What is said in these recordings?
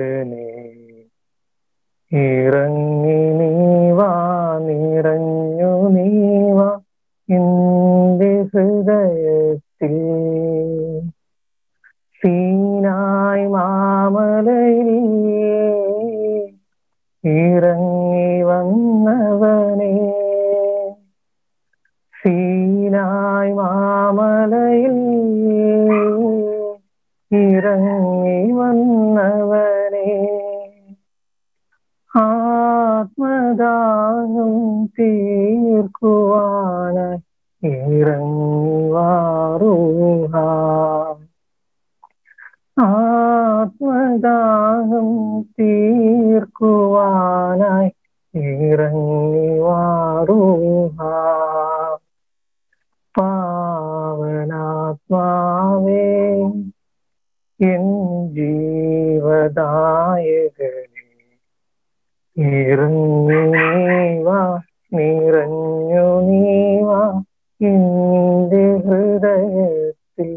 നായകനെ ഇറങ്ങി നീവാ നിറഞ്ഞു നീവാ എന്റെ ഹൃദയത്തിൽ സീനായി മാമലയിൽ ഇറങ്ങി വന്നവനെ സീനായി മാമലയിൽ ഇറങ്ങി വന്നവനെ ആത്മദാനം തീർക്കുവാനായി ഇറങ്ങി വാറൂഹ ആത്മദാനം തീർക്കുവാനായി ഇറങ്ങി വാറൂഹ പാവനാത്മാവേ എൻ ജീവദായകനെ ഇറങ്ങി നീവാ നിറഞ്ഞു നീവാ എന്റെ ഹൃദയത്തിൽ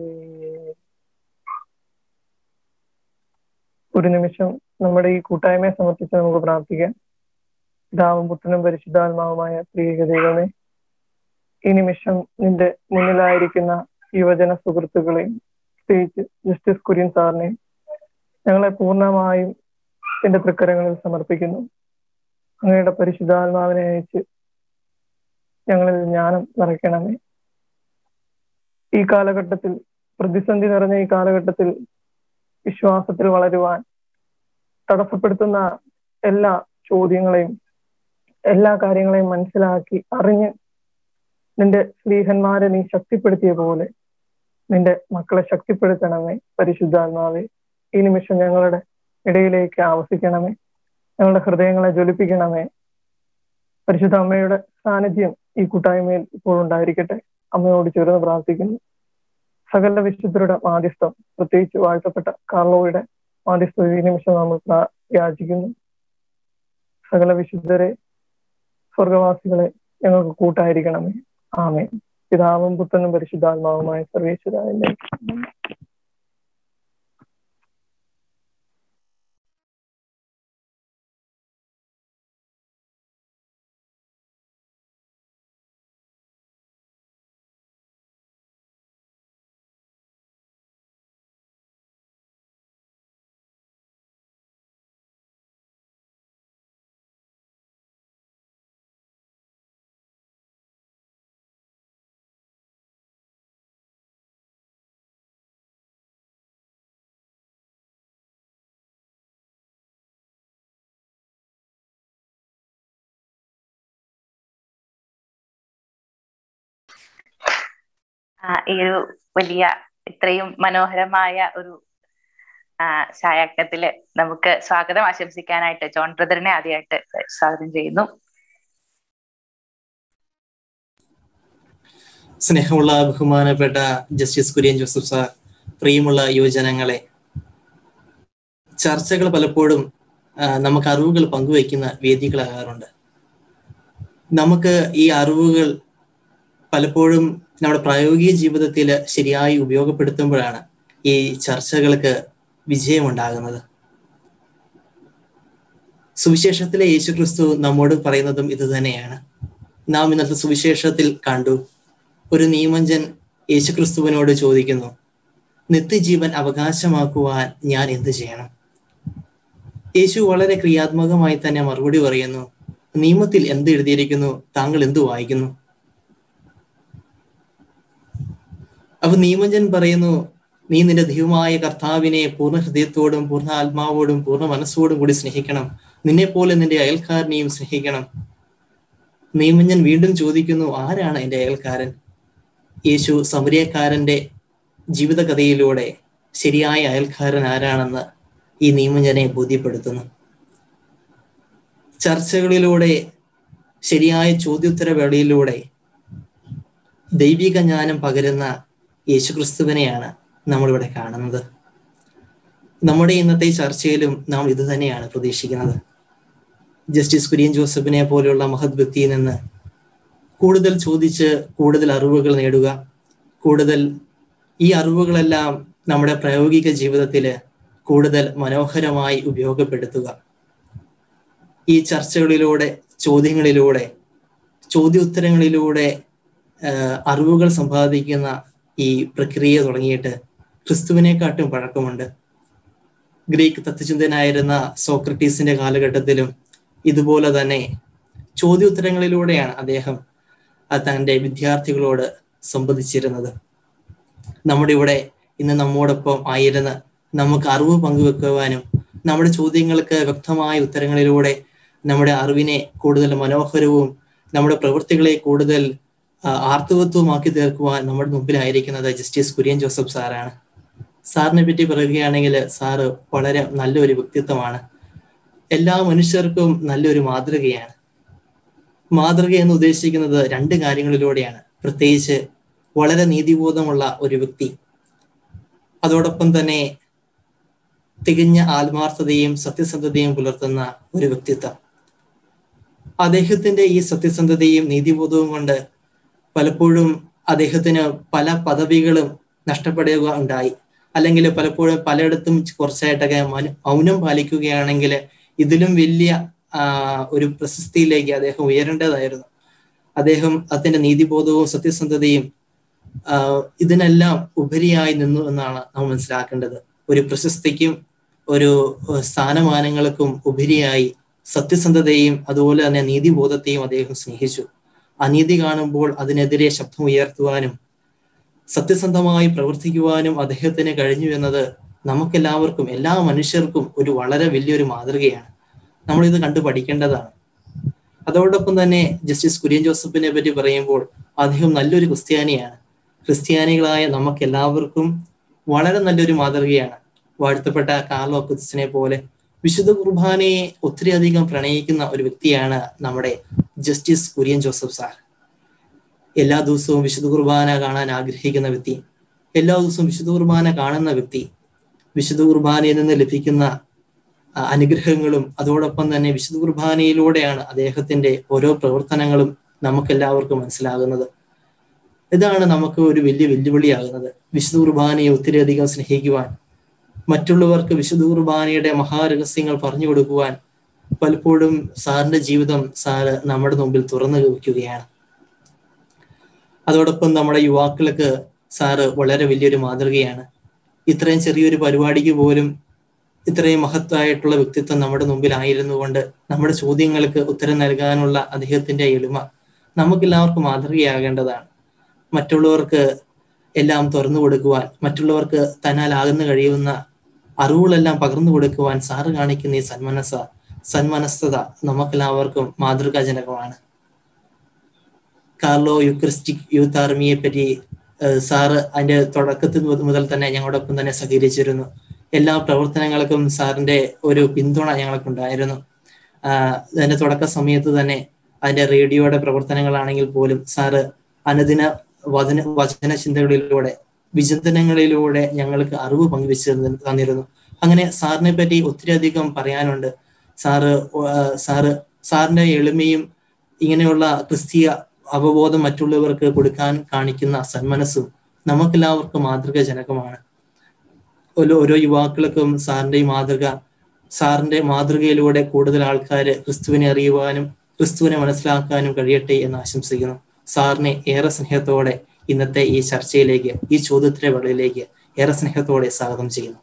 ഒരു നിമിഷം നമ്മുടെ ഈ കൂട്ടായ്മയെ സമർപ്പിച്ച് നമുക്ക് പ്രാർത്ഥിക്കാം പിതാവും പുത്രനും പരിശുദ്ധാത്മാവുമായ പ്രിയ ദൈവമേ ഈ നിമിഷം നിന്റെ മുന്നിലായിരിക്കുന്ന യുവജന സുഹൃത്തുക്കളെയും പ്രത്യേകിച്ച് ജസ്റ്റിസ് കുര്യൻ സാറിനെയും ഞങ്ങളെ പൂർണ്ണമായും എന്റെ തൃക്കരങ്ങളിൽ സമർപ്പിക്കുന്നു അങ്ങയുടെ പരിശുദ്ധാത്മാവിനെ അയച്ച് ഞങ്ങളിൽ ജ്ഞാനം നിറയ്ക്കണമേ ഈ കാലഘട്ടത്തിൽ പ്രതിസന്ധി നിറഞ്ഞ ഈ കാലഘട്ടത്തിൽ വിശ്വാസത്തിൽ വളരുവാൻ തടസ്സപ്പെടുത്തുന്ന എല്ലാ ചോദ്യങ്ങളെയും എല്ലാ കാര്യങ്ങളെയും മനസ്സിലാക്കി അറിഞ്ഞ് നിന്റെ സ്ത്രീഹന്മാരെ നീ ശക്തിപ്പെടുത്തിയ പോലെ നിന്റെ മക്കളെ ശക്തിപ്പെടുത്തണമേ പരിശുദ്ധാത്മാവേ ഈ നിമിഷം ഞങ്ങളുടെ ഇടയിലേക്ക് ആവസിക്കണമേ ഞങ്ങളുടെ ഹൃദയങ്ങളെ ജ്വലിപ്പിക്കണമേ പരിശുദ്ധ അമ്മയുടെ സാന്നിധ്യം ഈ കൂട്ടായ്മയിൽ ഇപ്പോൾ ഉണ്ടായിരിക്കട്ടെ അമ്മയോട് ചേർന്ന് പ്രാർത്ഥിക്കുന്നു സകല വിശുദ്ധരുടെ മാധ്യസ്ഥം പ്രത്യേകിച്ച് വാഴ്ത്തപ്പെട്ട കാർലോയുടെ മാധ്യസ്ഥം ഈ നിമിഷം നമ്മൾ യാചിക്കുന്നു സകല വിശുദ്ധരെ സ്വർഗവാസികളെ ഞങ്ങൾക്ക് കൂട്ടായിരിക്കണമേ ആമേ പിതാവും പുത്രനും പരിശുദ്ധാത്മാവുമായ സർവേശ്വരായ ഈ ഒരു വലിയ ഇത്രയും മനോഹരമായ ഒരു ചായക്കത്തില് നമുക്ക് സ്വാഗതം ആശംസിക്കാനായിട്ട് ജോൺ ബ്രദറിനെ ആദ്യമായിട്ട് സ്വാഗതം ചെയ്യുന്നു സ്നേഹമുള്ള ബഹുമാനപ്പെട്ട ജസ്റ്റിസ് കുര്യൻ ജോസഫ് സാർ പ്രിയമുള്ള യുവജനങ്ങളെ ചർച്ചകൾ പലപ്പോഴും നമുക്ക് അറിവുകൾ പങ്കുവയ്ക്കുന്ന വേദികളാകാറുണ്ട് നമുക്ക് ഈ അറിവുകൾ പലപ്പോഴും നമ്മുടെ പ്രായോഗിക ജീവിതത്തിൽ ശരിയായി ഉപയോഗപ്പെടുത്തുമ്പോഴാണ് ഈ ചർച്ചകൾക്ക് വിജയമുണ്ടാകുന്നത് സുവിശേഷത്തിലെ യേശുക്രിസ്തു നമ്മോട് പറയുന്നതും ഇത് തന്നെയാണ് നാം ഇന്നത്തെ സുവിശേഷത്തിൽ കണ്ടു ഒരു നിയമഞ്ചൻ യേശുക്രിസ്തുവിനോട് ചോദിക്കുന്നു നിത്യജീവൻ അവകാശമാക്കുവാൻ ഞാൻ എന്ത് ചെയ്യണം യേശു വളരെ ക്രിയാത്മകമായി തന്നെ മറുപടി പറയുന്നു നിയമത്തിൽ എന്ത് എഴുതിയിരിക്കുന്നു താങ്കൾ എന്ത് വായിക്കുന്നു അപ്പൊ നിയമജൻ പറയുന്നു നീ നിന്റെ ദൈവമായ കർത്താവിനെ പൂർണ്ണ ഹൃദയത്തോടും പൂർണ്ണ ആത്മാവോടും പൂർണ്ണ മനസ്സോടും കൂടി സ്നേഹിക്കണം നിന്നെ പോലെ നിന്റെ അയൽക്കാരനെയും സ്നേഹിക്കണം നിയമഞ്ജൻ വീണ്ടും ചോദിക്കുന്നു ആരാണ് എൻ്റെ അയൽക്കാരൻ യേശു സമരിയക്കാരന്റെ ജീവിതകഥയിലൂടെ ശരിയായ അയൽക്കാരൻ ആരാണെന്ന് ഈ നിയമഞ്ജനെ ബോധ്യപ്പെടുത്തുന്നു ചർച്ചകളിലൂടെ ശരിയായ ചോദ്യോത്തരവേളയിലൂടെ ദൈവിക ജ്ഞാനം പകരുന്ന യേശുക്രിസ്തുവിനെയാണ് നമ്മളിവിടെ കാണുന്നത് നമ്മുടെ ഇന്നത്തെ ചർച്ചയിലും നാം ഇത് തന്നെയാണ് പ്രതീക്ഷിക്കുന്നത് ജസ്റ്റിസ് കുര്യൻ ജോസഫിനെ പോലെയുള്ള മഹത് വ്യക്തിയിൽ നിന്ന് കൂടുതൽ ചോദിച്ച് കൂടുതൽ അറിവുകൾ നേടുക കൂടുതൽ ഈ അറിവുകളെല്ലാം നമ്മുടെ പ്രായോഗിക ജീവിതത്തിൽ കൂടുതൽ മനോഹരമായി ഉപയോഗപ്പെടുത്തുക ഈ ചർച്ചകളിലൂടെ ചോദ്യങ്ങളിലൂടെ ചോദ്യോത്തരങ്ങളിലൂടെ അറിവുകൾ സമ്പാദിക്കുന്ന ഈ പ്രക്രിയ തുടങ്ങിയിട്ട് ക്രിസ്തുവിനെക്കാട്ടും പഴക്കമുണ്ട് ഗ്രീക്ക് തത്വചിന്തനായിരുന്ന സോക്രട്ടീസിന്റെ കാലഘട്ടത്തിലും ഇതുപോലെ തന്നെ ചോദ്യോത്തരങ്ങളിലൂടെയാണ് അദ്ദേഹം തൻ്റെ വിദ്യാർത്ഥികളോട് സംവദിച്ചിരുന്നത് നമ്മുടെ ഇവിടെ ഇന്ന് നമ്മോടൊപ്പം ആയിരുന്ന് നമുക്ക് അറിവ് പങ്കുവെക്കുവാനും നമ്മുടെ ചോദ്യങ്ങൾക്ക് വ്യക്തമായ ഉത്തരങ്ങളിലൂടെ നമ്മുടെ അറിവിനെ കൂടുതൽ മനോഹരവും നമ്മുടെ പ്രവൃത്തികളെ കൂടുതൽ ആർത്തവത്വമാക്കി തീർക്കുവാൻ നമ്മുടെ മുമ്പിലായിരിക്കുന്നത് ജസ്റ്റിസ് കുര്യൻ ജോസഫ് സാറാണ് സാറിനെ പറ്റി പറയുകയാണെങ്കിൽ സാറ് വളരെ നല്ലൊരു വ്യക്തിത്വമാണ് എല്ലാ മനുഷ്യർക്കും നല്ലൊരു മാതൃകയാണ് മാതൃക എന്ന് ഉദ്ദേശിക്കുന്നത് രണ്ട് കാര്യങ്ങളിലൂടെയാണ് പ്രത്യേകിച്ച് വളരെ നീതിബോധമുള്ള ഒരു വ്യക്തി അതോടൊപ്പം തന്നെ തികഞ്ഞ ആത്മാർത്ഥതയും സത്യസന്ധതയും പുലർത്തുന്ന ഒരു വ്യക്തിത്വം അദ്ദേഹത്തിന്റെ ഈ സത്യസന്ധതയും നീതിബോധവും കൊണ്ട് പലപ്പോഴും അദ്ദേഹത്തിന് പല പദവികളും നഷ്ടപ്പെടുക ഉണ്ടായി അല്ലെങ്കിൽ പലപ്പോഴും പലയിടത്തും കുറച്ചായിട്ടൊക്കെ മൗനം പാലിക്കുകയാണെങ്കിൽ ഇതിലും വലിയ ഒരു പ്രശസ്തിയിലേക്ക് അദ്ദേഹം ഉയരേണ്ടതായിരുന്നു അദ്ദേഹം അതിന്റെ നീതിബോധവും സത്യസന്ധതയും ഇതിനെല്ലാം ഉപരിയായി നിന്നു എന്നാണ് നാം മനസ്സിലാക്കേണ്ടത് ഒരു പ്രശസ്തിക്കും ഒരു സ്ഥാനമാനങ്ങൾക്കും ഉപരിയായി സത്യസന്ധതയും അതുപോലെ തന്നെ നീതിബോധത്തെയും അദ്ദേഹം സ്നേഹിച്ചു അനീതി കാണുമ്പോൾ അതിനെതിരെ ശബ്ദം ഉയർത്തുവാനും സത്യസന്ധമായി പ്രവർത്തിക്കുവാനും അദ്ദേഹത്തിന് കഴിഞ്ഞു എന്നത് നമുക്കെല്ലാവർക്കും എല്ലാ മനുഷ്യർക്കും ഒരു വളരെ വലിയൊരു മാതൃകയാണ് നമ്മളിത് കണ്ടു പഠിക്കേണ്ടതാണ് അതോടൊപ്പം തന്നെ ജസ്റ്റിസ് കുര്യൻ ജോസഫിനെ പറ്റി പറയുമ്പോൾ അദ്ദേഹം നല്ലൊരു ക്രിസ്ത്യാനിയാണ് ക്രിസ്ത്യാനികളായ നമുക്ക് എല്ലാവർക്കും വളരെ നല്ലൊരു മാതൃകയാണ് വാഴ്ത്തപ്പെട്ട കാർലോ കുതിസിനെ പോലെ വിശുദ്ധ കുർബാനയെ ഒത്തിരി അധികം പ്രണയിക്കുന്ന ഒരു വ്യക്തിയാണ് നമ്മുടെ ജസ്റ്റിസ് കുര്യൻ ജോസഫ് സാർ എല്ലാ ദിവസവും വിശുദ്ധ കുർബാന കാണാൻ ആഗ്രഹിക്കുന്ന വ്യക്തി എല്ലാ ദിവസവും വിശുദ്ധ കുർബാന കാണുന്ന വ്യക്തി വിശുദ്ധ കുർബാനയിൽ നിന്ന് ലഭിക്കുന്ന അനുഗ്രഹങ്ങളും അതോടൊപ്പം തന്നെ വിശുദ്ധ കുർബാനയിലൂടെയാണ് അദ്ദേഹത്തിന്റെ ഓരോ പ്രവർത്തനങ്ങളും നമുക്കെല്ലാവർക്കും മനസ്സിലാകുന്നത് ഇതാണ് നമുക്ക് ഒരു വലിയ വെല്ലുവിളിയാകുന്നത് വിശുദ്ധ കുർബാനയെ ഒത്തിരി അധികം സ്നേഹിക്കുവാൻ മറ്റുള്ളവർക്ക് വിശുദ്ധ കുർബാനയുടെ മഹാരഹസ്യങ്ങൾ പറഞ്ഞു കൊടുക്കുവാൻ പലപ്പോഴും സാറിന്റെ ജീവിതം സാറ് നമ്മുടെ മുമ്പിൽ തുറന്നു വയ്ക്കുകയാണ് അതോടൊപ്പം നമ്മുടെ യുവാക്കൾക്ക് സാറ് വളരെ വലിയൊരു മാതൃകയാണ് ഇത്രയും ചെറിയൊരു പരിപാടിക്ക് പോലും ഇത്രയും മഹത്തായിട്ടുള്ള വ്യക്തിത്വം നമ്മുടെ മുമ്പിലായിരുന്നു കൊണ്ട് നമ്മുടെ ചോദ്യങ്ങൾക്ക് ഉത്തരം നൽകാനുള്ള അദ്ദേഹത്തിന്റെ എളിമ നമുക്കെല്ലാവർക്കും മാതൃകയാകേണ്ടതാണ് മറ്റുള്ളവർക്ക് എല്ലാം തുറന്നു കൊടുക്കുവാൻ മറ്റുള്ളവർക്ക് തന്നാലാകുന്ന കഴിയുന്ന അറിവുകളെല്ലാം പകർന്നു കൊടുക്കുവാൻ സാറ് കാണിക്കുന്ന ഈ സന്മനസ്സ സന്മനസ്സത നമുക്കെല്ലാവർക്കും മാതൃകാജനകമാണ് കാർലോ യുക്രിസ്റ്റിക് യൂത്ത് ആർമിയെ പറ്റി സാറ് അതിന്റെ തുടക്കത്തിൽ മുതൽ തന്നെ ഞങ്ങളോടൊപ്പം തന്നെ സഹകരിച്ചിരുന്നു എല്ലാ പ്രവർത്തനങ്ങൾക്കും സാറിന്റെ ഒരു പിന്തുണ ഞങ്ങൾക്കുണ്ടായിരുന്നു അതിന്റെ തുടക്ക സമയത്ത് തന്നെ അതിന്റെ റേഡിയോയുടെ പ്രവർത്തനങ്ങളാണെങ്കിൽ പോലും സാറ് അനുദിന വചന വചന ചിന്തകളിലൂടെ വിചിന്തനങ്ങളിലൂടെ ഞങ്ങൾക്ക് അറിവ് പങ്കുവെച്ച് തന്നിരുന്നു അങ്ങനെ സാറിനെ പറ്റി ഒത്തിരി അധികം പറയാനുണ്ട് സാറ് സാറ് സാറിന്റെ എളിമയും ഇങ്ങനെയുള്ള ക്രിസ്തീയ അവബോധം മറ്റുള്ളവർക്ക് കൊടുക്കാൻ കാണിക്കുന്ന സന്മനസ്സും നമുക്കെല്ലാവർക്കും മാതൃകാജനകമാണ് ഓരോ ഓരോ യുവാക്കൾക്കും സാറിന്റെ ഈ മാതൃക സാറിന്റെ മാതൃകയിലൂടെ കൂടുതൽ ആൾക്കാർ ക്രിസ്തുവിനെ അറിയുവാനും ക്രിസ്തുവിനെ മനസ്സിലാക്കാനും കഴിയട്ടെ എന്ന് ആശംസിക്കുന്നു സാറിനെ ഏറെ സ്നേഹത്തോടെ ഇന്നത്തെ ഈ ചർച്ചയിലേക്ക് ഈ ചോദ്യത്തിന്റെ വെളിയിലേക്ക് ഏറെ സ്നേഹത്തോടെ സ്വാഗതം ചെയ്യുന്നു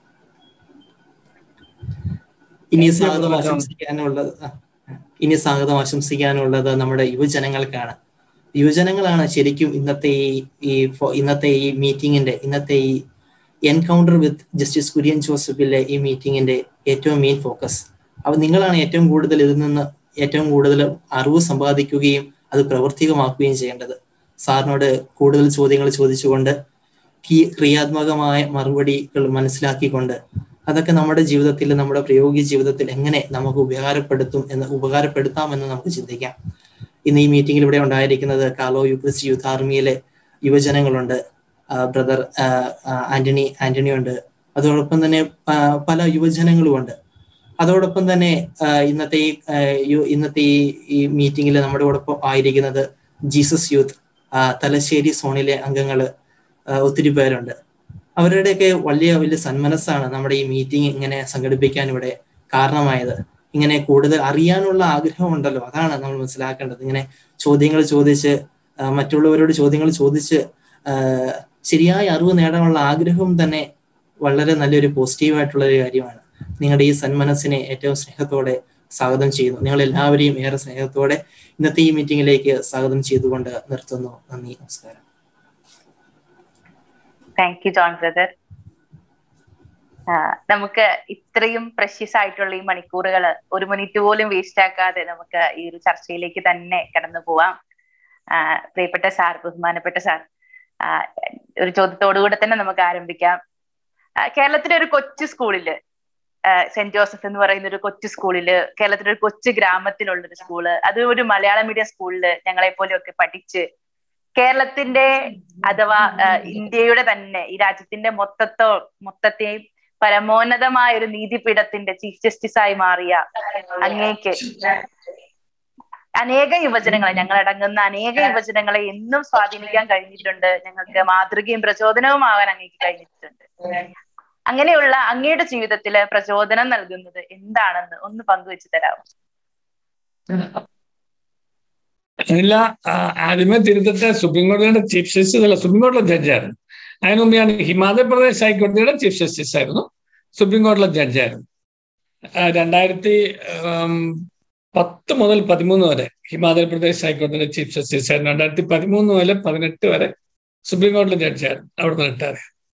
ഇനി സ്വാഗതം ആശംസിക്കാനുള്ളത് ഇനി സ്വാഗതം ആശംസിക്കാനുള്ളത് നമ്മുടെ യുവജനങ്ങൾക്കാണ് യുവജനങ്ങളാണ് ശരിക്കും ഇന്നത്തെ ഈ ഈ ഇന്നത്തെ ഈ മീറ്റിംഗിന്റെ ഇന്നത്തെ ഈ എൻകൗണ്ടർ വിത്ത് ജസ്റ്റിസ് കുര്യൻ ജോസഫിലെ ഈ മീറ്റിംഗിന്റെ ഏറ്റവും മെയിൻ ഫോക്കസ് അപ്പൊ നിങ്ങളാണ് ഏറ്റവും കൂടുതൽ ഇതിൽ നിന്ന് ഏറ്റവും കൂടുതൽ അറിവ് സമ്പാദിക്കുകയും അത് പ്രാവർത്തികമാക്കുകയും ചെയ്യേണ്ടത് സാറിനോട് കൂടുതൽ ചോദ്യങ്ങൾ ചോദിച്ചുകൊണ്ട് ക്രിയാത്മകമായ മറുപടികൾ മനസ്സിലാക്കിക്കൊണ്ട് അതൊക്കെ നമ്മുടെ ജീവിതത്തിൽ നമ്മുടെ പ്രയോഗിക ജീവിതത്തിൽ എങ്ങനെ നമുക്ക് ഉപകാരപ്പെടുത്തും എന്ന് ഉപകാരപ്പെടുത്താമെന്ന് നമുക്ക് ചിന്തിക്കാം ഇന്ന് ഈ മീറ്റിംഗിൽ ഇവിടെ ഉണ്ടായിരിക്കുന്നത് കാലോ യുക്രിസ്റ്റ് യൂത്ത് ആർമിയിലെ യുവജനങ്ങളുണ്ട് ബ്രദർ ആന്റണി ആന്റണി ഉണ്ട് അതോടൊപ്പം തന്നെ പല യുവജനങ്ങളും ഉണ്ട് അതോടൊപ്പം തന്നെ ഇന്നത്തെ ഈ ഇന്നത്തെ ഈ ഈ മീറ്റിംഗിൽ നമ്മുടെ ഒപ്പം ആയിരിക്കുന്നത് ജീസസ് യൂത്ത് തലശ്ശേരി സോണിലെ അംഗങ്ങൾ ഒത്തിരി പേരുണ്ട് അവരുടെയൊക്കെ വലിയ വലിയ സന്മനസ്സാണ് നമ്മുടെ ഈ മീറ്റിംഗ് ഇങ്ങനെ സംഘടിപ്പിക്കാൻ ഇവിടെ കാരണമായത് ഇങ്ങനെ കൂടുതൽ അറിയാനുള്ള ആഗ്രഹം ഉണ്ടല്ലോ അതാണ് നമ്മൾ മനസ്സിലാക്കേണ്ടത് ഇങ്ങനെ ചോദ്യങ്ങൾ ചോദിച്ച് മറ്റുള്ളവരോട് ചോദ്യങ്ങൾ ചോദിച്ച് ശരിയായ അറിവ് നേടാനുള്ള ആഗ്രഹവും തന്നെ വളരെ നല്ലൊരു പോസിറ്റീവായിട്ടുള്ള ഒരു കാര്യമാണ് നിങ്ങളുടെ ഈ സന്മനസ്സിനെ ഏറ്റവും സ്നേഹത്തോടെ സ്വാഗതം ചെയ്യുന്നു നിങ്ങൾ എല്ലാവരെയും ഏറെ സ്നേഹത്തോടെ ഇന്നത്തെ ഈ മീറ്റിംഗിലേക്ക് സ്വാഗതം ചെയ്തുകൊണ്ട് നിർത്തുന്നു നന്ദി നമസ്കാരം താങ്ക് യു ജോൺ ബ്രദർ നമുക്ക് ഇത്രയും പ്രഷ്യസ് ആയിട്ടുള്ള ഈ മണിക്കൂറുകൾ ഒരു മിനിറ്റ് പോലും വേസ്റ്റ് ആക്കാതെ നമുക്ക് ഈ ഒരു ചർച്ചയിലേക്ക് തന്നെ കടന്നു പോവാം പ്രിയപ്പെട്ട സാർ ബഹുമാനപ്പെട്ട സാർ ഒരു ചോദ്യത്തോടുകൂടെ തന്നെ നമുക്ക് ആരംഭിക്കാം കേരളത്തിലെ ഒരു കൊച്ചു സ്കൂളില് സെന്റ് ജോസഫ് എന്ന് പറയുന്ന ഒരു കൊച്ചു സ്കൂളില് കേരളത്തിലെ ഒരു കൊച്ചു ഗ്രാമത്തിലുള്ള ഒരു സ്കൂള് അത് ഒരു മലയാളം മീഡിയം സ്കൂളില് ഞങ്ങളെ പോലെയൊക്കെ പഠിച്ച് കേരളത്തിന്റെ അഥവാ ഇന്ത്യയുടെ തന്നെ ഈ രാജ്യത്തിന്റെ മൊത്തത്തോ മൊത്തത്തെയും പരമോന്നതമായ ഒരു നീതിപീഠത്തിന്റെ ചീഫ് ജസ്റ്റിസ് ആയി മാറിയ അങ്ങേക്ക് അനേക യുവജനങ്ങളെ ഞങ്ങൾ അടങ്ങുന്ന അനേക യുവജനങ്ങളെ എന്നും സ്വാധീനിക്കാൻ കഴിഞ്ഞിട്ടുണ്ട് ഞങ്ങൾക്ക് മാതൃകയും പ്രചോദനവുമാകാൻ അങ്ങേക്ക് കഴിഞ്ഞിട്ടുണ്ട് അങ്ങനെയുള്ള അങ്ങയുടെ ജീവിതത്തില് പ്രചോദനം നൽകുന്നത് എന്താണെന്ന് ഒന്ന് പങ്കുവെച്ചു തരാമോ ഇല്ല ആദ്യമേ തിരുത്തത്തെ സുപ്രീം കോടതിയുടെ ചീഫ് ജസ്റ്റിസ് അല്ല സുപ്രീം കോടതിയിലെ ജഡ്ജായിരുന്നു അതിനു മുമ്പ് ഞാൻ ഹിമാചൽ പ്രദേശ് ഹൈക്കോടതിയുടെ ചീഫ് ജസ്റ്റിസ് ആയിരുന്നു സുപ്രീം കോടതിയിലെ ജഡ്ജായിരുന്നു രണ്ടായിരത്തി പത്ത് മുതൽ പതിമൂന്ന് വരെ ഹിമാചൽ പ്രദേശ് ഹൈക്കോടതിയുടെ ചീഫ് ജസ്റ്റിസ് ആയിരുന്നു രണ്ടായിരത്തി പതിമൂന്ന് മുതൽ പതിനെട്ട് വരെ സുപ്രീം കോടതിയിലെ ജഡ്ജായിരുന്നു അവിടുന്ന് റിട്ടയർ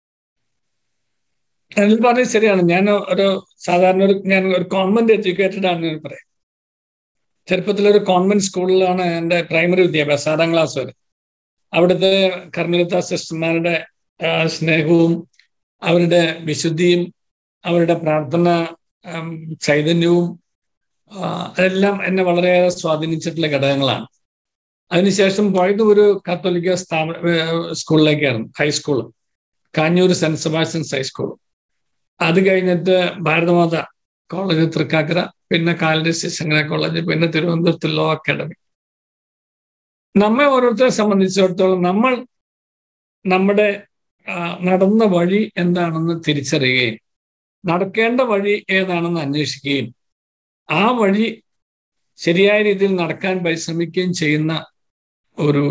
അതിൽ പറഞ്ഞത് ശരിയാണ് ഞാൻ ഒരു സാധാരണ ഒരു ഞാൻ ഒരു കോൺവെന്റ് എഡ്യൂക്കേറ്റഡ് ആണ് ഞാൻ പറയാം ചെറുപ്പത്തിലൊരു കോൺവെന്റ് സ്കൂളിലാണ് എൻ്റെ പ്രൈമറി വിദ്യാഭ്യാസം ആറാം ക്ലാസ് വരെ അവിടുത്തെ കർമ്മലത്ത സിസ്റ്റർമാരുടെ സ്നേഹവും അവരുടെ വിശുദ്ധിയും അവരുടെ പ്രാർത്ഥന ചൈതന്യവും അതെല്ലാം എന്നെ വളരെയേറെ സ്വാധീനിച്ചിട്ടുള്ള ഘടകങ്ങളാണ് അതിനുശേഷം പോയത് ഒരു കാത്തോലിക്ക സ്ഥാപന സ്കൂളിലേക്കായിരുന്നു high school Kanjoor saint Sebastian's high school അത് കഴിഞ്ഞിട്ട് ഭാരതമാത കോളേജ് തൃക്കാക്കര പിന്നെ കാലിഡസ് ശങ്കര കോളേജ് പിന്നെ തിരുവനന്തപുരത്ത് ലോ അക്കാഡമി നമ്മെ ഓരോരുത്തരെ സംബന്ധിച്ചിടത്തോളം നമ്മൾ നമ്മുടെ നടന്ന വഴി എന്താണെന്ന് തിരിച്ചറിയുകയും നടക്കേണ്ട വഴി ഏതാണെന്ന് അന്വേഷിക്കുകയും ആ വഴി ശരിയായ രീതിയിൽ നടക്കാൻ പരിശ്രമിക്കുകയും ചെയ്യുന്ന ഒരു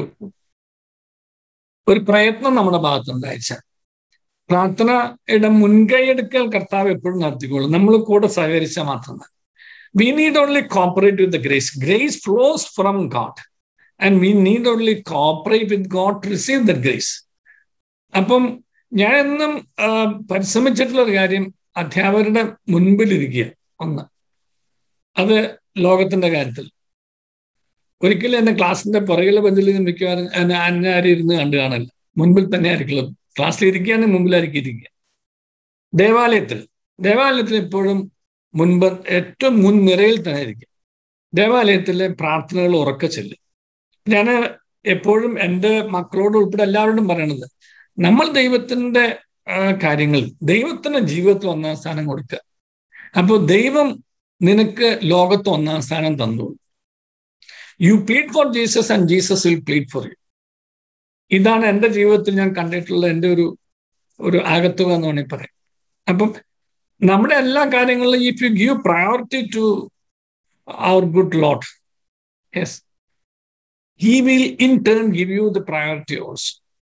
ഒരു പ്രയത്നം നമ്മുടെ ഭാഗത്തുണ്ടായിച്ച പ്രാർത്ഥനയുടെ മുൻകൈയെടുക്കൽ കർത്താവ് എപ്പോഴും നടത്തിക്കോളും നമ്മൾ കൂടെ സഹകരിച്ചാൽ മാത്രം we need only cooperate with the grace grace flows from God and we need only cooperate with God to receive the grace അപ്പം ഞാൻ എന്നും പരിശ്രമിച്ചിട്ടുള്ള ഒരു കാര്യം അധ്യാപകരുടെ മുൻപിലിരിക്കുക ഒന്ന് അത് ലോകത്തിന്റെ കാര്യത്തിൽ ഒരിക്കലും എന്നെ ക്ലാസ്സിന്റെ പുറകിലെ ബെഞ്ചിൽ മിക്കവാറും എന്നെ അന്നാരും ഇരുന്ന് കണ്ടു കാണില്ല മുൻപിൽ തന്നെ ആയിരിക്കുള്ളൂ ക്ലാസ്സിൽ ഇരിക്കുകയാണെങ്കിൽ മുമ്പിലായിരിക്കും ഇരിക്കുക ദേവാലയത്തിൽ ദേവാലയത്തിൽ എപ്പോഴും മുൻപ് ഏറ്റവും മുൻനിരയിൽ തന്നെ ഇരിക്കും ദേവാലയത്തിലെ പ്രാർത്ഥനകൾ ഉറക്കെ ചെല്ലും ഞാൻ എപ്പോഴും എൻ്റെ മക്കളോട് ഉൾപ്പെടെ എല്ലാവരോടും പറയണത് നമ്മൾ ദൈവത്തിന്റെ കാര്യങ്ങൾ ദൈവത്തിന് ജീവിതത്തിൽ ഒന്നാം സ്ഥാനം കൊടുക്കുക അപ്പോൾ ദൈവം നിനക്ക് ലോകത്ത് ഒന്നാം സ്ഥാനം തന്നോളൂ you plead for Jesus and Jesus will plead for you ഇതാണ് എൻ്റെ ജീവിതത്തിൽ ഞാൻ കണ്ടിട്ടുള്ള എൻ്റെ ഒരു ഒരു ആകത്തുക എന്ന് വേണമെങ്കിൽ പറയാം അപ്പം നമ്മുടെ എല്ലാ കാര്യങ്ങളിലും if you give priority to our good Lord yes he will in turn give you the priority also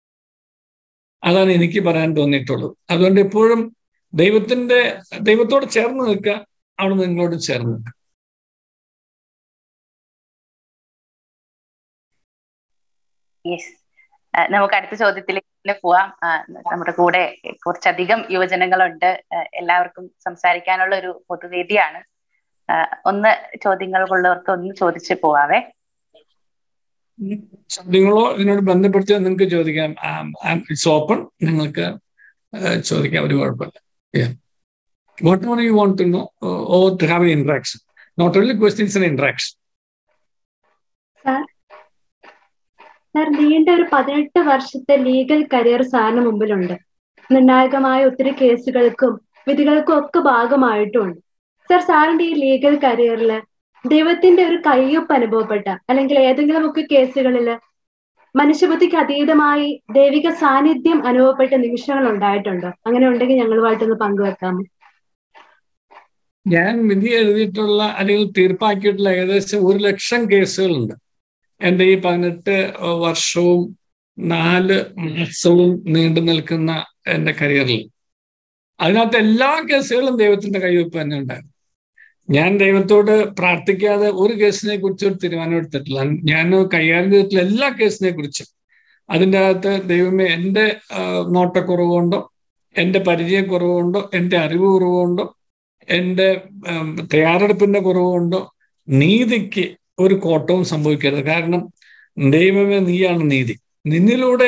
അതാണ് എനിക്ക് പറയാൻ തോന്നിയിട്ടുള്ളത് അതുകൊണ്ട് എപ്പോഴും ദൈവത്തിന്റെ ദൈവത്തോട് ചേർന്ന് നിൽക്കുക അവിടെ നിങ്ങളോട് ചേർന്ന് നിൽക്കുക യെസ് നമുക്ക് അടുത്ത ചോദ്യത്തിലേക്ക് പോവാം നമ്മുടെ കൂടെ കുറച്ചധികം യുവജനങ്ങളുണ്ട് എല്ലാവർക്കും സംസാരിക്കാനുള്ള ഒരു പൊതുവേദിയാണ് ഒന്ന് ചോദ്യങ്ങൾക്കുള്ളവർക്ക് ഒന്ന് ചോദിച്ചു പോവാവേ ചോദ്യങ്ങളോ ഇതിനോട് ബന്ധപ്പെടുത്തി നിങ്ങൾക്ക് ചോദിക്കാം ഇറ്റ്സ് ഓപ്പൺ നിങ്ങൾക്ക് ചോദിക്കാം ഒരു കുഴപ്പമില്ല what ever you want to know or to have an interaction not only questions in interaction sir നീണ്ട ഒരു പതിനെട്ട് വർഷത്തെ ലീഗൽ കരിയർ സാറിന് മുമ്പിലുണ്ട് നിർണായകമായ ഒത്തിരി കേസുകൾക്കും വിധികൾക്കും ഒക്കെ ഭാഗമായിട്ടുമുണ്ട് സാർ സാറിന്റെ ഈ ലീഗൽ കരിയറിൽ ദൈവത്തിന്റെ ഒരു കയ്യൊപ്പ് അനുഭവപ്പെട്ട അല്ലെങ്കിൽ ഏതെങ്കിലും ഒക്കെ കേസുകളിൽ മനുഷ്യബുദ്ധിക്ക് അതീതമായി ദൈവിക സാന്നിധ്യം അനുഭവപ്പെട്ട നിമിഷങ്ങൾ ഉണ്ടായിട്ടുണ്ടോ അങ്ങനെ ഉണ്ടെങ്കിൽ ഞങ്ങളുമായിട്ടൊന്ന് പങ്കുവെക്കാമോ ഞാൻ വിധി എഴുതിയിട്ടുള്ള അല്ലെങ്കിൽ തീർപ്പാക്കിയിട്ടുള്ള ഏകദേശം ഒരു ലക്ഷം കേസുകളുണ്ട് എൻ്റെ ഈ പതിനെട്ട് വർഷവും നാല് മാസവും നീണ്ടു നിൽക്കുന്ന എൻ്റെ കരിയറിൽ അതിനകത്ത് എല്ലാ കേസുകളും ദൈവത്തിന്റെ കൈവയ്പ് തന്നെ ഉണ്ടായിരുന്നു ഞാൻ ദൈവത്തോട് പ്രാർത്ഥിക്കാതെ ഒരു കേസിനെ കുറിച്ച് ഒരു തീരുമാനം എടുത്തിട്ടില്ല ഞാൻ കൈകാര്യം ചെയ്തിട്ടുള്ള എല്ലാ കേസിനെ കുറിച്ചും അതിൻ്റെ അകത്ത് ദൈവമേ എൻ്റെ നോട്ടക്കുറവുകൊണ്ടോ എൻ്റെ പരിചയക്കുറവുകൊണ്ടോ എൻ്റെ അറിവ് കുറവുകൊണ്ടോ എൻ്റെ തയ്യാറെടുപ്പിന്റെ കുറവുകൊണ്ടോ നീതിക്ക് ഒരു കോട്ടവും സംഭവിക്കരുത് കാരണം ദൈവമേ നീയാണ് നീതി നിന്നിലൂടെ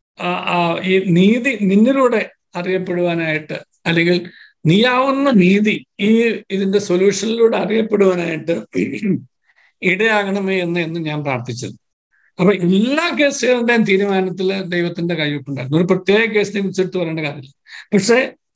ഈ നീതി നിന്നിലൂടെ അറിയപ്പെടുവാനായിട്ട് അല്ലെങ്കിൽ നീയാവുന്ന നീതി ഈ ഇതിന്റെ സൊല്യൂഷനിലൂടെ അറിയപ്പെടുവാനായിട്ട് ഇടയാകണമേ എന്ന് എന്ന് ഞാൻ പ്രാർത്ഥിച്ചത് അപ്പൊ എല്ലാ കേസുകളുടെയും തീരുമാനത്തിൽ ദൈവത്തിന്റെ കയ്യൊപ്പുണ്ടായിരുന്നു ഒരു പ്രത്യേക കേസിനെ കുറിച്ചെടുത്ത് പറയേണ്ട കാര്യമില്ല പക്ഷേ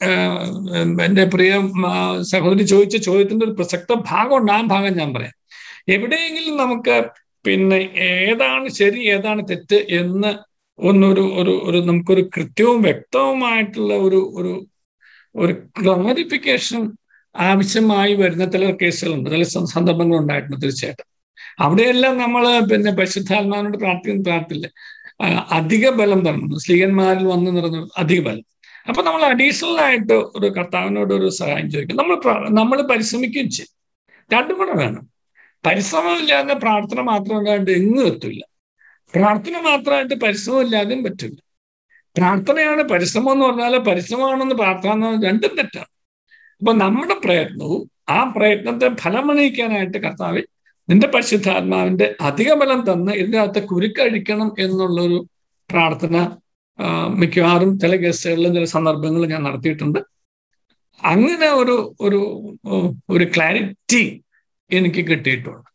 എൻ്റെ പ്രിയ സഹോദരി ചോദിച്ച ചോദ്യത്തിന്റെ ഒരു പ്രസക്ത ഭാഗമുണ്ട് ആ ഭാഗം ഞാൻ പറയാം എവിടെയെങ്കിലും നമുക്ക് പിന്നെ ഏതാണ് ശരി ഏതാണ് തെറ്റ് എന്ന് ഒന്നൊരു ഒരു ഒരു നമുക്കൊരു കൃത്യവും വ്യക്തവുമായിട്ടുള്ള ഒരു ഒരു ഒരു ക്ലാരിഫിക്കേഷൻ ആവശ്യമായി വരുന്ന ചില കേസുകളുണ്ട് ചില സന്ദർഭങ്ങൾ ഉണ്ടായിട്ടുണ്ട് തീർച്ചയായിട്ടും അവിടെയെല്ലാം നമ്മൾ പിന്നെ പരിശുദ്ധാത്മാവിനോട് പ്രാർത്ഥിക്കുന്ന പ്രാർത്ഥില്ല അധിക ബലം തരണം സ്ത്രീകന്മാരിൽ വന്നു നിറഞ്ഞ അധിക ബലം അപ്പൊ നമ്മൾ അഡീഷണൽ ആയിട്ട് ഒരു കർത്താവിനോട് ഒരു സഹായം ചോദിക്കും നമ്മൾ നമ്മൾ പരിശ്രമിക്കുകയും ചെയ്യും രണ്ടും കൂടെ വേണം പരിശ്രമമില്ലാതെ പ്രാർത്ഥന മാത്രം ഉണ്ടായിട്ട് എങ്ങും എത്തില്ല പ്രാർത്ഥന മാത്രമായിട്ട് പരിശ്രമം ഇല്ലാതെയും പറ്റില്ല പ്രാർത്ഥനയാണ് പരിശ്രമം എന്ന് പറഞ്ഞാൽ പരിശ്രമമാണെന്ന് പ്രാർത്ഥന രണ്ടും തെറ്റാണ് അപ്പൊ നമ്മുടെ പ്രയത്നവും ആ പ്രയത്നത്തെ ഫലമണിയിക്കാനായിട്ട് കർത്താവ് നിന്റെ പരിശുദ്ധാത്മാവിന്റെ അധിക ബലം തന്ന് ഇതിനകത്ത് കുരുക്കഴിക്കണം എന്നുള്ളൊരു പ്രാർത്ഥന മിക്കവാറും ചില കേസുകളിലും ചില സന്ദർഭങ്ങളിൽ ഞാൻ നടത്തിയിട്ടുണ്ട് അങ്ങനെ ഒരു ഒരു ഒരു ക്ലാരിറ്റി എനിക്ക് കിട്ടിയിട്ടുണ്ട്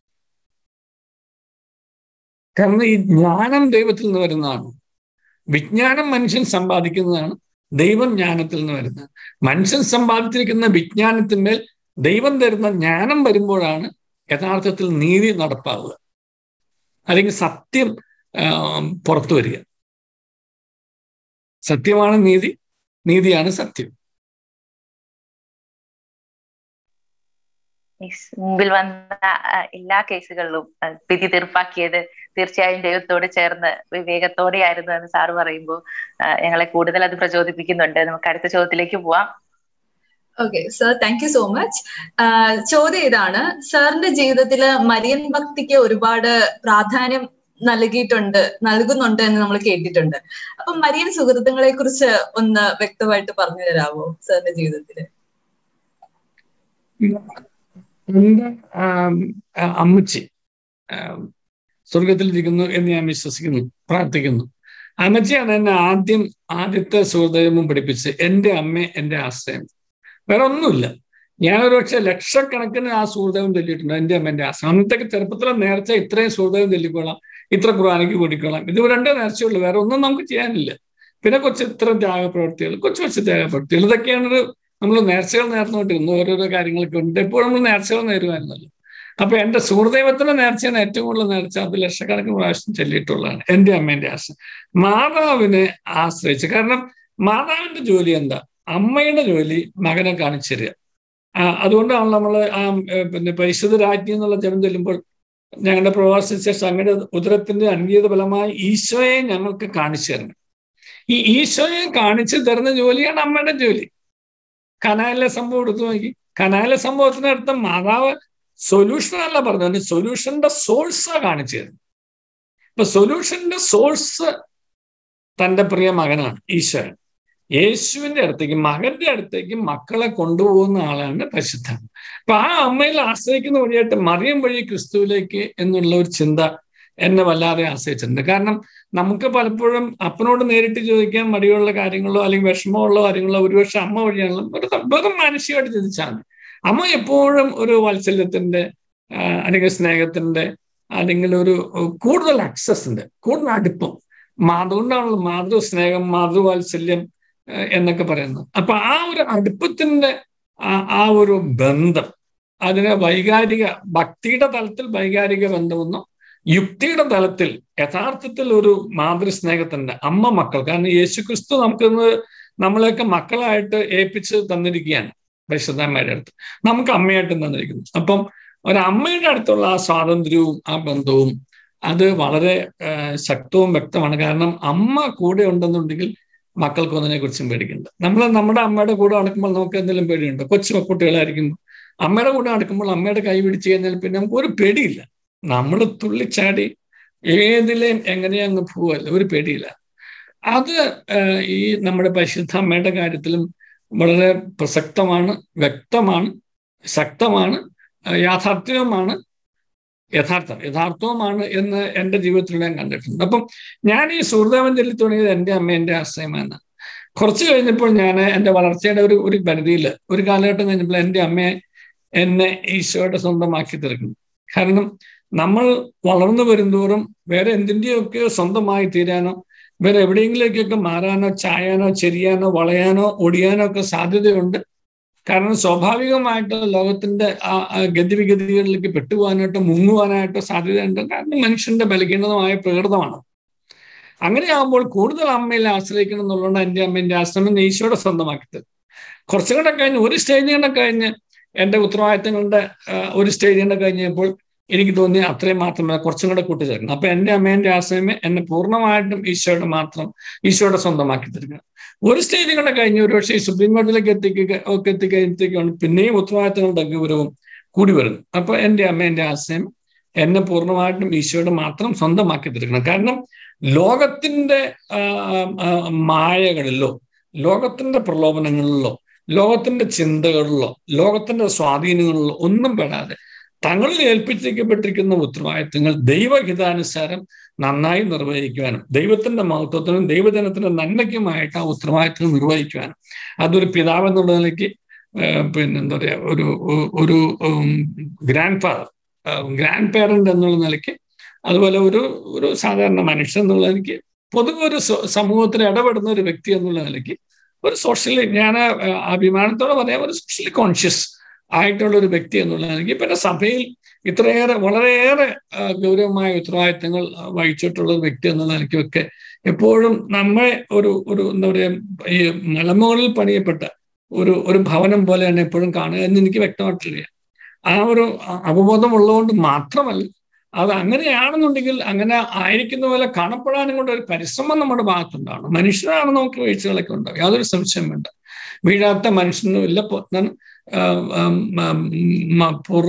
കാരണം ഈ ജ്ഞാനം ദൈവത്തിൽ നിന്ന് വരുന്നതാണ് വിജ്ഞാനം മനുഷ്യൻ സമ്പാദിക്കുന്നതാണ് ദൈവം ജ്ഞാനത്തിൽ നിന്ന് വരുന്നത് മനുഷ്യൻ സമ്പാദിച്ചിരിക്കുന്ന വിജ്ഞാനത്തിന്മേൽ ദൈവം തരുന്ന ജ്ഞാനം വരുമ്പോഴാണ് യഥാർത്ഥത്തിൽ നീതി നടപ്പാവുക അല്ലെങ്കിൽ സത്യം പുറത്തു വരിക സത്യമാണ് നീതി നീതിയാണ് സത്യം മുമ്പിൽ വന്ന എല്ലാ കേസുകളിലും വിധി തീർപ്പാക്കിയത് തീർച്ചയായും ദൈവത്തോട് ചേർന്ന് വിവേകത്തോടെയായിരുന്നു എന്ന് സാറ് പറയുമ്പോൾ ഞങ്ങളെ കൂടുതൽ അത് പ്രചോദിപ്പിക്കുന്നുണ്ട് നമുക്ക് അടുത്ത ചോദ്യത്തിലേക്ക് പോവാം okay sir thank you so much ചോദ്യം ഇതാണ് സാറിന്റെ ജീവിതത്തിൽ മരിയൻ ഭക്തിക്ക് ഒരുപാട് പ്രാധാന്യം നൽകിയിട്ടുണ്ട് നൽകുന്നുണ്ട് എന്ന് നമ്മൾ കേട്ടിട്ടുണ്ട് അപ്പൊ മരിയൻ സുഹൃത്തുക്കളെ കുറിച്ച് ഒന്ന് വ്യക്തമായിട്ട് പറഞ്ഞു തരാമോ സാറിന്റെ ജീവിതത്തില് എന്റെ അമ്മച്ചി സ്വർഗത്തിലിരിക്കുന്നു എന്ന് ഞാൻ വിശ്വസിക്കുന്നു പ്രാർത്ഥിക്കുന്നു അമ്മച്ചിയാണ് എന്നെ ആദ്യം ആദ്യത്തെ സുഹൃദൈവം പഠിപ്പിച്ച് എന്റെ അമ്മ എന്റെ ആശ്രയം വേറെ ഒന്നുമില്ല ഞാനൊരു പക്ഷെ ലക്ഷക്കണക്കിന് ആ സുഹൃദൈവം ചൊല്ലിയിട്ടുണ്ട് എന്റെ അമ്മ എന്റെ ആശ്രയം അന്നത്തെ ചെറുപ്പത്തിലെ നേർച്ച ഇത്രയും സുഹൃദൈവം ചൊല്ലിക്കോളാം ഇത്ര ഖുറാനിക്ക് കൂടിക്കോളാം ഇത് രണ്ടേ നേർച്ചയുള്ളൂ വേറെ ഒന്നും നമുക്ക് ചെയ്യാനില്ല പിന്നെ കൊച്ചു ഇത്ര ത്യാഗപ്രവൃത്തികൾ കൊച്ചു കൊച്ചു ത്യാഗപ്രവൃത്തികൾ ഇതൊക്കെയാണ് ഒരു നമ്മൾ നേർച്ചകൾ നേർന്നുകൊണ്ടിരുന്നു ഓരോരോ കാര്യങ്ങളൊക്കെ ഉണ്ട് എപ്പോഴും നമ്മൾ നേർച്ചകൾ നേരുമായിരുന്നല്ലോ അപ്പൊ എന്റെ സുഹൃദൈവത്തിന്റെ നേർച്ചയാണ് ഏറ്റവും കൂടുതൽ നേർച്ച അത് ലക്ഷക്കണക്കിന് പ്രാവശ്യം ചൊല്ലിയിട്ടുള്ളതാണ് എന്റെ അമ്മേന്റെ ആശ്രയം മാതാവിനെ ആശ്രയിച്ച് കാരണം മാതാവിന്റെ ജോലി എന്താ അമ്മയുടെ ജോലി മകനെ കാണിച്ചു തരിക അതുകൊണ്ടാണ് നമ്മൾ ആ പിന്നെ പരിശുദ്ധ രാജ്ഞി എന്നുള്ള ജനം ചൊല്ലുമ്പോൾ ഞങ്ങളുടെ പ്രവാസ ശേഷം അങ്ങയുടെ ഉദരത്തിന്റെ അംഗീത ഫലമായി ഈശോയെ ഞങ്ങൾക്ക് കാണിച്ചു തരണം ഈ ഈശോയെ കാണിച്ചു തരുന്ന ജോലിയാണ് അമ്മയുടെ ജോലി കനാലിലെ സംഭവം എടുത്തു നോക്കി കനാലിലെ സംഭവത്തിനടുത്ത് മാതാവ് സൊല്യൂഷൻ അല്ല പറഞ്ഞത് സൊല്യൂഷന്റെ സോഴ്സ് കാണിച്ചു തരുന്നത് ഇപ്പൊ സൊല്യൂഷന്റെ സോഴ്സ് തന്റെ പ്രിയ മകനാണ് ഈശോയാണ് യേശുവിന്റെ അടുത്തേക്ക് മകന്റെ അടുത്തേക്ക് മക്കളെ കൊണ്ടുപോകുന്ന ആളാണ് പരിശുദ്ധൻ അപ്പൊ ആ അമ്മയിൽ ആശ്രയിക്കുന്ന വഴിയായിട്ട് മറിയം വഴി ക്രിസ്തുവിലേക്ക് എന്നുള്ള ഒരു ചിന്ത എന്നെ വല്ലാതെ ആശ്രയിച്ചിട്ടുണ്ട് കാരണം നമുക്ക് പലപ്പോഴും അപ്പനോട് നേരിട്ട് ചോദിക്കാൻ മടിയുള്ള കാര്യങ്ങളോ അല്ലെങ്കിൽ വിഷമമുള്ള കാര്യങ്ങളോ ഒരുപക്ഷെ അമ്മ വഴിയാണല്ലോ ഒരു വെറും മാനസികമായിട്ട് ചിന്തിച്ചാൽ മതി അമ്മ എപ്പോഴും ഒരു വാത്സല്യത്തിന്റെ അല്ലെങ്കിൽ സ്നേഹത്തിന്റെ അല്ലെങ്കിൽ ഒരു കൂടുതൽ അക്സസിന്റെ കൂടുതൽ അടുപ്പം അതുകൊണ്ടാണല്ലോ മാതൃ സ്നേഹം മാതൃവാത്സല്യം എന്നൊക്കെ പറയുന്നത് അപ്പൊ ആ ഒരു അടുപ്പത്തിന്റെ ആ ഒരു ബന്ധം അതിനെ വൈകാരിക ഭക്തിയുടെ തലത്തിൽ വൈകാരിക ബന്ധമെന്നോ യുക്തിയുടെ തലത്തിൽ യഥാർത്ഥത്തിൽ ഒരു മാതൃസ്നേഹത്തിന്റെ അമ്മ മക്കൾ കാരണം യേശു ക്രിസ്തു നമുക്കിന്ന് നമ്മളെയൊക്കെ മക്കളായിട്ട് ഏൽപ്പിച്ച് തന്നിരിക്കുകയാണ് പരിശുദ്ധമ്മയുടെ അടുത്ത് നമുക്ക് അമ്മയായിട്ട് തന്നിരിക്കുന്നു അപ്പം ഒരമ്മയുടെ അടുത്തുള്ള ആ സ്വാതന്ത്ര്യവും ആ ബന്ധവും അത് വളരെ ശക്തവും വ്യക്തമാണ് കാരണം അമ്മ കൂടെ ഉണ്ടെന്നുണ്ടെങ്കിൽ മക്കൾക്ക് ഒന്നിനെ കുറിച്ചും പേടിക്കണ്ട നമ്മൾ നമ്മുടെ അമ്മയുടെ കൂടെ നടക്കുമ്പോൾ നമുക്ക് എന്തെങ്കിലും പേടിയുണ്ട് കൊച്ചു കുട്ടികളായിരിക്കുമ്പോൾ അമ്മയുടെ കൂടെ നടക്കുമ്പോൾ അമ്മയുടെ കൈ പിടിച്ച് കഴിഞ്ഞാൽ പിന്നെ നമുക്ക് ഒരു പേടിയില്ല നമ്മൾ തുള്ളിച്ചാടി ഏതിലേയും എങ്ങനെയും അങ്ങ് പോവല്ല ഒരു പേടിയില്ല അത് ഈ നമ്മുടെ പരിശുദ്ധ അമ്മയുടെ കാര്യത്തിലും വളരെ പ്രസക്തമാണ് വ്യക്തമാണ് ശക്തമാണ് യാഥാർത്ഥ്യവുമാണ് യഥാർത്ഥം യഥാർത്ഥവുമാണ് എന്ന് എൻ്റെ ജീവിതത്തിൽ ഞാൻ കണ്ടിട്ടുണ്ട് അപ്പം ഞാൻ ഈ സുഹൃദേവൻ ചൊല്ലി തുടങ്ങിയത് എൻ്റെ അമ്മ എൻ്റെ ആശ്രയമാണ് കുറച്ച് കഴിഞ്ഞപ്പോൾ ഞാൻ എൻ്റെ വളർച്ചയുടെ ഒരു ഒരു പരിധിയിൽ ഒരു കാലഘട്ടം കഴിഞ്ഞപ്പോൾ എൻ്റെ അമ്മയെ എന്നെ ഈശോയുടെ സ്വന്തമാക്കി തീർക്കുന്നു കാരണം നമ്മൾ വളർന്നു വരുന്തോറും വേറെ എന്തിൻ്റെയൊക്കെ സ്വന്തമായി തീരാനോ വേറെ എവിടെയെങ്കിലേക്കൊക്കെ മാറാനോ ചായാനോ ചെരിയാനോ വളയാനോ ഒടിയാനോ ഒക്കെ സാധ്യതയുണ്ട് കാരണം സ്വാഭാവികമായിട്ട് ലോകത്തിന്റെ ആ ഗതിവിഗതികളിലേക്ക് പെട്ടുപോകാനായിട്ടോ മുങ്ങുവാനായിട്ടോ സാധ്യതയുണ്ട് കാരണം മനുഷ്യന്റെ ബലഹീനതമായ പ്രകൃതമാണ് അങ്ങനെയാകുമ്പോൾ കൂടുതൽ അമ്മയിൽ ആശ്രയിക്കണം എന്നുള്ളതുകൊണ്ട് എൻ്റെ അമ്മേൻ്റെ ആശ്രമം ഈശോയുടെ സ്വന്തമാക്കിയത് കുറച്ചും കൂടെ കഴിഞ്ഞ് ഒരു സ്റ്റേജ് കൂടെ കഴിഞ്ഞ് എൻ്റെ ഉത്തരവാദിത്തങ്ങളുടെ ഒരു സ്റ്റേജ് കൂടെ കഴിഞ്ഞപ്പോൾ എനിക്ക് തോന്നി അത്രയും മാത്രമേ കുറച്ചും കൂടെ കൂട്ടിച്ചേർക്കണം അപ്പൊ എൻ്റെ അമ്മേൻ്റെ ആശ്രയമേ എന്നെ പൂർണ്ണമായിട്ടും ഈശോയുടെ മാത്രം ഈശോയുടെ സ്വന്തമാക്കി തീർക്കണം ഒരു സ്റ്റേജ് കൂടെ കഴിഞ്ഞ് ഒരു പക്ഷേ സുപ്രീം കോടതിയിലേക്ക് എത്തിക്കുക ഒക്കെ എത്തിക്കഴിഞ്ഞത്തേക്കാണ് പിന്നെയും ഉത്തരവാദിത്തങ്ങളുടെ ഗൗരവം കൂടി വരുന്നു അപ്പൊ എൻ്റെ അമ്മേൻ്റെ ആശയം എന്നെ പൂർണ്ണമായിട്ടും ഈശോയുടെ മാത്രം സ്വന്തമാക്കി തീർക്കണം കാരണം ലോകത്തിന്റെ മായകളിലോ ലോകത്തിന്റെ പ്രലോഭനങ്ങളിലോ ലോകത്തിന്റെ ചിന്തകളിലോ ലോകത്തിന്റെ സ്വാധീനങ്ങളിലോ ഒന്നും പെടാതെ തങ്ങളിൽ ഏൽപ്പിച്ചിരിക്കപ്പെട്ടിരിക്കുന്ന ഉത്തരവാദിത്തങ്ങൾ ദൈവഹിതാനുസാരം നന്നായി നിർവഹിക്കുവാനും ദൈവത്തിന്റെ മഹത്വത്തിനും ദൈവജനത്തിന്റെ നന്മയ്ക്കുമായിട്ട് ആ ഉത്തരവാദിത്തം നിർവഹിക്കുവാനും അതൊരു പിതാവ് എന്നുള്ള നിലയ്ക്ക് പിന്നെ എന്താ പറയാ ഒരു ഒരു ഗ്രാൻഡ് ഫാദർ ഗ്രാൻഡ് പേരന്റ് എന്നുള്ള നിലയ്ക്ക് അതുപോലെ ഒരു ഒരു സാധാരണ മനുഷ്യൻ എന്നുള്ള നിലയ്ക്ക് പൊതുവെ ഒരു സമൂഹത്തിൽ ഇടപെടുന്ന ഒരു വ്യക്തി എന്നുള്ള നിലയ്ക്ക് ഒരു സോഷ്യലി ഞാൻ അഭിമാനത്തോടെ പറയാം ഒരു സോഷ്യലി കോൺഷ്യസ് ആയിട്ടുള്ള ഒരു വ്യക്തി എന്നുള്ള നിലയ്ക്ക് പിന്നെ സഭയിൽ ഇത്രയേറെ വളരെയേറെ ഗൗരവമായ ഉത്തരവാദിത്തങ്ങൾ വഹിച്ചിട്ടുള്ള ഒരു വ്യക്തി എന്നുള്ള നിലയ്ക്കൊക്കെ എപ്പോഴും നമ്മെ ഒരു ഒരു എന്താ പറയുക ഈ മലമുകളിൽ പണിയപ്പെട്ട ഒരു ഒരു ഭവനം പോലെയാണ് എപ്പോഴും കാണുക എന്ന് എനിക്ക് വ്യക്തമായിട്ടില്ല ആ ഒരു അവബോധം ഉള്ളതുകൊണ്ട് മാത്രമല്ല അത് അങ്ങനെയാണെന്നുണ്ടെങ്കിൽ അങ്ങനെ ആയിരിക്കുന്ന പോലെ കാണപ്പെടാനും കൊണ്ട് ഒരു പരിശ്രമം നമ്മുടെ ഭാഗത്തുണ്ടാവണം മനുഷ്യരാണ് നമുക്ക് വീഴ്ചകളൊക്കെ ഉണ്ടാവും യാതൊരു സംശയം വേണ്ട വീഴാത്ത മനുഷ്യനും ഇല്ല പൂർ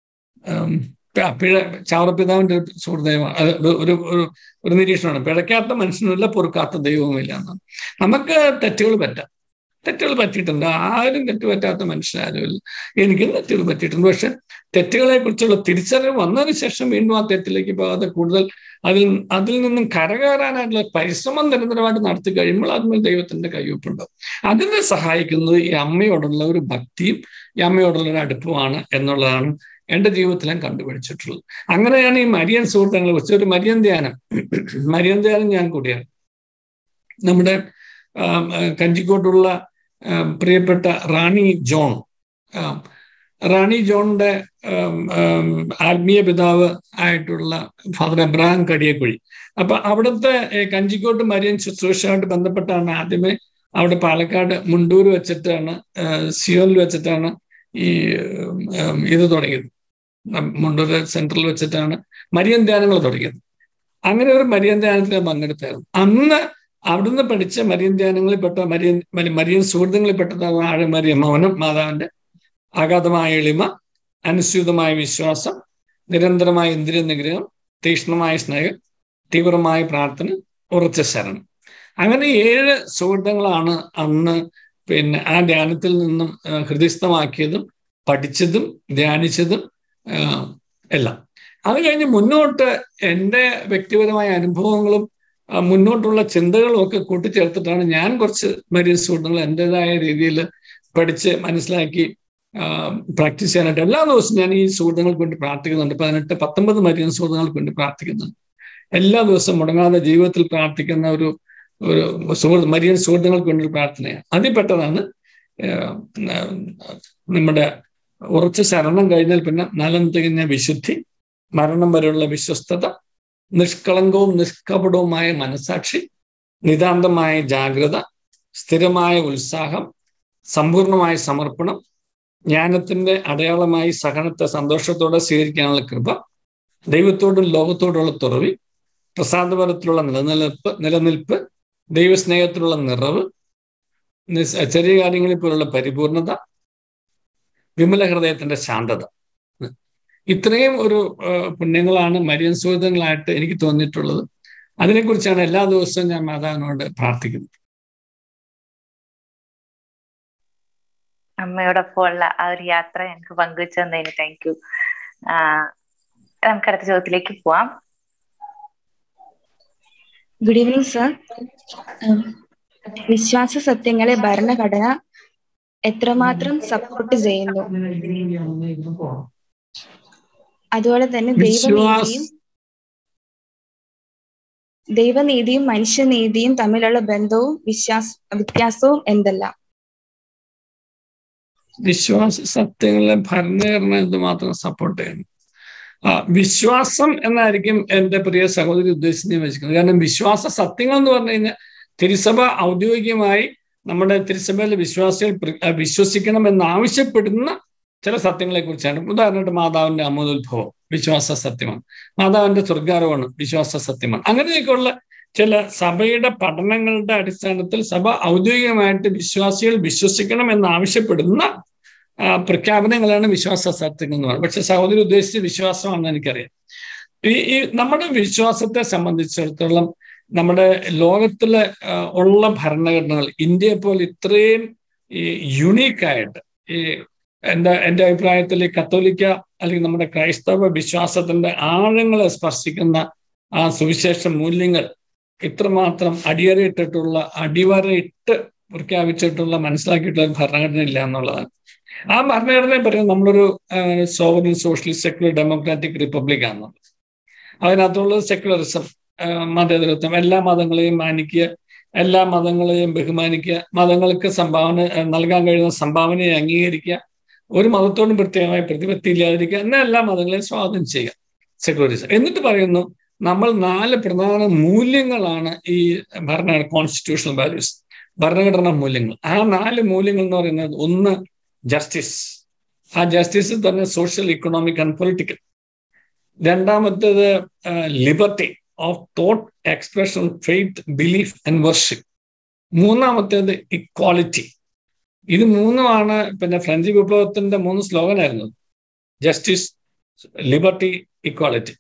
പിഴ ചാവറപിതാവിന്റെ ഒരു സുഹൃദയമാണ് ഒരു ഒരു ഒരു നിരീക്ഷണമാണ് പിഴയ്ക്കാത്ത മനുഷ്യനുമില്ല പൊറുക്കാത്ത ദൈവവുമില്ല എന്നാണ് നമുക്ക് തെറ്റുകൾ പറ്റാം തെറ്റുകൾ പറ്റിയിട്ടുണ്ട് ആരും തെറ്റ് പറ്റാത്ത മനുഷ്യരാരുമില്ല എനിക്കും തെറ്റുകൾ പറ്റിയിട്ടുണ്ട് പക്ഷെ തെറ്റുകളെ കുറിച്ചുള്ള തിരിച്ചറിവ് വന്നതിന് ശേഷം വീണ്ടും ആ തെറ്റിലേക്ക് പോകാതെ കൂടുതൽ അതിൽ അതിൽ നിന്നും കരകയറാനായിട്ടുള്ള പരിശ്രമം നിരന്തരമായിട്ട് നടത്തി കഴിയുമ്പോൾ അതിന്മേൽ ദൈവത്തിന്റെ കയ്യൊപ്പുണ്ടാവും അതിനെ സഹായിക്കുന്നത് ഈ അമ്മയോടുള്ള ഒരു ഭക്തിയും ഈ അമ്മയോടുള്ള ഒരു അടുപ്പമാണ് എന്നുള്ളതാണ് എൻ്റെ ജീവിതത്തിൽ ഞാൻ കണ്ടുപിടിച്ചിട്ടുള്ളത് അങ്ങനെയാണ് ഈ മരിയൻ സുഹൃത്തുക്കളെ കുറിച്ച് ഒരു മരിയൻ ധ്യാനം മരിയൻ ധ്യാനം ഞാൻ കൂടിയാണ് നമ്മുടെ കഞ്ചിക്കോട്ടുള്ള പ്രിയപ്പെട്ട റാണി ജോൺ റാണി ജോണിന്റെ ആത്മീയ പിതാവ് ആയിട്ടുള്ള ഫാദർ എബ്രഹാം കടിയക്കുഴി അപ്പൊ അവിടുത്തെ കഞ്ചിക്കോട്ട് മരിയൻ ശുശ്രൂഷയായിട്ട് ബന്ധപ്പെട്ടാണ് ആദ്യമേ അവിടെ പാലക്കാട് മുണ്ടൂർ വെച്ചിട്ടാണ് സിയോനിൽ വെച്ചിട്ടാണ് ഈ ഇത് തുടങ്ങിയത് മുണ്ടൂർ സെന്ററിൽ വെച്ചിട്ടാണ് മരിയൻ ധ്യാനങ്ങൾ തുടങ്ങിയത് അങ്ങനെ ഒരു മരിയൻ ധ്യാനത്തിൽ പങ്കെടുത്തായിരുന്നു അന്ന് അവിടുന്ന് പഠിച്ച മരിയൻ ധ്യാനങ്ങളിൽ പെട്ട മരിയൻ മരിയൻ സുഹൃത്തുക്കളിൽ പെട്ടതാണ് ആഴമരിയ മൗനം മാതാവിന്റെ അഗാധമായ എളിമ അനുസ്യൂതമായ വിശ്വാസം നിരന്തരമായ ഇന്ദ്രിയ നിഗ്രഹം തീക്ഷ്ണമായ സ്നേഹം തീവ്രമായ പ്രാർത്ഥന ഉറച്ച ശരണം അങ്ങനെ ഏഴ് സുഹൃത്തുക്കളാണ് അന്ന് പിന്നെ ആ ധ്യാനത്തിൽ നിന്നും ഹൃദയസ്ഥമാക്കിയതും പഠിച്ചതും ധ്യാനിച്ചതും എല്ലാം അത് കഴിഞ്ഞ് മുന്നോട്ട് എൻ്റെ വ്യക്തിപരമായ അനുഭവങ്ങളും മുന്നോട്ടുള്ള ചിന്തകളും ഒക്കെ കൂട്ടിച്ചേർത്തിട്ടാണ് ഞാൻ കുറച്ച് മരിയ സുഹൃത്തുക്കൾ എൻ്റെതായ രീതിയിൽ പഠിച്ച് മനസ്സിലാക്കി പ്രാക്ടീസ് ചെയ്യാനായിട്ട് എല്ലാ ദിവസവും ഞാൻ ഈ സുഹൃത്തുക്കൾക്ക് വേണ്ടി പ്രാർത്ഥിക്കുന്നുണ്ട് പതിനെട്ട് പത്തൊമ്പത് മരിയൻ സുഹൃത്തുക്കൾക്ക് വേണ്ടി പ്രാർത്ഥിക്കുന്നുണ്ട് എല്ലാ ദിവസവും മുടങ്ങാതെ ജീവിതത്തിൽ പ്രാർത്ഥിക്കുന്ന ഒരു ഒരു സുഹൃത്ത് മരിയൻ സുഹൃത്തുക്കൾക്ക് വേണ്ടി പ്രാർത്ഥനയാണ് അതിൽ പെട്ടതാണ് നമ്മുടെ ഉറച്ച ശരണം കഴിഞ്ഞാൽ പിന്നെ നലം തികഞ്ഞ വിശുദ്ധി മരണം വരെയുള്ള വിശ്വസ്തത നിഷ്കളങ്കവും നിഷ്കപടവുമായ മനസാക്ഷി നിതാന്തമായ ജാഗ്രത സ്ഥിരമായ ഉത്സാഹം സമ്പൂർണമായ സമർപ്പണം ജ്ഞാനത്തിന്റെ അടയാളമായി സഹനത്തെ സന്തോഷത്തോടെ സ്വീകരിക്കാനുള്ള കൃപ ദൈവത്തോടും ലോകത്തോടുള്ള തുറവി പ്രസാദപരത്തിലുള്ള നിലനിൽപ്പ് നിലനിൽപ്പ് ദൈവസ്നേഹത്തിലുള്ള നിറവ് ചെറിയ കാര്യങ്ങളിൽ പോലുള്ള പരിപൂർണത വിമല ഹൃദയത്തിന്റെ ശാന്തത ഇത്രയും ഒരു പുണ്യങ്ങളാണ് മരിയൻ സുഹൃത്തുക്കളായിട്ട് എനിക്ക് തോന്നിയിട്ടുള്ളത് അതിനെക്കുറിച്ചാണ് എല്ലാ ദിവസവും ഞാൻ മാതാവിനോട് പ്രാർത്ഥിക്കുന്നത് അമ്മയോടൊപ്പം ഉള്ള ആ ഒരു യാത്ര ഞങ്ങൾക്ക് പങ്കുവെച്ചു തന്നതിന് താങ്ക് യു നമുക്ക് അടുത്ത ചോദ്യത്തിലേക്ക് പോവാം ഗുഡ് ഈവനിങ് സർ വിശ്വാസ സത്യങ്ങളെ ഭരണഘടന എത്രമാത്രം സപ്പോർട്ട് ചെയ്യുന്നു അതുപോലെ തന്നെ ദൈവനീതിയും ദൈവനീതിയും മനുഷ്യനീതിയും തമ്മിലുള്ള ബന്ധവും വിശ്വാസ വ്യത്യാസവും എന്തെല്ലാം വിശ്വാസ സത്യങ്ങളെ ഭരണഘടന എന്തുമാത്രം സപ്പോർട്ട് ചെയ്യുന്നു ആ വിശ്വാസം എന്നായിരിക്കും എൻ്റെ പ്രിയ സഹോദരി ഉദ്ദേശിച്ച് വെച്ചിരിക്കുന്നത് കാരണം വിശ്വാസ സത്യങ്ങൾ എന്ന് പറഞ്ഞു കഴിഞ്ഞാൽ തിരുസഭ ഔദ്യോഗികമായി നമ്മുടെ തിരുസഭയിലെ വിശ്വാസികൾ വിശ്വസിക്കണം എന്നാവശ്യപ്പെടുന്ന ചില സത്യങ്ങളെ കുറിച്ചാണ് ഉദാഹരണമായിട്ട് മാതാവിന്റെ അമോദോത്ഭവം വിശ്വാസ സത്യമാണ് മാതാവിന്റെ സ്വർഗാരോഹണം വിശ്വാസ സത്യമാണ് അങ്ങനെയൊക്കെയുള്ള ചില സഭയുടെ പഠനങ്ങളുടെ അടിസ്ഥാനത്തിൽ സഭ ഔദ്യോഗികമായിട്ട് വിശ്വാസികൾ വിശ്വസിക്കണം എന്നാവശ്യപ്പെടുന്ന പ്രഖ്യാപനങ്ങളാണ് വിശ്വാസ സത്യങ്ങൾ എന്ന് പറയുന്നത് പക്ഷെ സഹോദരി ഉദ്ദേശിച്ച് വിശ്വാസമാണെന്ന് എനിക്കറിയാം ഈ ഈ നമ്മുടെ വിശ്വാസത്തെ സംബന്ധിച്ചിടത്തോളം നമ്മുടെ ലോകത്തിലെ ഉള്ള ഭരണഘടനകൾ ഇന്ത്യയെ പോലെ ഇത്രയും ഈ യുണീക്കായിട്ട് ഈ എൻ്റെ എൻ്റെ അഭിപ്രായത്തിൽ കത്തോലിക്ക അല്ലെങ്കിൽ നമ്മുടെ ക്രൈസ്തവ വിശ്വാസത്തിന്റെ ആഴങ്ങളെ സ്പർശിക്കുന്ന ആ സുവിശേഷ മൂല്യങ്ങൾ ഇത്രമാത്രം അടിയറയിട്ടിട്ടുള്ള അടിവരയിട്ട് പ്രഖ്യാപിച്ചിട്ടുള്ള മനസ്സിലാക്കിയിട്ടുള്ള ഒരു ഭരണഘടന ഇല്ല എന്നുള്ളതാണ് ആ ഭരണഘടനയെ പറയുന്നത് നമ്മളൊരു sovereign socialist secular democratic republic ആണെന്നുള്ളത് അതിനകത്തുള്ളത് സെക്യുലറിസം മതേതരത്വം എല്ലാ മതങ്ങളെയും മാനിക്കുക എല്ലാ മതങ്ങളെയും ബഹുമാനിക്കുക മതങ്ങൾക്ക് സംഭാവന നൽകാൻ കഴിയുന്ന സംഭാവനയെ അംഗീകരിക്കുക ഒരു മതത്തോടും പ്രത്യേകമായി പ്രതിപത്തി ഇല്ലാതിരിക്കുക എന്ന എല്ലാ മതങ്ങളെയും സ്വാഗതം ചെയ്യുക സെക്യുലറിസം എന്നിട്ട് പറയുന്നു നമ്മൾ നാല് പ്രധാന മൂല്യങ്ങളാണ് ഈ ഭരണ കോൺസ്റ്റിറ്റ്യൂഷണൽ വാല്യൂസ് ഭരണഘടനാ മൂല്യങ്ങൾ ആ നാല് മൂല്യങ്ങൾ എന്ന് പറയുന്നത് ഒന്ന് ജസ്റ്റിസ് ആ ജസ്റ്റിസ് തന്നെ സോഷ്യൽ ഇക്കണോമിക് ആൻഡ് പൊളിറ്റിക്കൽ രണ്ടാമത്തേത് liberty of thought expression faith belief and worship മൂന്നാമത്തേത് ഇക്വാളിറ്റി ഇത് മൂന്നുമാണ് പിന്നെ ഫ്രഞ്ച് വിപ്ലവത്തിന്റെ മൂന്ന് സ്ലോഗനായിരുന്നു ജസ്റ്റിസ് ലിബർട്ടി ഇക്വാളിറ്റി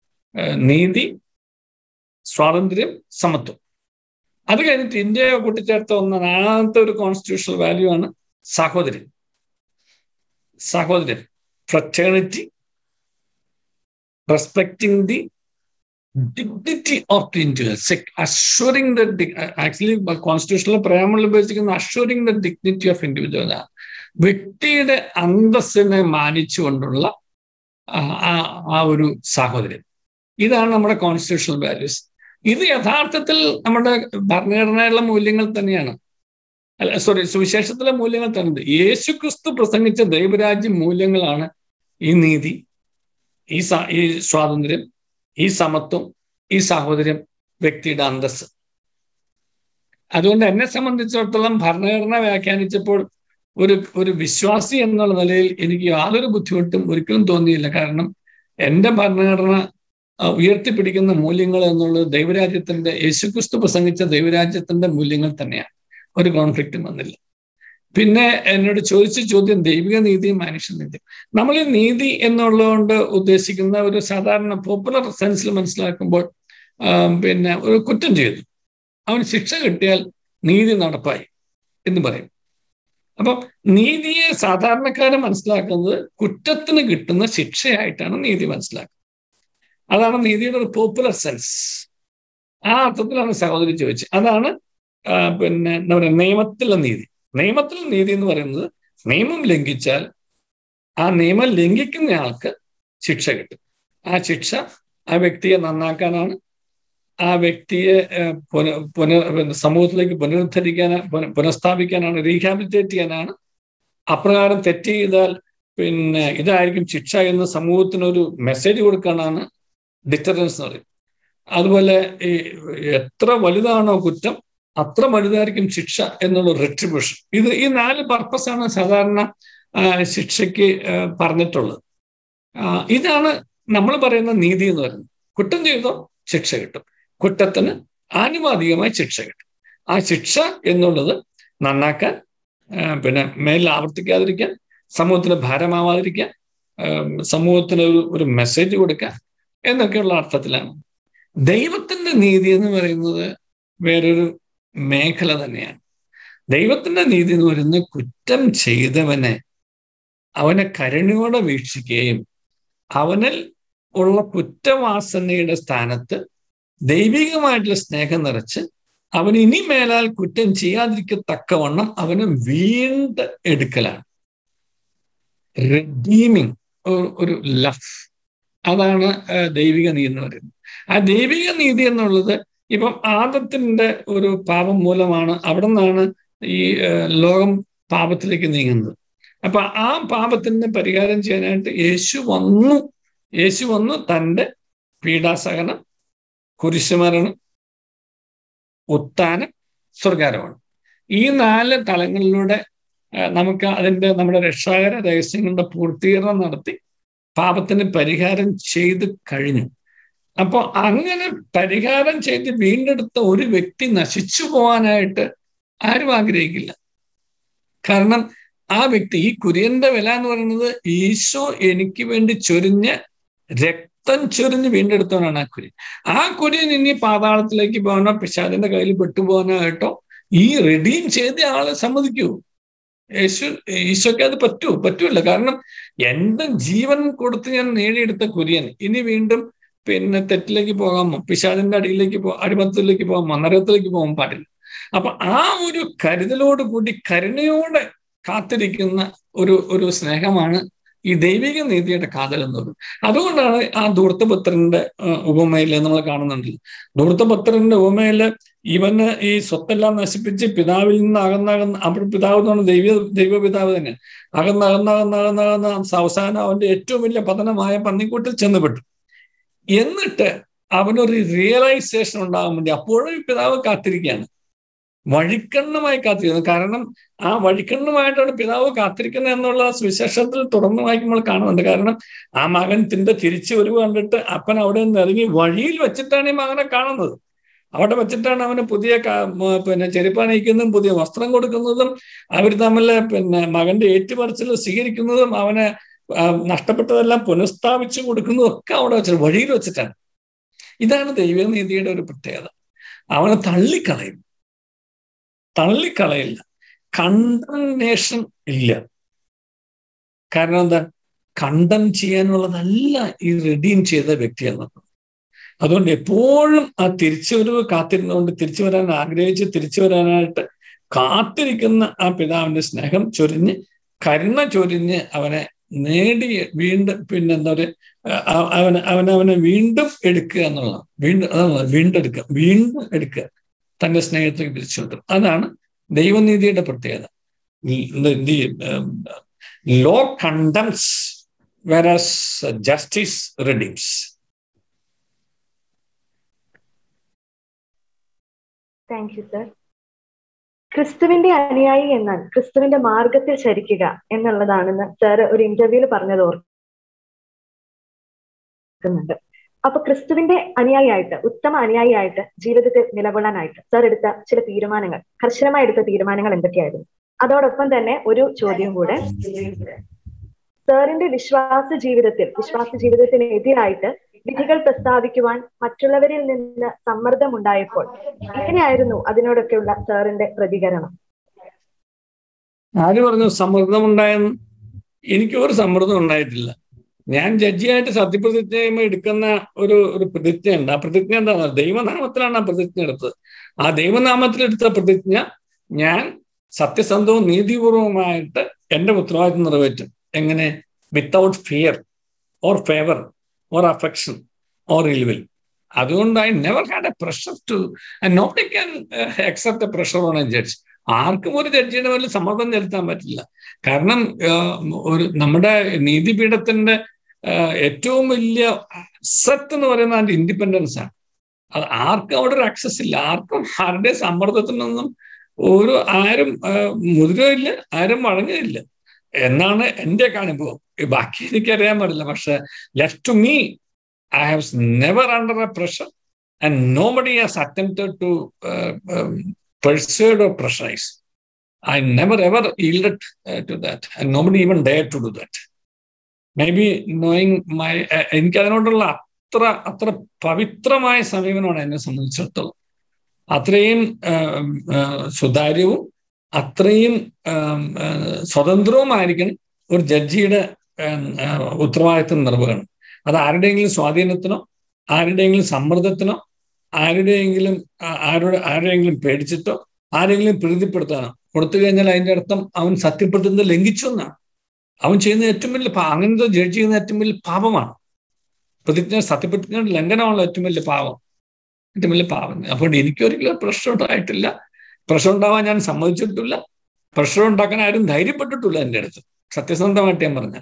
നീതി സ്വാതന്ത്ര്യം സമത്വം അത് കഴിഞ്ഞിട്ട് ഇന്ത്യയെ കൂട്ടിച്ചേർത്ത ഒന്ന് നാലാമത്തെ ഒരു കോൺസ്റ്റിറ്റ്യൂഷണൽ വാല്യൂ ആണ് സാഹോദര്യം സാഹോദര്യം fraternity respecting the dignity of the individual assuring the actually കോൺസ്റ്റിറ്റ്യൂഷനിൽ പ്രയാമങ്ങൾ ഉപയോഗിച്ചിരിക്കുന്ന assuring the dignity of individual വ്യക്തിയുടെ അന്തസ്സിനെ മാനിച്ചുകൊണ്ടുള്ള ആ ഒരു സാഹോദര്യം ഇതാണ് നമ്മുടെ കോൺസ്റ്റിറ്റ്യൂഷണൽ വാല്യൂസ് ഇത് യഥാർത്ഥത്തിൽ നമ്മുടെ ഭരണഘടനയിലുള്ള മൂല്യങ്ങൾ തന്നെയാണ് അല്ല സോറി സുവിശേഷത്തിലെ മൂല്യങ്ങൾ തന്നെ യേശു ക്രിസ്തു പ്രസംഗിച്ച ദൈവരാജ്യ മൂല്യങ്ങളാണ് ഈ നീതി ഈ ഈ സ്വാതന്ത്ര്യം ഈ സമത്വം ഈ സാഹോദര്യം വ്യക്തിയുടെ അന്തസ് അതുകൊണ്ട് എന്നെ സംബന്ധിച്ചിടത്തോളം ഭരണഘടന വ്യാഖ്യാനിച്ചപ്പോൾ ഒരു ഒരു വിശ്വാസി എന്നുള്ള നിലയിൽ എനിക്ക് യാതൊരു ബുദ്ധിമുട്ടും ഒരിക്കലും തോന്നിയില്ല കാരണം എൻ്റെ ഭരണഘടന ഉയർത്തിപ്പിടിക്കുന്ന മൂല്യങ്ങൾ എന്നുള്ളത് ദൈവരാജ്യത്തിന്റെ യേശുക്രിസ്തു പ്രസംഗിച്ച ദൈവരാജ്യത്തിന്റെ മൂല്യങ്ങൾ തന്നെയാണ് ഒരു കോൺഫ്ലിക്റ്റും വന്നില്ല പിന്നെ എന്നോട് ചോദിച്ച ചോദ്യം ദൈവിക നീതിയും മനുഷ്യനീതിയും നമ്മൾ ഈ നീതി എന്നുള്ളതുകൊണ്ട് ഉദ്ദേശിക്കുന്ന ഒരു സാധാരണ പോപ്പുലർ സെൻസിൽ മനസ്സിലാക്കുമ്പോൾ പിന്നെ ഒരു കുറ്റം ചെയ്തു അവൻ ശിക്ഷ കിട്ടിയാൽ നീതി നടപ്പായി എന്ന് പറയും അപ്പം നീതിയെ സാധാരണക്കാരൻ മനസ്സിലാക്കുന്നത് കുറ്റത്തിന് കിട്ടുന്ന ശിക്ഷയായിട്ടാണ് നീതി മനസ്സിലാക്കുന്നത് അതാണ് നീതിയുടെ ഒരു പോപ്പുലർ സെൻസ് ആ അർത്ഥത്തിലാണ് സഹോദരി ചോദിച്ചത് അതാണ് പിന്നെ എന്താ പറയുക നിയമത്തിലെ നീതി നിയമത്തിലെ നീതി എന്ന് പറയുന്നത് നിയമം ലംഘിച്ചാൽ ആ നിയമം ലംഘിക്കുന്നയാൾക്ക് ശിക്ഷ കിട്ടും ആ ശിക്ഷ ആ വ്യക്തിയെ നന്നാക്കാനാണ് ആ വ്യക്തിയെ പുന പുനർ സമൂഹത്തിലേക്ക് പുനരുദ്ധരിക്കാൻ പുനഃസ്ഥാപിക്കാനാണ് റീഹാബിലിറ്റേറ്റ് ചെയ്യാനാണ് അപ്രകാരം തെറ്റ് ചെയ്താൽ പിന്നെ ഇതായിരിക്കും ശിക്ഷ എന്ന് സമൂഹത്തിന് ഒരു മെസ്സേജ് കൊടുക്കാനാണ് ഡിറ്ററൻസ് എന്ന് പറയും അതുപോലെ ഈ എത്ര വലുതാണോ കുറ്റം അത്ര വലുതായിരിക്കും ശിക്ഷ എന്നുള്ള റെട്രിബ്യൂഷൻ ഇത് ഈ നാല് പർപ്പസാണ് സാധാരണ ശിക്ഷയ്ക്ക് പറഞ്ഞിട്ടുള്ളത് ഇതാണ് നമ്മൾ പറയുന്ന നീതി എന്ന് പറയുന്നത് കുറ്റം ചെയ്തോ ശിക്ഷ കിട്ടും കുറ്റത്തിന് ആനുപാതികമായി ശിക്ഷ കിട്ടും ആ ശിക്ഷ എന്നുള്ളത് നന്നാക്കാൻ പിന്നെ മേലിൽ ആവർത്തിക്കാതിരിക്കാൻ സമൂഹത്തിന് ഭാരമാവാതിരിക്കാൻ സമൂഹത്തിന് ഒരു ഒരു മെസ്സേജ് കൊടുക്കാൻ എന്നൊക്കെയുള്ള അർത്ഥത്തിലാണ് ദൈവത്തിന്റെ നീതി എന്ന് പറയുന്നത് വേറൊരു മേഖല തന്നെയാണ് ദൈവത്തിന്റെ നീതി എന്ന് പറയുന്നത് കുറ്റം ചെയ്തവനെ അവനെ കരുണയോടെ വീക്ഷിക്കുകയും അവനിൽ ഉള്ള കുറ്റവാസനയുടെ സ്ഥാനത്ത് ദൈവികമായിട്ടുള്ള സ്നേഹം നിറച്ച് അവൻ ഇനി മേലാൽ കുറ്റം ചെയ്യാതിരിക്കത്തക്കവണ്ണം അവനെ വീണ്ട് എടുക്കലാണ് റെഡീമിങ് ഒരു ലഫ് അതാണ് ദൈവിക നീതി എന്ന് പറയുന്നത് ആ ദൈവിക നീതി എന്നുള്ളത് ഇപ്പം ആദത്തിന്റെ ഒരു പാപം മൂലമാണ് അവിടെ നിന്നാണ് ഈ ലോകം പാപത്തിലേക്ക് നീങ്ങുന്നത് അപ്പൊ ആ പാപത്തിന് പരിഹാരം ചെയ്യാനായിട്ട് യേശു വന്നു യേശു വന്നു തൻ്റെ പീഡാസഹനം കുരിശുമരണം ഉത്താനം സ്വർഗാരമാണ് ഈ നാല് തലങ്ങളിലൂടെ നമുക്ക് അതിൻ്റെ നമ്മുടെ രക്ഷാകര രഹസ്യങ്ങളുടെ പൂർത്തീകരണം നടത്തി പാപത്തിന് പരിഹാരം ചെയ്ത് കഴിഞ്ഞു അപ്പോൾ അങ്ങനെ പരിഹാരം ചെയ്ത് വീണ്ടെടുത്ത ഒരു വ്യക്തി നശിച്ചു പോകാനായിട്ട് ആരും ആഗ്രഹിക്കില്ല കാരണം ആ വ്യക്തി ഈ കുര്യന്റെ വില എന്ന് പറയുന്നത് ഈശോ എനിക്ക് വേണ്ടി ചൊരിഞ്ഞ് രക്തം ചൊരിഞ്ഞ് വീണ്ടെടുത്തവനാണ് ആ കുര്യൻ ആ കുര്യൻ ഇനി പാതാളത്തിലേക്ക് പോകാനോ പിശാദിന്റെ കയ്യിൽ പെട്ടുപോകാനോ ഈ റെഡീം ചെയ്ത ആളെ സമ്മതിക്കൂ യേശു ഈശോയ്ക്ക് അത് പറ്റൂ പറ്റൂല കാരണം എന്റെ ജീവൻ കൊടുത്ത് ഞാൻ നേടിയെടുത്ത കുര്യൻ ഇനി വീണ്ടും പിന്നെ തെറ്റിലേക്ക് പോകാമോ പിശാദിന്റെ അടിയിലേക്ക് പോ അടിമത്തത്തിലേക്ക് പോകാമോ നരകത്തിലേക്ക് പോകാൻ പാടില്ല അപ്പൊ ആ ഒരു കരുതലോട് കൂടി കരുണയോടെ കാത്തിരിക്കുന്ന ഒരു ഒരു സ്നേഹമാണ് ഈ ദൈവിക നീതിയുടെ കാതൽ എന്ന് പറയുന്നത് അതുകൊണ്ടാണ് ആ ധൂർത്തപുത്രന്റെ ഉപമയിൽ നമ്മൾ കാണുന്നുണ്ട് ധൂർത്തപുത്രന്റെ ഉപമയില് ഇവന് ഈ സ്വത്തെല്ലാം നശിപ്പിച്ച് പിതാവിൽ നിന്ന് അകന്നകന്ന് അപ്പോൾ പിതാവ് എന്ന് പറഞ്ഞാൽ ദൈവ ദൈവപിതാവ് തന്നെ അകന്നകന്നകന്നകന്നകന്ന അവസാനം അവന്റെ ഏറ്റവും വലിയ പതനമായ പന്നിക്കൂട്ടിൽ ചെന്നുപെട്ടു എന്നിട്ട് അവനൊരു റിയലൈസേഷൻ ഉണ്ടാകാൻ വേണ്ടി അപ്പോഴും പിതാവ് കാത്തിരിക്കുകയാണ് വഴിക്കണ്ണുമായി കാത്തിരിക്കുന്നത് കാരണം ആ വഴിക്കണ്ണുമായിട്ടാണ് പിതാവ് കാത്തിരിക്കുന്നത് എന്നുള്ള സുവിശേഷത്തിൽ തുടർന്ന് വായിക്കുമ്പോൾ കാണുന്നുണ്ട് കാരണം ആ മകൻ തിന്റെ തിരിച്ചു വരവ് കണ്ടിട്ട് അപ്പൻ അവിടെ നിന്ന് ഇറങ്ങി വഴിയിൽ വെച്ചിട്ടാണ് ഈ മകനെ കാണുന്നത് അവിടെ വെച്ചിട്ടാണ് അവന് പുതിയ പിന്നെ ചെരുപ്പാനയിക്കുന്നതും പുതിയ വസ്ത്രം കൊടുക്കുന്നതും അവർ തമ്മിൽ പിന്നെ മകന്റെ ഏറ്റുപറച്ചിൽ സ്വീകരിക്കുന്നതും അവനെ നഷ്ടപ്പെട്ടതെല്ലാം പുനഃസ്ഥാപിച്ചു കൊടുക്കുന്നതും ഒക്കെ അവിടെ വെച്ചിട്ട് വഴിയിൽ വെച്ചിട്ടാണ് ഇതാണ് ദൈവനീതിയുടെ ഒരു പ്രത്യേകത അവനെ തള്ളിക്കളയും തള്ളിക്കളയില്ല കണ്ടംനേഷൻ ഇല്ല കാരണം എന്താ കണ്ടം ചെയ്യാനുള്ളതല്ല ഈ റെഡീം ചെയ്ത വ്യക്തി എന്നത് അതുകൊണ്ട് എപ്പോഴും ആ തിരിച്ചുവരവ് കാത്തിരുന്നുകൊണ്ട് തിരിച്ചു വരാൻ ആഗ്രഹിച്ച് തിരിച്ചു വരാനായിട്ട് കാത്തിരിക്കുന്ന ആ പിതാവിന്റെ സ്നേഹം ചൊരിഞ്ഞ് കരുണ ചൊരിഞ്ഞ് അവനെ നേടി വീണ്ടും പിന്നെ എന്താ പറയുക അവനെ അവനവനെ വീണ്ടും എടുക്കുക എന്നുള്ളതാണ് വീണ്ടും അതാണ് വീണ്ടെടുക്കുക വീണ്ടും എടുക്കുക തന്റെ സ്നേഹത്തിലേക്ക് തിരിച്ചു കൊണ്ടുവരും അതാണ് ദൈവനീതിയുടെ പ്രത്യേകത law condemns versus justice redeems thank you sir ക്രിസ്തുവിന്റെ അനുയായി എന്നാൽ ക്രിസ്തുവിന്റെ മാർഗത്തിൽ ചരിക്കുക എന്നുള്ളതാണെന്ന് സാർ ഒരു ഇന്റർവ്യൂവിൽ പറഞ്ഞത് ഓർക്കുന്നുണ്ട് അപ്പൊ ക്രിസ്തുവിന്റെ അനുയായിയായിട്ട് ഉത്തമ അനുയായിയായിട്ട് ജീവിതത്തിൽ നിലകൊള്ളാനായിട്ട് സാർ എടുത്ത ചില തീരുമാനങ്ങൾ കർശനമായി എടുത്ത തീരുമാനങ്ങൾ എന്തൊക്കെയായിരുന്നു അതോടൊപ്പം തന്നെ ഒരു ചോദ്യം കൂടെ സാറിന്റെ വിശ്വാസ ജീവിതത്തിൽ വിശ്വാസ ജീവിതത്തിനെതിരായിട്ട് വിധികൾ പ്രസ്താവിക്കുവാൻ മറ്റുള്ളവരിൽ നിന്ന് സമ്മർദ്ദം ഉണ്ടായപ്പോൾ എങ്ങനെയായിരുന്നു അതിനോടൊക്കെയുള്ള സാറിന്റെ പ്രതികരണം ആര് പറഞ്ഞു സമ്മർദ്ദം ഉണ്ടായെന്ന് എനിക്ക് ഒരു സമ്മർദ്ദം ഉണ്ടായിട്ടില്ല ഞാൻ ജഡ്ജിയായിട്ട് സത്യപ്രതിജ്ഞ ചെയ്യുമ്പോൾ എടുക്കുന്ന ഒരു ഒരു പ്രതിജ്ഞയുണ്ട് ആ പ്രതിജ്ഞ എന്താണ് ദൈവനാമത്തിലാണ് ആ പ്രതിജ്ഞ എടുത്തത് ആ ദൈവനാമത്തിൽ എടുത്ത പ്രതിജ്ഞ ഞാൻ സത്യസന്ധവും നീതിപൂർവമായിട്ട് എന്റെ ഉത്തരവാദിത്വം നിറവേറ്റും എങ്ങനെ without fear or favour or affection or ill will അതുകൊണ്ട് I never had a pressure to not can accept a pressure on a judge ആർക്കും ഒരു ജഡ്ജിയുടെ മേലിൽ സമ്മർദ്ദം ചെലുത്താൻ പറ്റില്ല കാരണം ഒരു നമ്മുടെ നീതിപീഠത്തിന്റെ ഏറ്റവും വലിയ അസറ്റ് എന്ന് പറയുന്നത് അതിന്റെ ഇൻഡിപെൻഡൻസ് ആണ് അത് ആർക്കും അവിടെ ഒരു ആക്സസ് ഇല്ല ആർക്കും ആരുടെ സമ്മർദ്ദത്തിനൊന്നും ഒരു ആരും മുതിരയില്ല ആരും വഴങ്ങിയില്ല എന്നാണ് എന്റെയൊക്കെ അനുഭവം ബാക്കി എനിക്കറിയാൻ പാടില്ല പക്ഷെ left to me I have never under a pressure and nobody has attempted to persuade or pressurize. I never ever yielded uh, to that, and nobody even dared to do that. Maybe knowing my എനിക്ക് അതിനോടുള്ള അത്ര അത്ര പവിത്രമായ സമീപനമാണ് എന്നെ സംബന്ധിച്ചിടത്തോളം അത്രയും സുതാര്യവും അത്രയും സ്വതന്ത്രവുമായിരിക്കണം ഒരു ജഡ്ജിയുടെ ഉത്തരവാദിത്വം നിർവഹണം അത് ആരുടെയെങ്കിലും സ്വാധീനത്തിനോ ആരുടെയെങ്കിലും സമ്മർദ്ദത്തിനോ ആരുടെയെങ്കിലും ആരുടെ ആരെയെങ്കിലും പേടിച്ചിട്ടോ ആരെങ്കിലും പ്രീതിപ്പെടുത്താനോ കൊടുത്തു കഴിഞ്ഞാൽ അതിന്റെ അർത്ഥം അവൻ സത്യപ്പെടുത്തുന്നത് ലംഘിച്ചു എന്നാണ് അവൻ ചെയ്യുന്ന ഏറ്റവും വലിയ അങ്ങനത്തെ ജഡ്ജ് ചെയ്യുന്ന ഏറ്റവും വലിയ പാപമാണ് പ്രതിജ്ഞ സത്യപ്രതിജ്ഞ ലംഘനമാണല്ലോ ഏറ്റവും വലിയ പാപം ഏറ്റവും വലിയ പാപം അപ്പോൾ എനിക്കൊരിക്കലും പ്രശ്നം ഉണ്ടായിട്ടില്ല പ്രശ്നം ഉണ്ടാവാൻ ഞാൻ സമ്മതിച്ചിട്ടില്ല പ്രശ്നം ഉണ്ടാക്കാൻ ആരും ധൈര്യപ്പെട്ടിട്ടില്ല എൻ്റെ അടുത്ത് സത്യസന്ധമായിട്ട് ഞാൻ പറഞ്ഞ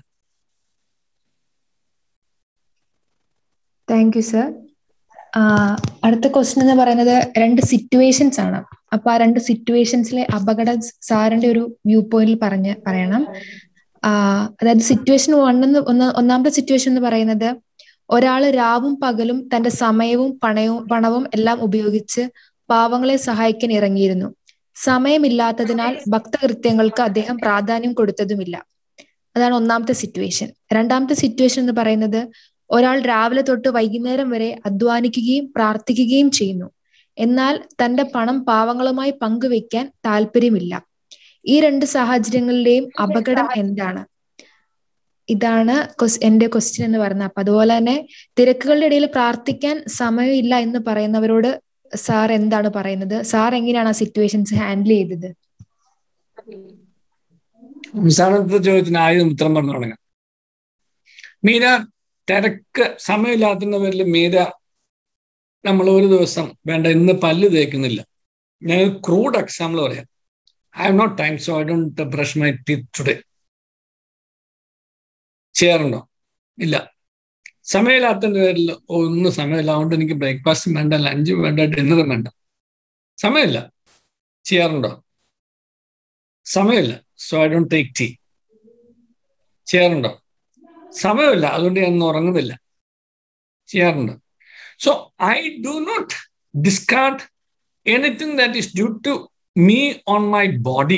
താങ്ക് യു സർ അടുത്ത ക്വസ്റ്റ്യൻ എന്ന് പറയുന്നത് രണ്ട് സിറ്റുവേഷൻസ് ആണ് അപ്പൊ ആ രണ്ട് സിറ്റുവേഷൻസിലെ അപകടം സാറിന്റെ ഒരു വ്യൂ പോയിന്റിൽ പറഞ്ഞ് പറയണം അതായത് സിറ്റുവേഷൻ വൺ എന്ന് ഒന്ന് ഒന്നാമത്തെ സിറ്റുവേഷൻ എന്ന് പറയുന്നത് ഒരാള് രാവും പകലും തന്റെ സമയവും പണയവും പണവും എല്ലാം ഉപയോഗിച്ച് പാവങ്ങളെ സഹായിക്കാൻ ഇറങ്ങിയിരുന്നു സമയമില്ലാത്തതിനാൽ ഭക്തകൃത്യങ്ങൾക്ക് അദ്ദേഹം പ്രാധാന്യം കൊടുത്തതുമില്ല അതാണ് ഒന്നാമത്തെ സിറ്റുവേഷൻ രണ്ടാമത്തെ സിറ്റുവേഷൻ എന്ന് പറയുന്നത് ഒരാൾ രാവിലെ തൊട്ട് വൈകുന്നേരം വരെ അധ്വാനിക്കുകയും പ്രാർത്ഥിക്കുകയും ചെയ്യുന്നു എന്നാൽ തന്റെ പണം പാവങ്ങളുമായി പങ്കുവെക്കാൻ താല്പര്യമില്ല ഈ രണ്ട് സാഹചര്യങ്ങളിലെയും അപകടം എന്താണ് ഇതാണ് എന്റെ ക്വസ്റ്റ്യൻ എന്ന് പറയുന്നത് അപ്പൊ അതുപോലെ തന്നെ തിരക്കുകളുടെ ഇടയിൽ പ്രാർത്ഥിക്കാൻ സമയമില്ല എന്ന് പറയുന്നവരോട് സാർ എന്താണ് പറയുന്നത് സാർ എങ്ങനെയാണ് ആ സിറ്റുവേഷൻസ് ഹാൻഡിൽ ചെയ്തത് അവസാനത്തെ ചോദ്യത്തിന് ആദ്യം ഉത്തരം പറഞ്ഞു തുടങ്ങാം മീര തിരക്ക് സമയമില്ലാത്തതിന്റെ പേരിൽ മീര നമ്മൾ ഒരു ദിവസം വേണ്ട ഇന്ന് പല്ല് തേക്കുന്നില്ല ഞാൻ ക്രൂഡ് എക്സാമ്പിൾ പറയാം I have not time so I don't brush my teeth today ചെയ്യാറുണ്ടോ ഇല്ല സമയമില്ലാത്തതിന്റെ പേരിൽ ഒന്നും സമയമില്ല അതുകൊണ്ട് എനിക്ക് ബ്രേക്ക്ഫാസ്റ്റും വേണ്ട ലഞ്ചും വേണ്ട ഡിന്നറും വേണ്ട സമയമില്ല ചെയ്യാറുണ്ടോ സമയമില്ല so I don't take tea ചെയ്യാറുണ്ടോ സമയമില്ല അതുകൊണ്ട് ഞാൻ ഉറങ്ങുന്നില്ല ചെയ്യാറുണ്ട് so I do not discard anything that is due to me on my body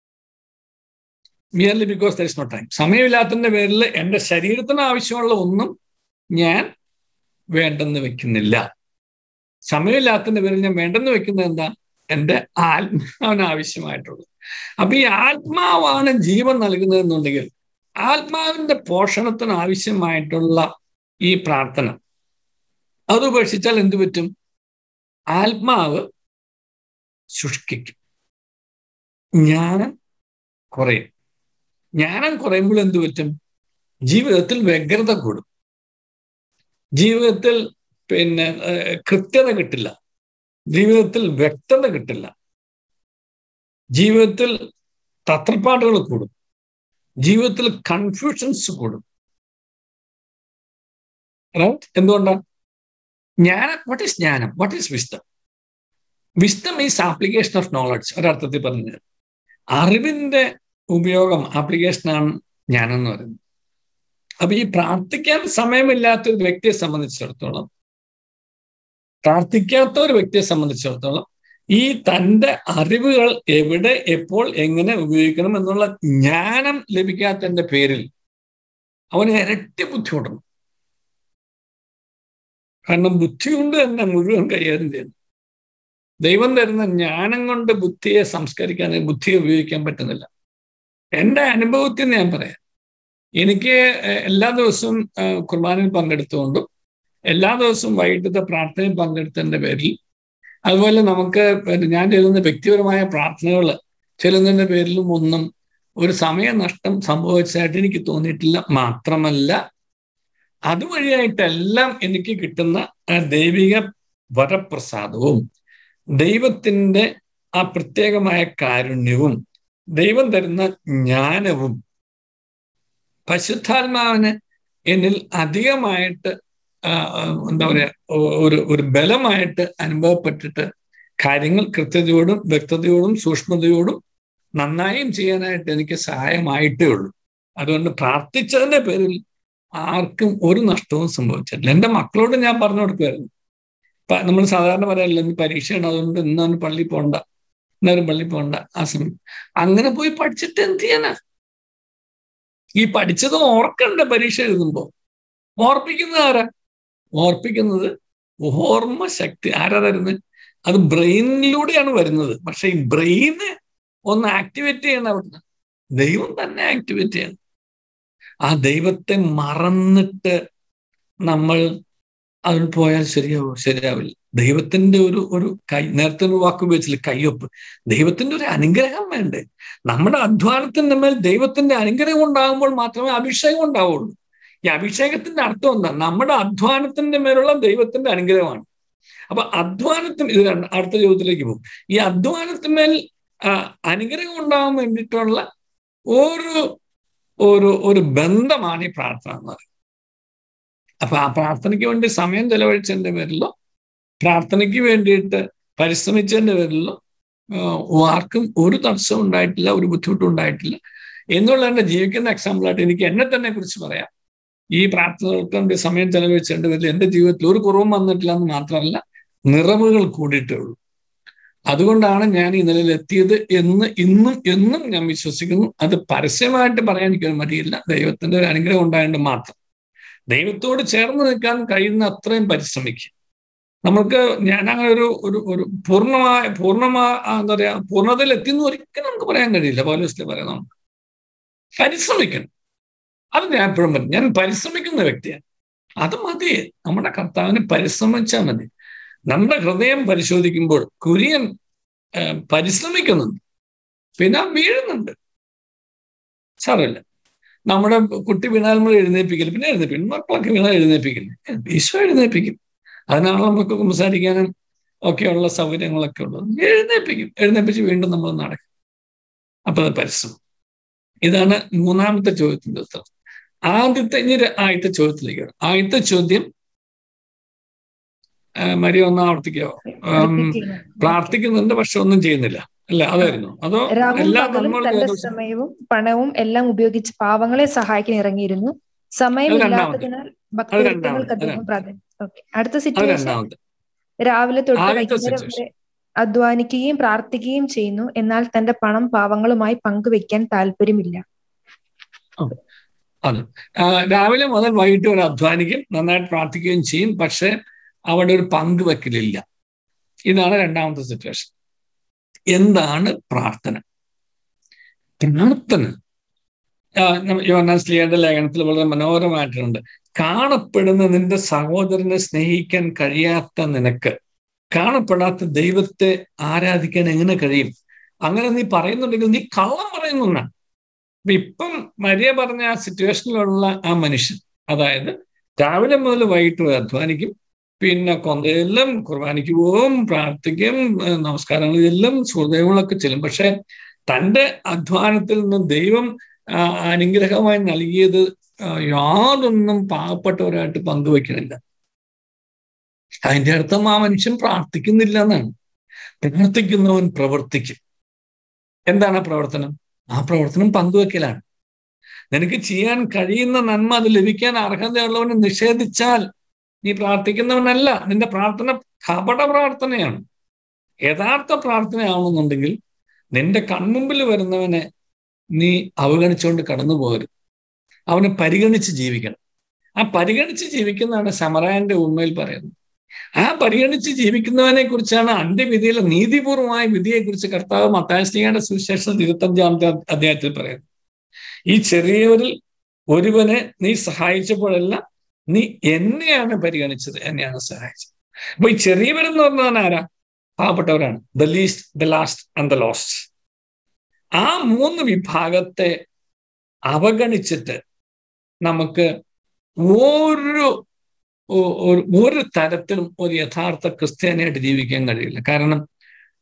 merely because there is no time സമയമില്ലാത്തതിന്റെ പേരിൽ എൻ്റെ ശരീരത്തിന് ആവശ്യമുള്ള ഒന്നും ഞാൻ വേണ്ടെന്ന് വെക്കുന്നില്ല സമയമില്ലാത്തതിന്റെ പേരിൽ ഞാൻ വേണ്ടെന്ന് വെക്കുന്നത് എന്താ എൻ്റെ ആത്മാവിന് ആവശ്യമായിട്ടുള്ളത് അപ്പൊ ഈ ആത്മാവാണ് ജീവൻ നൽകുന്നതെന്നുണ്ടെങ്കിൽ ആത്മാവിന്റെ പോഷണത്തിന് ആവശ്യമായിട്ടുള്ള ഈ പ്രാർത്ഥന അത് ഉപേക്ഷിച്ചാൽ എന്തു പറ്റും ആത്മാവ് ശുഷ്കിക്കും ജ്ഞാനം കുറയും ജ്ഞാനം കുറയുമ്പോൾ എന്തു പറ്റും ജീവിതത്തിൽ വ്യഗ്രത കൂടും ജീവിതത്തിൽ പിന്നെ കൃത്യത കിട്ടില്ല ജീവിതത്തിൽ വ്യക്തത കിട്ടില്ല ജീവിതത്തിൽ തത്രപ്പാടുകൾ കൂടും ജീവിതത്തിൽ കൺഫ്യൂഷൻസ് കൂടും റൈറ്റ് എന്തുകൊണ്ടാണ് ജ്ഞാനം വാട്ട് ഈസ് ജ്ഞാനം what is wisdom wisdom is application of knowledge ഒരർത്ഥത്തിൽ പറഞ്ഞത് അറിവിന്റെ ഉപയോഗം ആപ്ലിക്കേഷനാണ് ജ്ഞാനം എന്ന് പറയുന്നത് അപ്പൊ ഈ പ്രാർത്ഥിക്കാൻ സമയമില്ലാത്ത ഒരു വ്യക്തിയെ സംബന്ധിച്ചിടത്തോളം പ്രാർത്ഥിക്കാത്ത ഒരു വ്യക്തിയെ സംബന്ധിച്ചിടത്തോളം ഈ തൻ്റെ അറിവുകൾ എവിടെ എപ്പോൾ എങ്ങനെ ഉപയോഗിക്കണം എന്നുള്ള ജ്ഞാനം ലഭിക്കാത്തതിന്റെ പേരിൽ അവന് ഇരട്ടി ബുദ്ധിമുട്ടണം കാരണം ബുദ്ധി കൊണ്ട് തന്നെ മുഴുവൻ കൈകാര്യം ചെയ്യുന്നു ദൈവം തരുന്ന ജ്ഞാനം കൊണ്ട് ബുദ്ധിയെ സംസ്കരിക്കാൻ ബുദ്ധിയെ ഉപയോഗിക്കാൻ പറ്റുന്നില്ല എൻ്റെ അനുഭവത്തിൽ ഞാൻ പറയാം എനിക്ക് എല്ലാ ദിവസവും കുർബാനയിൽ പങ്കെടുത്തുകൊണ്ടും എല്ലാ ദിവസവും വൈകിട്ടത്തെ പ്രാർത്ഥനയിൽ പങ്കെടുത്തതിന്റെ പേരിൽ അതുപോലെ നമുക്ക് ഞാൻ ചെല്ലുന്ന വ്യക്തിപരമായ പ്രാർത്ഥനകൾ ചെല്ലുന്നതിന്റെ പേരിലും ഒന്നും ഒരു സമയനഷ്ടം സംഭവിച്ചതായിട്ട് എനിക്ക് തോന്നിയിട്ടില്ല മാത്രമല്ല അതുവഴിയായിട്ടെല്ലാം എനിക്ക് കിട്ടുന്ന ദൈവിക വരപ്രസാദവും ദൈവത്തിൻ്റെ ആ പ്രത്യേകമായ കാരുണ്യവും ദൈവം തരുന്ന ജ്ഞാനവും പരിശുദ്ധാത്മാവിന് എന്നിൽ അധികമായിട്ട് എന്താ പറയാ ഒരു ഒരു ബലമായിട്ട് അനുഭവപ്പെട്ടിട്ട് കാര്യങ്ങൾ കൃത്യതയോടും വ്യക്തതയോടും സൂക്ഷ്മതയോടും നന്നായും ചെയ്യാനായിട്ട് എനിക്ക് സഹായമായിട്ടേ ഉള്ളൂ അതുകൊണ്ട് പ്രാർത്ഥിച്ചതിന്റെ പേരിൽ ആർക്കും ഒരു നഷ്ടവും സംഭവിച്ചിട്ടില്ല എൻ്റെ മക്കളോട് ഞാൻ പറഞ്ഞു കൊടുക്കുമായിരുന്നു നമ്മൾ സാധാരണ പറയാറില്ല ഇന്ന് പരീക്ഷയാണ് അതുകൊണ്ട് ഇന്നാണ് പള്ളി പോണ്ട ഇന്നൊരു പള്ളി പോണ്ട ആ സമയം അങ്ങനെ പോയി പഠിച്ചിട്ട് എന്ത് ചെയ്യാനാ ഈ പഠിച്ചത് ഓർക്കണ്ട പരീക്ഷ എഴുതുമ്പോ ഓർപ്പിക്കുന്നത് ആരാ ഓർപ്പിക്കുന്നത് ഓർമ്മ ശക്തി ആരാ തരുന്നത് അത് ബ്രെയിനിലൂടെയാണ് വരുന്നത് പക്ഷെ ഈ ബ്രെയിന് ഒന്ന് ആക്ടിവേറ്റ് ചെയ്യണം അവിടുന്ന് ദൈവം തന്നെ ആക്ടിവേറ്റ് ചെയ്യണം ആ ദൈവത്തെ മറന്നിട്ട് നമ്മൾ അതിൽ പോയാൽ ശരിയാവോ ശരിയാവില്ല ദൈവത്തിന്റെ ഒരു ഒരു കൈ നേരത്തെ ഒരു വാക്ക് ഉപയോഗിച്ചില്ല കയ്യൊപ്പ് ദൈവത്തിന്റെ ഒരു അനുഗ്രഹം വേണ്ടേ നമ്മുടെ അധ്വാനത്തിന്റെ മേൽ ദൈവത്തിന്റെ അനുഗ്രഹം ഉണ്ടാകുമ്പോൾ മാത്രമേ അഭിഷേകം ഉണ്ടാവുള്ളൂ ഈ അഭിഷേകത്തിന്റെ അർത്ഥം എന്താ നമ്മുടെ അധ്വാനത്തിന്റെ മേലുള്ള ദൈവത്തിന്റെ അനുഗ്രഹമാണ് അപ്പൊ അധ്വാനത്തിന് ഇത് അടുത്ത ചോദ്യത്തിലേക്ക് പോകും ഈ അധ്വാനത്തിന്മേൽ അനുഗ്രഹം ഉണ്ടാകാൻ വേണ്ടിയിട്ടുള്ള ഒരു ഒരു ഒരു ബന്ധമാണ് ഈ പ്രാർത്ഥന എന്ന് പറയുന്നത് അപ്പൊ ആ പ്രാർത്ഥനയ്ക്ക് വേണ്ടി സമയം ചെലവഴിച്ചതിന്റെ പേരിലോ പ്രാർത്ഥനയ്ക്ക് വേണ്ടിയിട്ട് പരിശ്രമിച്ചതിന്റെ പേരിലോ ആർക്കും ഒരു തടസ്സവും ഉണ്ടായിട്ടില്ല ഒരു ബുദ്ധിമുട്ടും ഉണ്ടായിട്ടില്ല എന്നുള്ള എൻ്റെ ജീവിക്കുന്ന എക്സാമ്പിളായിട്ട് എനിക്ക് എന്നെ തന്നെ കുറിച്ച് പറയാം ഈ പ്രാർത്ഥനകൾക്ക് വേണ്ടി സമയം ചെലവഴിച്ചതിന്റെ പേരിൽ എൻ്റെ ജീവിതത്തിൽ ഒരു കുറവും വന്നിട്ടില്ല എന്ന് മാത്രമല്ല നിറവുകൾ കൂടിയിട്ടേ ഉള്ളൂ അതുകൊണ്ടാണ് ഞാൻ ഈ നിലയിൽ എത്തിയത് എന്ന് ഇന്നും എന്നും ഞാൻ വിശ്വസിക്കുന്നു അത് പരസ്യമായിട്ട് പറയാൻ എനിക്കൊരു മടിയില്ല ദൈവത്തിന്റെ ഒരു അനുഗ്രഹം ഉണ്ടായതുകൊണ്ട് മാത്രം ദൈവത്തോട് ചേർന്ന് നിൽക്കാൻ കഴിയുന്ന അത്രയും പരിശ്രമിക്കുക നമുക്ക് ഞാൻ അങ്ങനെ ഒരു ഒരു ഒരു പൂർണ്ണമായ പൂർണ്ണമായ എന്താ പറയാ പൂർണ്ണതയിൽ എത്തിയെന്ന് ഒരിക്കലും നമുക്ക് പറയാൻ കഴിയില്ല പൗലോസിലെ പറയാം നമുക്ക് പരിശ്രമിക്കണം അത് ഞാൻ എപ്പോഴും പറയും ഞാൻ പരിശ്രമിക്കുന്ന വ്യക്തിയാണ് അത് മതി നമ്മുടെ കർത്താവിന് പരിശ്രമിച്ചാൽ മതി നമ്മുടെ ഹൃദയം പരിശോധിക്കുമ്പോൾ കുര്യൻ പരിശ്രമിക്കുന്നുണ്ട് പിന്നെ വീഴുന്നുണ്ട് സാരമില്ല നമ്മുടെ കുട്ടി വീണാൽ നമ്മൾ എഴുന്നേപ്പിക്കില്ല പിന്നെ എഴുന്നേപ്പിക്കും മക്കളൊക്കെ വീണാൽ എഴുന്നേപ്പിക്കില്ല ഈശോ എഴുന്നേപ്പിക്കും അതിനാണ് നമുക്ക് സംസാരിക്കാനും ഒക്കെയുള്ള സൗകര്യങ്ങളൊക്കെ ഉള്ളത് എഴുന്നേപ്പിക്കും എഴുന്നേപ്പിച്ച് വീണ്ടും നമ്മൾ നടക്കും അപ്പൊ അത് പരിശ്രമം ഇതാണ് മൂന്നാമത്തെ ചോദ്യത്തിന്റെ ഉത്തരം ആദ്യത്തെ ഇനി ആദ്യത്തെ ചോദ്യത്തിലേക്ക് വരും ആദ്യത്തെ ചോദ്യം മരി ഒന്ന് ആവർത്തിക്കാവോ പ്രാർത്ഥിക്കുന്നുണ്ട് പക്ഷെ ഒന്നും ചെയ്യുന്നില്ല അല്ല അതായിരുന്നു അതോ എല്ലാ തന്റെ സമയവും പണവും എല്ലാം ഉപയോഗിച്ച് പാവങ്ങളെ സഹായിക്കാൻ ഇറങ്ങിയിരുന്നു സമയമില്ലാത്തതിനാൽ ഭക്തകൃത്യങ്ങൾക്ക് അദ്ദേഹം പ്രാധാന്യം ഓക്കെ അടുത്ത സിറ്റുവേഷൻ രാവിലെ തൊട്ട് വൈകുന്നേരം വരെ അധ്വാനിക്കുകയും പ്രാർത്ഥിക്കുകയും ചെയ്യുന്നു എന്നാൽ തന്റെ പണം പാവങ്ങളുമായി പങ്കുവെക്കാൻ താല്പര്യമില്ല അതെ രാവിലെ മുതൽ വൈകിട്ട് വരെ അധ്വാനിക്കും നന്നായിട്ട് പ്രാർത്ഥിക്കുകയും ചെയ്യും പക്ഷെ അവിടെ ഒരു പങ്ക് വെക്കലില്ല ഇതാണ് രണ്ടാമത്തെ സിറ്റുവേഷൻ എന്താണ് പ്രാർത്ഥന പ്രാർത്ഥന യോനാസ്ലിയുടെ ലേഖനത്തിൽ വളരെ മനോഹരമായിട്ടുണ്ട് കാണപ്പെടുന്ന നിന്റെ സഹോദരനെ സ്നേഹിക്കാൻ കഴിയാത്ത നിനക്ക് കാണപ്പെടാത്ത ദൈവത്തെ ആരാധിക്കാൻ എങ്ങനെ കഴിയും അങ്ങനെ നീ പറയുന്നുണ്ടെങ്കിൽ നീ കള്ളം പറയുന്നു എന്നാണ് അപ്പൊ ഇപ്പം മരിയ പറഞ്ഞ ആ സിറ്റുവേഷനിലുള്ള ആ മനുഷ്യൻ അതായത് രാവിലെ മുതൽ വൈകിട്ട് വരെ അധ്വാനിക്കും പിന്നെ കൊന്തയെല്ലാം കുർബാനയ്ക്ക് പോവും പ്രാർത്ഥിക്കും നമസ്കാരങ്ങളിലെല്ലാം സുഹൃദയങ്ങളൊക്കെ ചെല്ലും പക്ഷെ തൻ്റെ അധ്വാനത്തിൽ നിന്ന് ദൈവം അനുഗ്രഹമായി നൽകിയത് യാതൊന്നും പാവപ്പെട്ടവരായിട്ട് പങ്കുവെക്കണില്ല അതിന്റെ അർത്ഥം ആ മനുഷ്യൻ പ്രാർത്ഥിക്കുന്നില്ല എന്നാണ് പ്രാർത്ഥിക്കുന്നവൻ പ്രവർത്തിക്കും എന്താണ് പ്രവർത്തനം ആ പ്രവർത്തനം പങ്കുവെക്കലാണ് നിനക്ക് ചെയ്യാൻ കഴിയുന്ന നന്മ അത് ലഭിക്കാൻ അർഹതയുള്ളവനെ നിഷേധിച്ചാൽ നീ പ്രാർത്ഥിക്കുന്നവനല്ല നിന്റെ പ്രാർത്ഥന കപട പ്രാർത്ഥനയാണ് യഥാർത്ഥ പ്രാർത്ഥനയാണെന്നുണ്ടെങ്കിൽ നിന്റെ കൺമുമ്പിൽ വരുന്നവനെ നീ അവഗണിച്ചുകൊണ്ട് കടന്നു പോകരുത് അവനെ പരിഗണിച്ച് ജീവിക്കണം ആ പരിഗണിച്ച് ജീവിക്കുന്നതാണ് സമറായന്റെ ഉണ്മയിൽ പറയുന്നത് ആ പരിഗണിച്ച് ജീവിക്കുന്നവനെ കുറിച്ചാണ് അന്ത്യവിധിയിലെ നീതിപൂർവമായ വിധിയെക്കുറിച്ച് കർത്താവ് മത്താശ്രീയുടെ സുവിശേഷം ഇരുപത്തഞ്ചാമത്തെ അധ്യായത്തിൽ പറയുന്നത് ഈ ചെറിയവരിൽ ഒരുവനെ നീ സഹായിച്ചപ്പോഴെല്ലാം നീ എന്നെയാണ് പരിഗണിച്ചത് എന്നെയാണ് സഹായിച്ചത് അപ്പൊ ഈ ചെറിയവരെന്ന് പറഞ്ഞാൽ ആരാ പാവപ്പെട്ടവരാണ് the least the last and the lost ആ മൂന്ന് വിഭാഗത്തെ അവഗണിച്ചിട്ട് നമുക്ക് ഒരു ഒരു തരത്തിലും ഒരു യഥാർത്ഥ ക്രിസ്ത്യാനിയായിട്ട് ജീവിക്കാൻ കഴിയില്ല കാരണം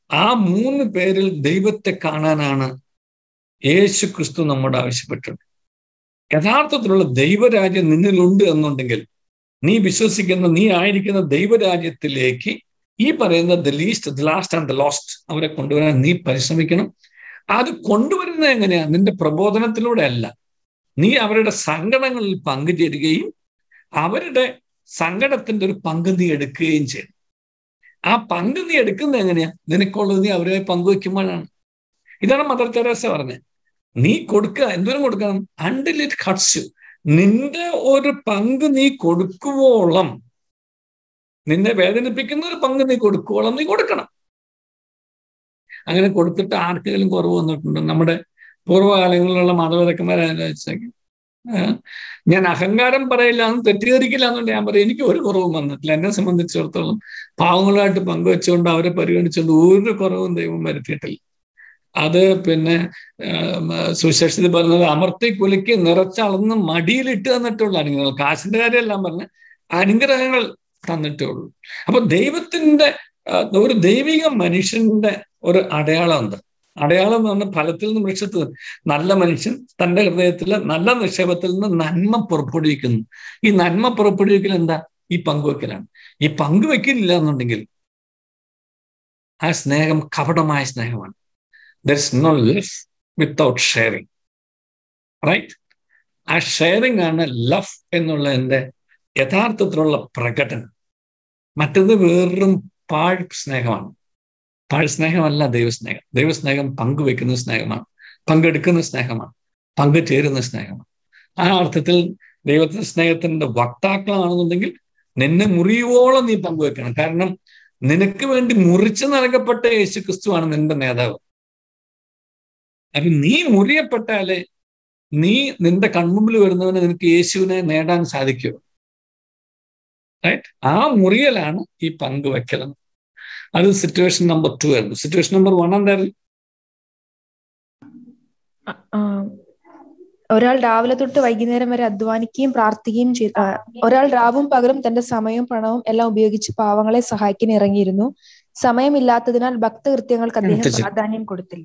ആ മൂന്ന് പേരിൽ ദൈവത്തെ കാണാനാണ് യേശു ക്രിസ്തു നമ്മോട് ആവശ്യപ്പെട്ടത് യഥാർത്ഥത്തിലുള്ള ദൈവരാജ്യം നിന്നിലുണ്ട് എന്നുണ്ടെങ്കിൽ നീ വിശ്വസിക്കുന്ന നീ ആയിരിക്കുന്ന ദൈവരാജ്യത്തിലേക്ക് ഈ പറയുന്ന the least the last and the lost അവരെ കൊണ്ടുവരാൻ നീ പരിശ്രമിക്കണം അത് കൊണ്ടുവരുന്നത് എങ്ങനെയാ നിന്റെ പ്രബോധനത്തിലൂടെ അല്ല നീ അവരുടെ സങ്കടങ്ങളിൽ പങ്കുചേരുകയും അവരുടെ സങ്കടത്തിന്റെ ഒരു പങ്ക് നീ എടുക്കുകയും ചെയ്യണം ആ പങ്ക് നീ എടുക്കുന്നത് എങ്ങനെയാ നിനക്കുള്ളത് നീ അവരെ പങ്കുവെക്കുമ്പോഴാണ് ഇതാണ് മദർ തെരേസ പറഞ്ഞത് നീ കൊടുക്കുക എന്തോരം കൊടുക്കണം അണ്ടിൽ ഇറ്റ് കട്ട്സ് യു നിന്റെ ഒരു പങ്ക് നീ കൊടുക്കുവോളം നിന്നെ വേദനിപ്പിക്കുന്ന ഒരു പങ്ക് നീ കൊടുക്കുവോളം നീ കൊടുക്കണം അങ്ങനെ കൊടുത്തിട്ട് ആർക്കെങ്കിലും കുറവ് വന്നിട്ടുണ്ടോ നമ്മുടെ പൂർവ്വകാലങ്ങളിലുള്ള മതവിദഗ്ധന്മാരെ ആലോചിച്ചേക്കും ഞാൻ അഹങ്കാരം പറയില്ല എന്ന് തെറ്റിദ്ധരിക്കില്ല എന്നുകൊണ്ട് ഞാൻ പറയും എനിക്ക് ഒരു കുറവും വന്നിട്ടില്ല എന്നെ സംബന്ധിച്ചിടത്തോളം പാവങ്ങളായിട്ട് പങ്കുവെച്ചുകൊണ്ട് അവരെ പരിഗണിച്ചുകൊണ്ട് ഒരു കുറവും ദൈവം വരുത്തിയിട്ടില്ല അത് പിന്നെ സുശേഷിത് പറഞ്ഞത് അമർത്തി കുലുക്കി നിറച്ചളന്ന് മടിയിലിട്ട് തന്നിട്ടുള്ള അനുഗ്രഹങ്ങൾ കാശിന്റെ കാര്യമെല്ലാം പറഞ്ഞ് അനുഗ്രഹങ്ങൾ തന്നിട്ടേ ഉള്ളൂ അപ്പൊ ദൈവത്തിന്റെ ഒരു ദൈവിക മനുഷ്യന്റെ ഒരു അടയാളം ഉണ്ട് അടയാളം എന്ന് പറഞ്ഞാൽ ഫലത്തിൽ നിന്ന് വൃക്ഷത്തിൽ നല്ല മനുഷ്യൻ തന്റെ ഹൃദയത്തിൽ നല്ല നിക്ഷേപത്തിൽ നിന്ന് നന്മ പുറപ്പെടുവിക്കുന്നു ഈ നന്മ പുറപ്പെടുവിക്കൽ എന്താ ഈ പങ്കുവെക്കലാണ് ഈ പങ്കുവെക്കലില്ല എന്നുണ്ടെങ്കിൽ ആ സ്നേഹം കപടമായ സ്നേഹമാണ് there is no love without sharing right ആ ഷെയറിങ് ആണ് ലവ് എന്നുള്ളതിന്റെ യഥാർത്ഥത്തിലുള്ള പ്രകടനം മറ്റത് വേറും പാഴ് സ്നേഹമാണ് പാഴ് സ്നേഹമല്ല ദൈവസ്നേഹം ദൈവസ്നേഹം പങ്കുവെക്കുന്ന സ്നേഹമാണ് പങ്കെടുക്കുന്ന സ്നേഹമാണ് പങ്കുചേരുന്ന സ്നേഹമാണ് ആ അർത്ഥത്തിൽ ദൈവത്തിന്റെ സ്നേഹത്തിന്റെ വക്താക്കളാണെന്നുണ്ടെങ്കിൽ നിന്നെ മുറിയുവോളം നീ പങ്കുവെക്കണം കാരണം നിനക്ക് വേണ്ടി മുറിച്ചു നൽകപ്പെട്ട യേശു ക്രിസ്തുവാണ് നിന്റെ നേതാവ് അപ്പൊ നീ മുറിയപ്പെട്ടാലേ നീ നിന്റെ കൺമുമ്പിൽ വരുന്നവന് നിനക്ക് യേശുവിനെ നേടാൻ സാധിക്കൂ റൈറ്റ് ആ മുറിയലാണ് ഈ പങ്കുവെക്കൽ അത് സിറ്റുവേഷൻ നമ്പർ ടു ആയിരുന്നു സിറ്റുവേഷൻ നമ്പർ വൺ എന്തായിരുന്നു ഒരാൾ രാവിലെ തൊട്ട് വൈകുന്നേരം വരെ അധ്വാനിക്കുകയും പ്രാർത്ഥിക്കുകയും ചെയ്തു ഒരാൾ രാവും പകലും തന്റെ സമയവും പണവും എല്ലാം ഉപയോഗിച്ച് പാവങ്ങളെ സഹായിക്കാൻ ഇറങ്ങിയിരുന്നു സമയമില്ലാത്തതിനാൽ ഭക്തകൃത്യങ്ങൾക്ക് അദ്ദേഹം പ്രാധാന്യം കൊടുത്തില്ല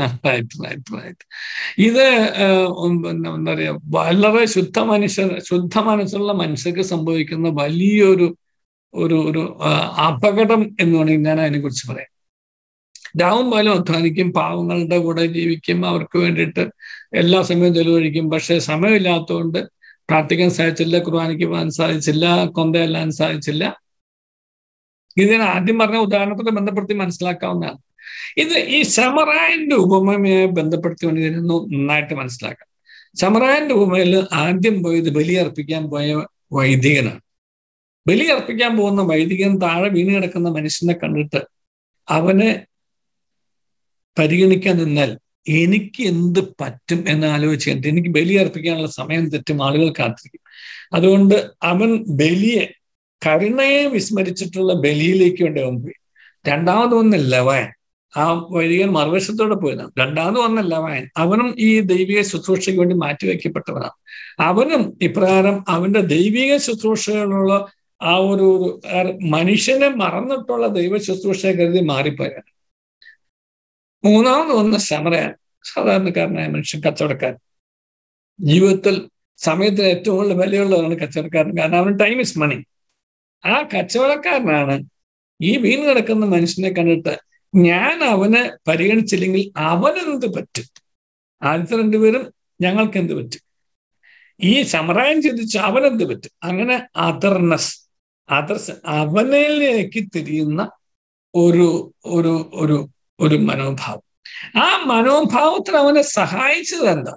ഇത് എന്താ പറയാ വളരെ ശുദ്ധ മനുഷ്യ ശുദ്ധ മനസ്സുള്ള മനുഷ്യർക്ക് സംഭവിക്കുന്ന വലിയൊരു ഒരു ഒരു അപകടം എന്ന് വേണമെങ്കിൽ ഞാൻ അതിനെ കുറിച്ച് പറയാം രാവും പാലും അധ്വാനിക്കും പാവങ്ങളുടെ കൂടെ ജീവിക്കും അവർക്ക് വേണ്ടിയിട്ട് എല്ലാ സമയവും ചെലവഴിക്കും പക്ഷെ സമയമില്ലാത്തതുകൊണ്ട് പ്രാർത്ഥിക്കാൻ സാധിച്ചില്ല കുർബാനയ്ക്ക് പോകാൻ സാധിച്ചില്ല കൊന്തയെല്ലാൻ സാധിച്ചില്ല ഇതിന് ആദ്യം പറഞ്ഞ ഉദാഹരണത്തോടെ ബന്ധപ്പെടുത്തി മനസ്സിലാക്കാവുന്നതാണ് ഇത് ഈ ശമറായന്റെ ഉപമയുമായി ബന്ധപ്പെടുത്തി വേണ്ടി ഇതിനെ നന്നായിട്ട് മനസ്സിലാക്കാം ശമറായന്റെ ഉപമയിൽ ആദ്യം പോയത് ബലിയർപ്പിക്കാൻ പോയ വൈദികനാണ് ബലിയർപ്പിക്കാൻ പോകുന്ന വൈദികൻ താഴെ വീണ് കിടക്കുന്ന മനുഷ്യനെ കണ്ടിട്ട് അവനെ പരിഗണിക്കാൻ നിന്നാൽ എനിക്ക് എന്ത് പറ്റും എന്ന് ആലോചിച്ചിട്ട് എനിക്ക് ബലി അർപ്പിക്കാനുള്ള സമയം തെറ്റും ആളുകൾ കാത്തിരിക്കും അതുകൊണ്ട് അവൻ ബലിയെ കരുണയെ വിസ്മരിച്ചിട്ടുള്ള ബലിയിലേക്ക് വേണ്ടി അവൻ പോയി രണ്ടാമത് വന്ന ലവാൻ ആ വൈദികൻ മറുവശത്തോടെ പോയതാണ് രണ്ടാമത് വന്ന ലവാൻ അവനും ഈ ദൈവിക ശുശ്രൂഷയ്ക്ക് വേണ്ടി മാറ്റിവെക്കപ്പെട്ടവനാണ് അവനും ഇപ്രകാരം അവന്റെ ദൈവിക ശുശ്രൂഷകളുള്ള ആ ഒരു മനുഷ്യനെ മറന്നിട്ടുള്ള ദൈവ ശുശ്രൂഷയെ കരുതി മാറിപ്പോയാണ് മൂന്നാമത് വന്ന ശമരയാൻ സാധാരണക്കാരനായ മനുഷ്യൻ കച്ചവടക്കാരൻ ജീവിതത്തിൽ സമയത്തിന് ഏറ്റവും കൂടുതൽ വിലയുള്ളതാണ് കച്ചവടക്കാരൻ കാരണം അവന് ടൈം ഇസ് മണി ആ കച്ചവടക്കാരനാണ് ഈ വീണ് കിടക്കുന്ന മനുഷ്യനെ കണ്ടിട്ട് ഞാൻ അവനെ പരിഗണിച്ചില്ലെങ്കിൽ അവനെന്ത് പറ്റും ആദ്യത്തെ രണ്ടുപേരും ഞങ്ങൾക്ക് എന്ത് പറ്റും ഈ സമറായം ചിന്തിച്ച് അവനെന്ത് പറ്റും അങ്ങനെ അതർനെസ് അതർസ് അവനിലേക്ക് തിരിയുന്ന ഒരു ഒരു ഒരു ഒരു മനോഭാവം ആ മനോഭാവത്തിന് അവനെ സഹായിച്ചത് എന്താ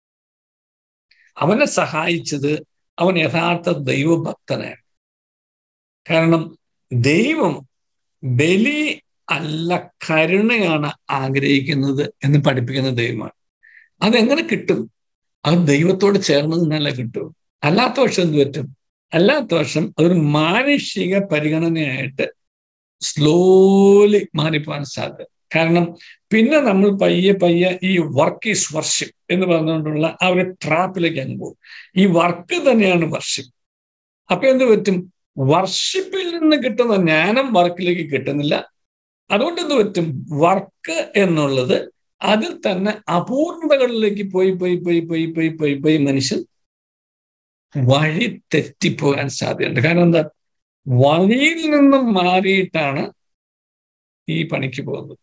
അവനെ സഹായിച്ചത് അവൻ യഥാർത്ഥ ദൈവഭക്തനാണ് കാരണം ദൈവം ബലി അല്ല കരുണയാണ് ആഗ്രഹിക്കുന്നത് എന്ന് പഠിപ്പിക്കുന്ന ദൈവമാണ് അതെങ്ങനെ കിട്ടും അത് ദൈവത്തോട് ചേർന്ന് നിന്നല്ല കിട്ടും അല്ലാത്ത വർഷം എന്ത് പറ്റും അല്ലാത്ത വർഷം അതൊരു മാനുഷിക പരിഗണനയായിട്ട് സ്ലോലി മാറിപ്പോകാൻ സാധ്യത കാരണം പിന്നെ നമ്മൾ പയ്യെ പയ്യെ ഈ വർക്ക് ഈസ് വർഷിപ്പ് എന്ന് പറഞ്ഞുകൊണ്ടുള്ള ആ ഒരു ട്രാപ്പിലേക്ക് അങ്ങ് പോകും ഈ വർക്ക് തന്നെയാണ് വർഷിപ്പ് അപ്പൊ എന്ത് പറ്റും വർഷിപ്പിൽ നിന്ന് കിട്ടുന്ന ജ്ഞാനം വർക്കിലേക്ക് കിട്ടുന്നില്ല അതുകൊണ്ട് എന്ത് പറ്റും വർക്ക് എന്നുള്ളത് അതിൽ തന്നെ അപൂർണതകളിലേക്ക് പോയി പോയി പോയി പോയി പോയി പോയി പോയി മനുഷ്യൻ വഴി തെറ്റിപ്പോകാൻ സാധ്യതയുണ്ട് കാരണം എന്താ വഴിയിൽ നിന്നും മാറിയിട്ടാണ് ഈ പണിക്ക് പോകുന്നത്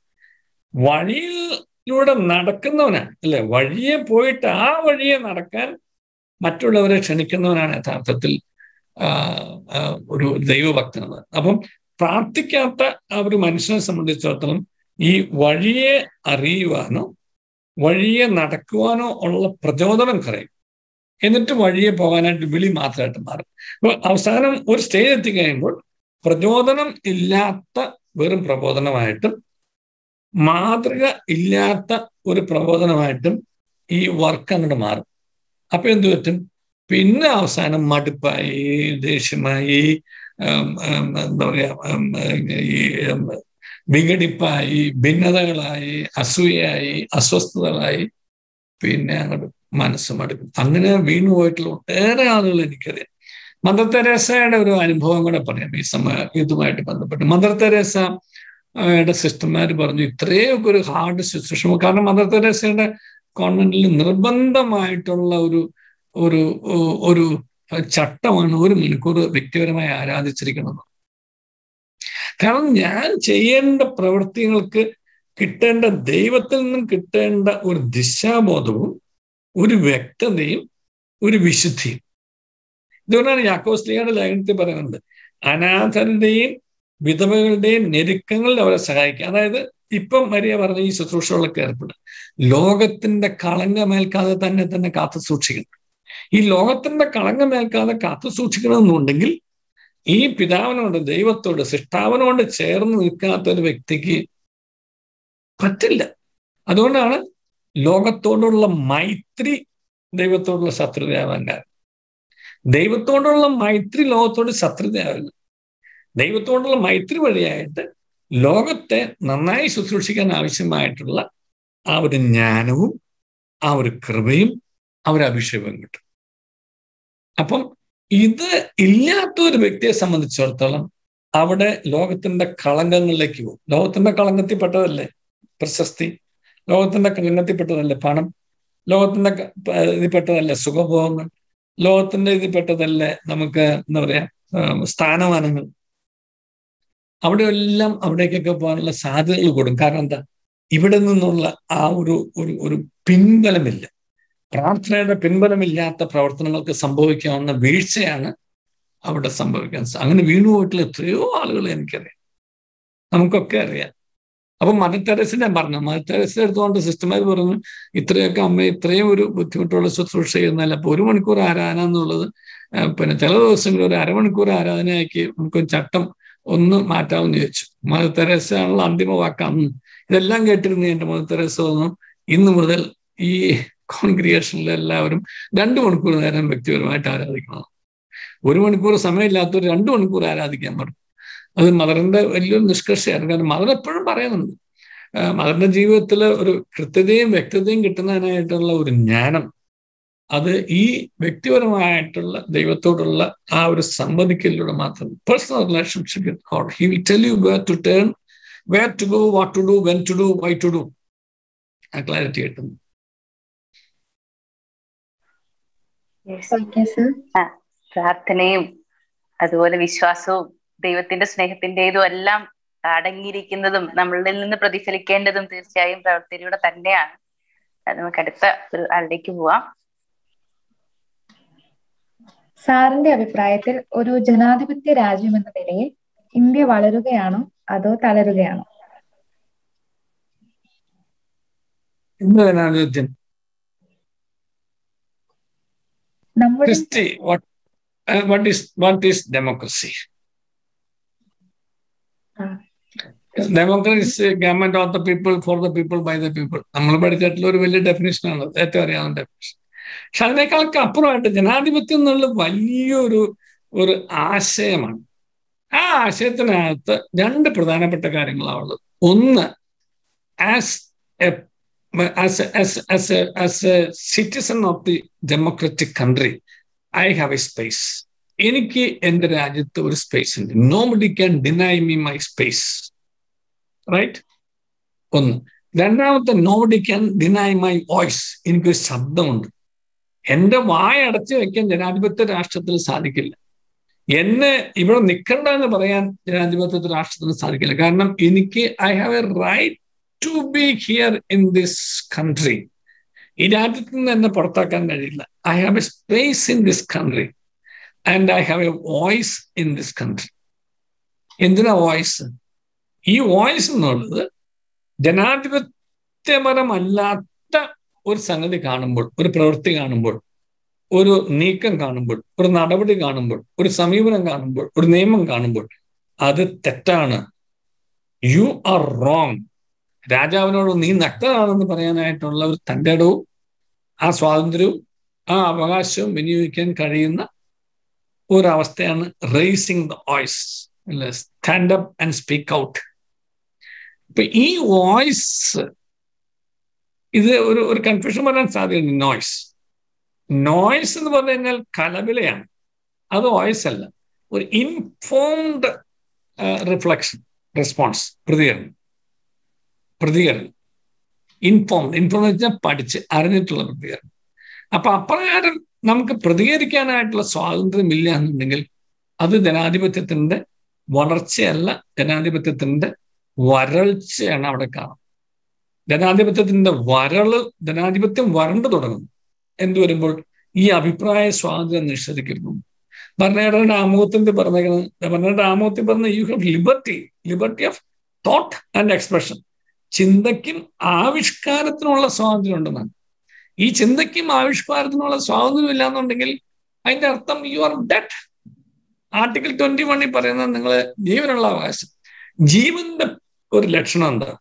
വഴിയിലൂടെ നടക്കുന്നവനാണ് അല്ലെ വഴിയെ പോയിട്ട് ആ വഴിയെ നടക്കാൻ മറ്റുള്ളവരെ ക്ഷണിക്കുന്നവനാണ് യഥാർത്ഥത്തിൽ ഒരു ദൈവഭക്തനെന്ന് അപ്പം പ്രാർത്ഥിക്കാത്ത ആ ഒരു മനുഷ്യനെ സംബന്ധിച്ചിടത്തോളം ഈ വഴിയെ അറിയുവാനോ വഴിയെ നടക്കുവാനോ ഉള്ള പ്രചോദനം കുറയും എന്നിട്ട് വഴിയെ പോകാനായിട്ട് വിളി മാത്രമായിട്ട് മാറും അപ്പോൾ അവസാനം ഒരു സ്റ്റേജ് എത്തിക്കഴിയുമ്പോൾ പ്രചോദനം ഇല്ലാത്ത വെറും പ്രബോധനമായിട്ടും മാതൃക ഇല്ലാത്ത ഒരു പ്രബോധനമായിട്ടും ഈ വർക്ക് അങ്ങോട്ട് മാറും അപ്പൊ എന്ത് പറ്റും പിന്നെ അവസാനം മടുപ്പായി ദേഷ്യമായി എന്താ പറയാ ഈ വിഘടിപ്പായി ഭിന്നതകളായി അസൂയായി അസ്വസ്ഥതകളായി പിന്നെ അങ്ങോട്ട് മനസ്സ് മടുക്കും അങ്ങനെ വീണു പോയിട്ടുള്ള ഒട്ടേറെ ആളുകൾ എനിക്കറിയാം മദർ തെരേസയുടെ ഒരു അനുഭവം കൂടെ പറയാം ഈ സമയ ഇതുമായിട്ട് ബന്ധപ്പെട്ട് മദർ തെരേസ യുടെ സിസ്റ്റർമാർ പറഞ്ഞു ഇത്രയൊക്കെ ഒരു ഹാർഡ് ശുശ്രൂഷ കാരണം മദർ തെരേസയുടെ കോൺവെന്റിൽ നിർബന്ധമായിട്ടുള്ള ഒരു ഒരു ഒരു ചട്ടമാണ് ഒരു മണിക്കൂർ വ്യക്തിപരമായി ആരാധിച്ചിരിക്കുന്നത് കാരണം ഞാൻ ചെയ്യേണ്ട പ്രവൃത്തികൾക്ക് കിട്ടേണ്ട ദൈവത്തിൽ നിന്നും കിട്ടേണ്ട ഒരു ദിശാബോധവും ഒരു വ്യക്തതയും ഒരു വിശുദ്ധിയും ഇതുകൊണ്ടാണ് യാക്കോസ്ലിയുടെ ലേഖനത്തിൽ പറയുന്നത് അനാഥരുടെയും വിധവകളുടെയും ഞെരുക്കങ്ങളിൽ അവരെ സഹായിക്കുക അതായത് ഇപ്പം മരിയ പറഞ്ഞ ഈ ശുശ്രൂഷകളൊക്കെ ഏർപ്പെടുക ലോകത്തിന്റെ കളങ്കമേൽക്കാതെ തന്നെ തന്നെ കാത്തു സൂക്ഷിക്കണം ഈ ലോകത്തിന്റെ കളങ്കമേൽക്കാതെ കാത്തു സൂക്ഷിക്കണമെന്നുണ്ടെങ്കിൽ ഈ പിതാവിനോട് ദൈവത്തോട് സൃഷ്ടാവിനോട് ചേർന്ന് നിൽക്കാത്ത ഒരു വ്യക്തിക്ക് പറ്റില്ല അതുകൊണ്ടാണ് ലോകത്തോടുള്ള മൈത്രി ദൈവത്തോടുള്ള ശത്രുതയാവാൻ കാരണം ദൈവത്തോടുള്ള മൈത്രി ലോകത്തോട് ശത്രുതയാവില്ല ദൈവത്തോടുള്ള മൈത്രി വഴിയായിട്ട് ലോകത്തെ നന്നായി ശുശ്രൂഷിക്കാൻ ആവശ്യമായിട്ടുള്ള ആ ഒരു ജ്ഞാനവും ആ ഒരു കൃപയും ആ ഒരു അഭിഷേകവും കിട്ടും അപ്പം ഇത് ഇല്ലാത്ത ഒരു വ്യക്തിയെ സംബന്ധിച്ചിടത്തോളം അവിടെ ലോകത്തിന്റെ കളങ്കങ്ങളിലേക്ക് പോകും ലോകത്തിന്റെ കളങ്കത്തിൽപ്പെട്ടതല്ലേ പ്രശസ്തി ലോകത്തിന്റെ കളങ്കത്തിൽപ്പെട്ടതല്ലേ പണം ലോകത്തിന്റെ ഇതിൽപ്പെട്ടതല്ലേ സുഖഭോഗങ്ങൾ ലോകത്തിന്റെ ഇതിൽപ്പെട്ടതല്ലേ നമുക്ക് എന്താ പറയാ സ്ഥാനമാനങ്ങൾ അവിടെ എല്ലാം അവിടേക്കൊക്കെ പോകാനുള്ള സാധ്യതകൾ കൂടും കാരണം എന്താ ഇവിടെ നിന്നുള്ള ആ ഒരു ഒരു ഒരു പിൻബലമില്ല പ്രാർത്ഥനയുടെ പിൻബലമില്ലാത്ത പ്രവർത്തനങ്ങൾക്ക് സംഭവിക്കാവുന്ന വീഴ്ചയാണ് അവിടെ സംഭവിക്കാൻ അങ്ങനെ വീണുപോയിട്ടുള്ള എത്രയോ ആളുകൾ എനിക്കറിയാം നമുക്കൊക്കെ അറിയാം അപ്പൊ മദർ തെരേസ ഞാൻ പറഞ്ഞു മദർ തെരേസ എടുത്തുകൊണ്ട് സിസ്റ്റമായി പറഞ്ഞു ഇത്രയൊക്കെ അമ്മ ഇത്രയും ഒരു ബുദ്ധിമുട്ടുള്ള ശുശ്രൂഷ ചെയ്യുന്നതല്ല അപ്പൊ ഒരു മണിക്കൂർ ആരാധന എന്നുള്ളത് പിന്നെ ചില ദിവസങ്ങളിൽ ഒരു അരമണിക്കൂർ ആരാധനയാക്കി നമുക്ക് ചട്ടം ഒന്ന് മാറ്റാമെന്ന് ചോദിച്ചു മദർ തെരേസ ആണല്ലോ അന്തിമ വാക്ക് അന്ന് ഇതെല്ലാം കേട്ടിരുന്നു എന്റെ മദർ തെരേസ തോന്നുന്നു ഇന്ന് മുതൽ ഈ കോൺഗ്രിഗേഷനിൽ എല്ലാവരും രണ്ടു മണിക്കൂർ നേരം വ്യക്തിപരമായിട്ട് ആരാധിക്കണം ഒരു മണിക്കൂർ സമയമില്ലാത്തവർ രണ്ടു മണിക്കൂർ ആരാധിക്കാൻ പറഞ്ഞു അത് മദറിന്റെ വലിയൊരു നിഷ്കർഷയാണ് കാരണം മദർ എപ്പോഴും പറയുന്നുണ്ട് മദറിന്റെ ജീവിതത്തിൽ ഒരു കൃത്യതയും വ്യക്തതയും കിട്ടുന്നതിനായിട്ടുള്ള ഒരു ജ്ഞാനം അത് ഈ വ്യക്തിപരമായിട്ടുള്ള ദൈവത്തോടുള്ള ആ ഒരു സംവദിക്കലിലൂടെ മാത്രം personal relationship he will tell you where to turn where to go what to do when to do why to do ആ ക്ലാരിറ്റി കിട്ടുന്നു പ്രാർത്ഥനയും അതുപോലെ വിശ്വാസവും ദൈവത്തിന്റെ സ്നേഹത്തിൻ്റെതും എല്ലാം അടങ്ങിയിരിക്കുന്നതും നമ്മളിൽ നിന്ന് പ്രതിഫലിക്കേണ്ടതും തീർച്ചയായും പ്രവർത്തനയുടെ തന്നെയാണ് നമുക്ക് അടുത്ത ഒരു ആളിലേക്ക് പോവാം സാറിന്റെ അഭിപ്രായത്തിൽ ഒരു ജനാധിപത്യ രാജ്യം എന്ന നിലയിൽ ഇന്ത്യ വളരുകയാണോ അതോ തളരുകയാണോ എന്ത് ജനാധിപത്യം നമ്മുടെ Christy what what is what is democracy democracy government of the people for the people by the people നമ്മൾ പഠിച്ചിട്ടുള്ള ഒരു വലിയ ഡെഫിനേഷനാണ് ഏറ്റവും അറിയാവുന്ന ഡെഫിനേഷൻ പക്ഷെ അതിനേക്കാളൊക്കെ അപ്പുറമായിട്ട് ജനാധിപത്യം എന്നുള്ള വലിയൊരു ഒരു ആശയമാണ് ആ ആശയത്തിനകത്ത് രണ്ട് പ്രധാനപ്പെട്ട കാര്യങ്ങളാണുള്ളത് ഒന്ന് as a as as as as a citizen of the democratic country I have a space എനിക്ക് എൻ്റെ രാജ്യത്ത് ഒരു സ്പേസ് ഉണ്ട് nobody can deny me my space right ഒന്ന് രണ്ടാമത്തെ nobody can deny my voice എനിക്കൊരു ശബ്ദമുണ്ട് എന്റെ വായ അടച്ചു വെക്കാൻ ജനാധിപത്യ രാഷ്ട്രത്തിൽ സാധിക്കില്ല എന്നെ ഇവിടെ നിൽക്കണ്ട എന്ന് പറയാൻ ജനാധിപത്യ രാഷ്ട്രത്തിന് സാധിക്കില്ല കാരണം എനിക്ക് I have a right to be here in this country ഈ രാജ്യത്ത് നിന്ന് എന്നെ പുറത്താക്കാൻ കഴിയില്ല I have a space in this country and I have a voice in this country എന്തിനാ വോയിസ് ഈ വോയിസ് എന്നുള്ളത് ജനാധിപത്യപരമല്ലാത്ത ഒരു സംഗതി കാണുമ്പോൾ ഒരു പ്രവൃത്തി കാണുമ്പോൾ ഒരു നീക്കം കാണുമ്പോൾ ഒരു നടപടി കാണുമ്പോൾ ഒരു സമീപനം കാണുമ്പോൾ ഒരു നിയമം കാണുമ്പോൾ അത് തെറ്റാണ് യു ആർ റോങ് രാജാവിനോട് നീ നഗ്നനാണെന്ന് പറയാനായിട്ടുള്ള ഒരു തൻ്റെ ഇടവും ആ സ്വാതന്ത്ര്യവും ആ അവകാശവും വിനിയോഗിക്കാൻ കഴിയുന്ന ഒരവസ്ഥയാണ് raising the voice stand up and speak out ഇപ്പൊ ഈ വോയിസ് ഇത് ഒരു ഒരു കൺഫ്യൂഷൻ വരാൻ സാധ്യതയുണ്ട് നോയ്സ് നോയ്സ് എന്ന് പറഞ്ഞു കഴിഞ്ഞാൽ കലവിലയാണ് അത് വോയിസ് അല്ല ഒരു ഇൻഫോംഡ് റിഫ്ലക്ഷൻ റെസ്പോൺസ് പ്രതികരണം പ്രതികരണം ഇൻഫോം ഇൻഫോം എന്ന് വെച്ചാൽ പഠിച്ച് അറിഞ്ഞിട്ടുള്ള പ്രതികരണം അപ്പൊ അപ്രകാരം നമുക്ക് പ്രതികരിക്കാനായിട്ടുള്ള സ്വാതന്ത്ര്യമില്ല എന്നുണ്ടെങ്കിൽ അത് ജനാധിപത്യത്തിന്റെ വളർച്ചയല്ല ജനാധിപത്യത്തിന്റെ വരൾച്ചയാണ് അവിടെ കാണുന്നത് ജനാധിപത്യത്തിന്റെ വരള് ജനാധിപത്യം വരണ്ടു തുടങ്ങുന്നു എന്ത് വരുമ്പോൾ ഈ അഭിപ്രായ സ്വാതന്ത്ര്യം നിഷേധിക്കുന്നു ഭരണഘടനയുടെ ആമുഖത്തിന്റെ പറഞ്ഞേക്കുന്നത് ഭരണഘടനയുടെ ആമുഖത്തിൽ പറഞ്ഞ you have liberty liberty of thought and expression ചിന്തയ്ക്കും ആവിഷ്കാരത്തിനുള്ള സ്വാതന്ത്ര്യം ഉണ്ടെന്നാണ് ഈ ചിന്തയ്ക്കും ആവിഷ്കാരത്തിനുള്ള സ്വാതന്ത്ര്യം ഇല്ല എന്നുണ്ടെങ്കിൽ അതിന്റെ അർത്ഥം you are dead article twenty വണ്ണിൽ പറയുന്നത് നിങ്ങൾ ജീവനുള്ള അവകാശം ജീവന്റെ ഒരു ലക്ഷണം എന്താ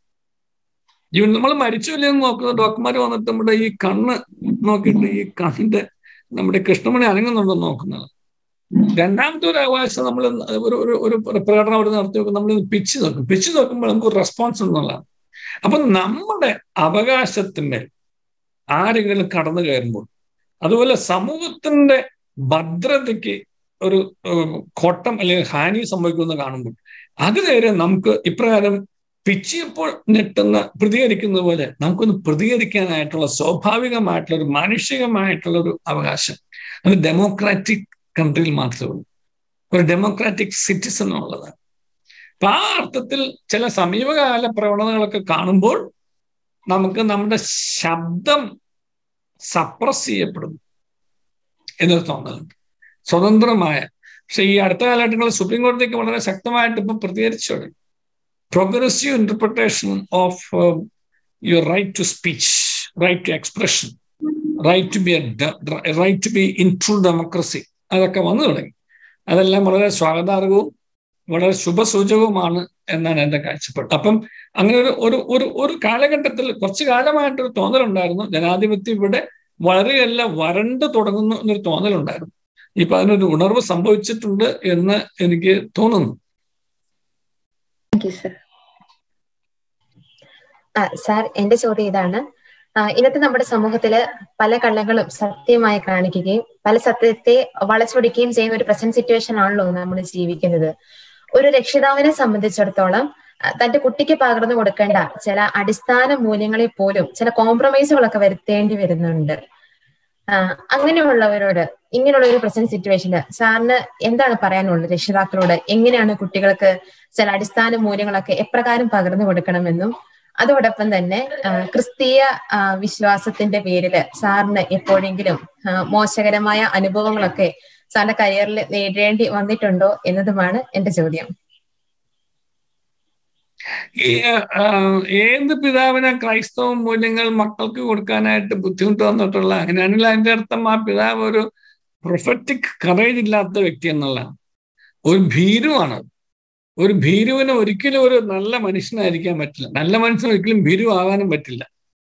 ജീവൻ നമ്മൾ മരിച്ചു ഇല്ലെന്ന് നോക്കുന്ന ഡോക്ടർമാർ വന്നിട്ട് നമ്മുടെ ഈ കണ്ണ് നോക്കിയിട്ട് ഈ കണ്ണിന്റെ നമ്മുടെ കൃഷ്ണമണി അനങ്ങുന്നുണ്ടോ നോക്കുന്നത് രണ്ടാമത്തെ ഒരു അവകാശം നമ്മൾ ഒരു ഒരു ഒരു പ്രകടനം അവിടെ നടത്തി നോക്കും നമ്മൾ പിച്ച് നോക്കും പിച്ച് നോക്കുമ്പോൾ നമുക്ക് ഒരു റെസ്പോൺസ് എന്നുള്ളതാണ് അപ്പൊ നമ്മുടെ അവകാശത്തിന്മേൽ ആരെങ്കിലും കടന്നു കയറുമ്പോൾ അതുപോലെ സമൂഹത്തിന്റെ ഭദ്രതയ്ക്ക് ഒരു കോട്ടം അല്ലെങ്കിൽ ഹാനി സംഭവിക്കുമെന്ന് കാണുമ്പോൾ അത് നേരെ നമുക്ക് ഇപ്രകാരം പിച്ചിയപ്പോൾ ഞെട്ടുന്ന പ്രതികരിക്കുന്നത് പോലെ നമുക്കൊന്ന് പ്രതികരിക്കാനായിട്ടുള്ള സ്വാഭാവികമായിട്ടുള്ള ഒരു മാനുഷികമായിട്ടുള്ള ഒരു അവകാശം അത് ഡെമോക്രാറ്റിക് കൺട്രിയിൽ മാത്രമേ ഉള്ളൂ ഒരു ഡെമോക്രാറ്റിക് സിറ്റിസൺ ഉള്ളതാണ് അപ്പൊ ആ അർത്ഥത്തിൽ ചില സമീപകാല പ്രവണതകളൊക്കെ കാണുമ്പോൾ നമുക്ക് നമ്മുടെ ശബ്ദം സപ്രസ് ചെയ്യപ്പെടുന്നു എന്നൊരു തോന്നലുണ്ട് സ്വതന്ത്രമായ പക്ഷെ ഈ അടുത്ത കാലഘട്ടങ്ങളിൽ സുപ്രീം കോടതിക്ക് വളരെ ശക്തമായിട്ട് ഇപ്പം പ്രതികരിച്ചു തുടങ്ങി progressive interpretation of uh, your right to speech, right to expression, right to be a right to be in true democracy അതൊക്കെ വന്നു തുടങ്ങി അതെല്ലാം വളരെ സ്വാഗതാർഹവും വളരെ ശുഭസൂചകവുമാണ് എന്നാണ് എൻ്റെ കാഴ്ചപ്പാട് അപ്പം അങ്ങനെ ഒരു ഒരു ഒരു ഒരു കാലഘട്ടത്തിൽ കുറച്ചു കാലമായിട്ടൊരു തോന്നലുണ്ടായിരുന്നു ജനാധിപത്യം ഇവിടെ വളരെയല്ല വരണ്ട് തുടങ്ങുന്നു എന്നൊരു തോന്നലുണ്ടായിരുന്നു ഇപ്പൊ അതിനൊരു ഉണർവ് സംഭവിച്ചിട്ടുണ്ട് എന്ന് എനിക്ക് തോന്നുന്നു സാർ എന്റെ ചോദ്യം ഇതാണ് ഇന്നത്തെ നമ്മുടെ സമൂഹത്തില് പല കള്ളങ്ങളും സത്യമായി കാണിക്കുകയും പല സത്യത്തെ വളച്ചൊടിക്കുകയും ചെയ്യുന്ന ഒരു പ്രസന്റ് സിറ്റുവേഷൻ ആണല്ലോ നമ്മൾ ജീവിക്കുന്നത് ഒരു രക്ഷിതാവിനെ സംബന്ധിച്ചിടത്തോളം തന്റെ കുട്ടിക്ക് പകർന്നു കൊടുക്കേണ്ട ചില അടിസ്ഥാന മൂല്യങ്ങളിൽ പോലും ചില കോംപ്രമൈസുകളൊക്കെ വരുത്തേണ്ടി വരുന്നുണ്ട് അങ്ങനെയുള്ളവരോട് ഇങ്ങനെയുള്ള ഒരു പ്രസന്റ് സിറ്റുവേഷന് സാറിന് എന്താണ് പറയാനുള്ളത് രക്ഷിതാക്കളോട് എങ്ങനെയാണ് കുട്ടികൾക്ക് ചില അടിസ്ഥാന മൂല്യങ്ങളൊക്കെ എപ്രകാരം പകർന്നു കൊടുക്കണമെന്നും അതോടൊപ്പം തന്നെ ക്രിസ്തീയ വിശ്വാസത്തിന്റെ പേരില് സാറിന് എപ്പോഴെങ്കിലും മോശകരമായ അനുഭവങ്ങളൊക്കെ സാറിന്റെ കരിയറിൽ നേരിടേണ്ടി വന്നിട്ടുണ്ടോ എന്നതുമാണ് എന്റെ ചോദ്യം ഏത് പിതാവിനെ ക്രൈസ്തവ മൂല്യങ്ങൾ മക്കൾക്ക് കൊടുക്കാനായിട്ട് ബുദ്ധിമുട്ട് വന്നിട്ടുള്ള അങ്ങനെയാണെങ്കിൽ അതിന്റെ അർത്ഥം ആ പിതാവ് ഒരു പ്രൊഫറ്റിക് കറേജ് ഇല്ലാത്ത വ്യക്തി എന്നുള്ളതാണ് ഒരു ഭീരുവാണ് ഒരു ഭീരുവിന് ഒരിക്കലും ഒരു നല്ല മനുഷ്യനായിരിക്കാൻ പറ്റില്ല നല്ല മനുഷ്യന് ഒരിക്കലും ഭീരുവാകാനും പറ്റില്ല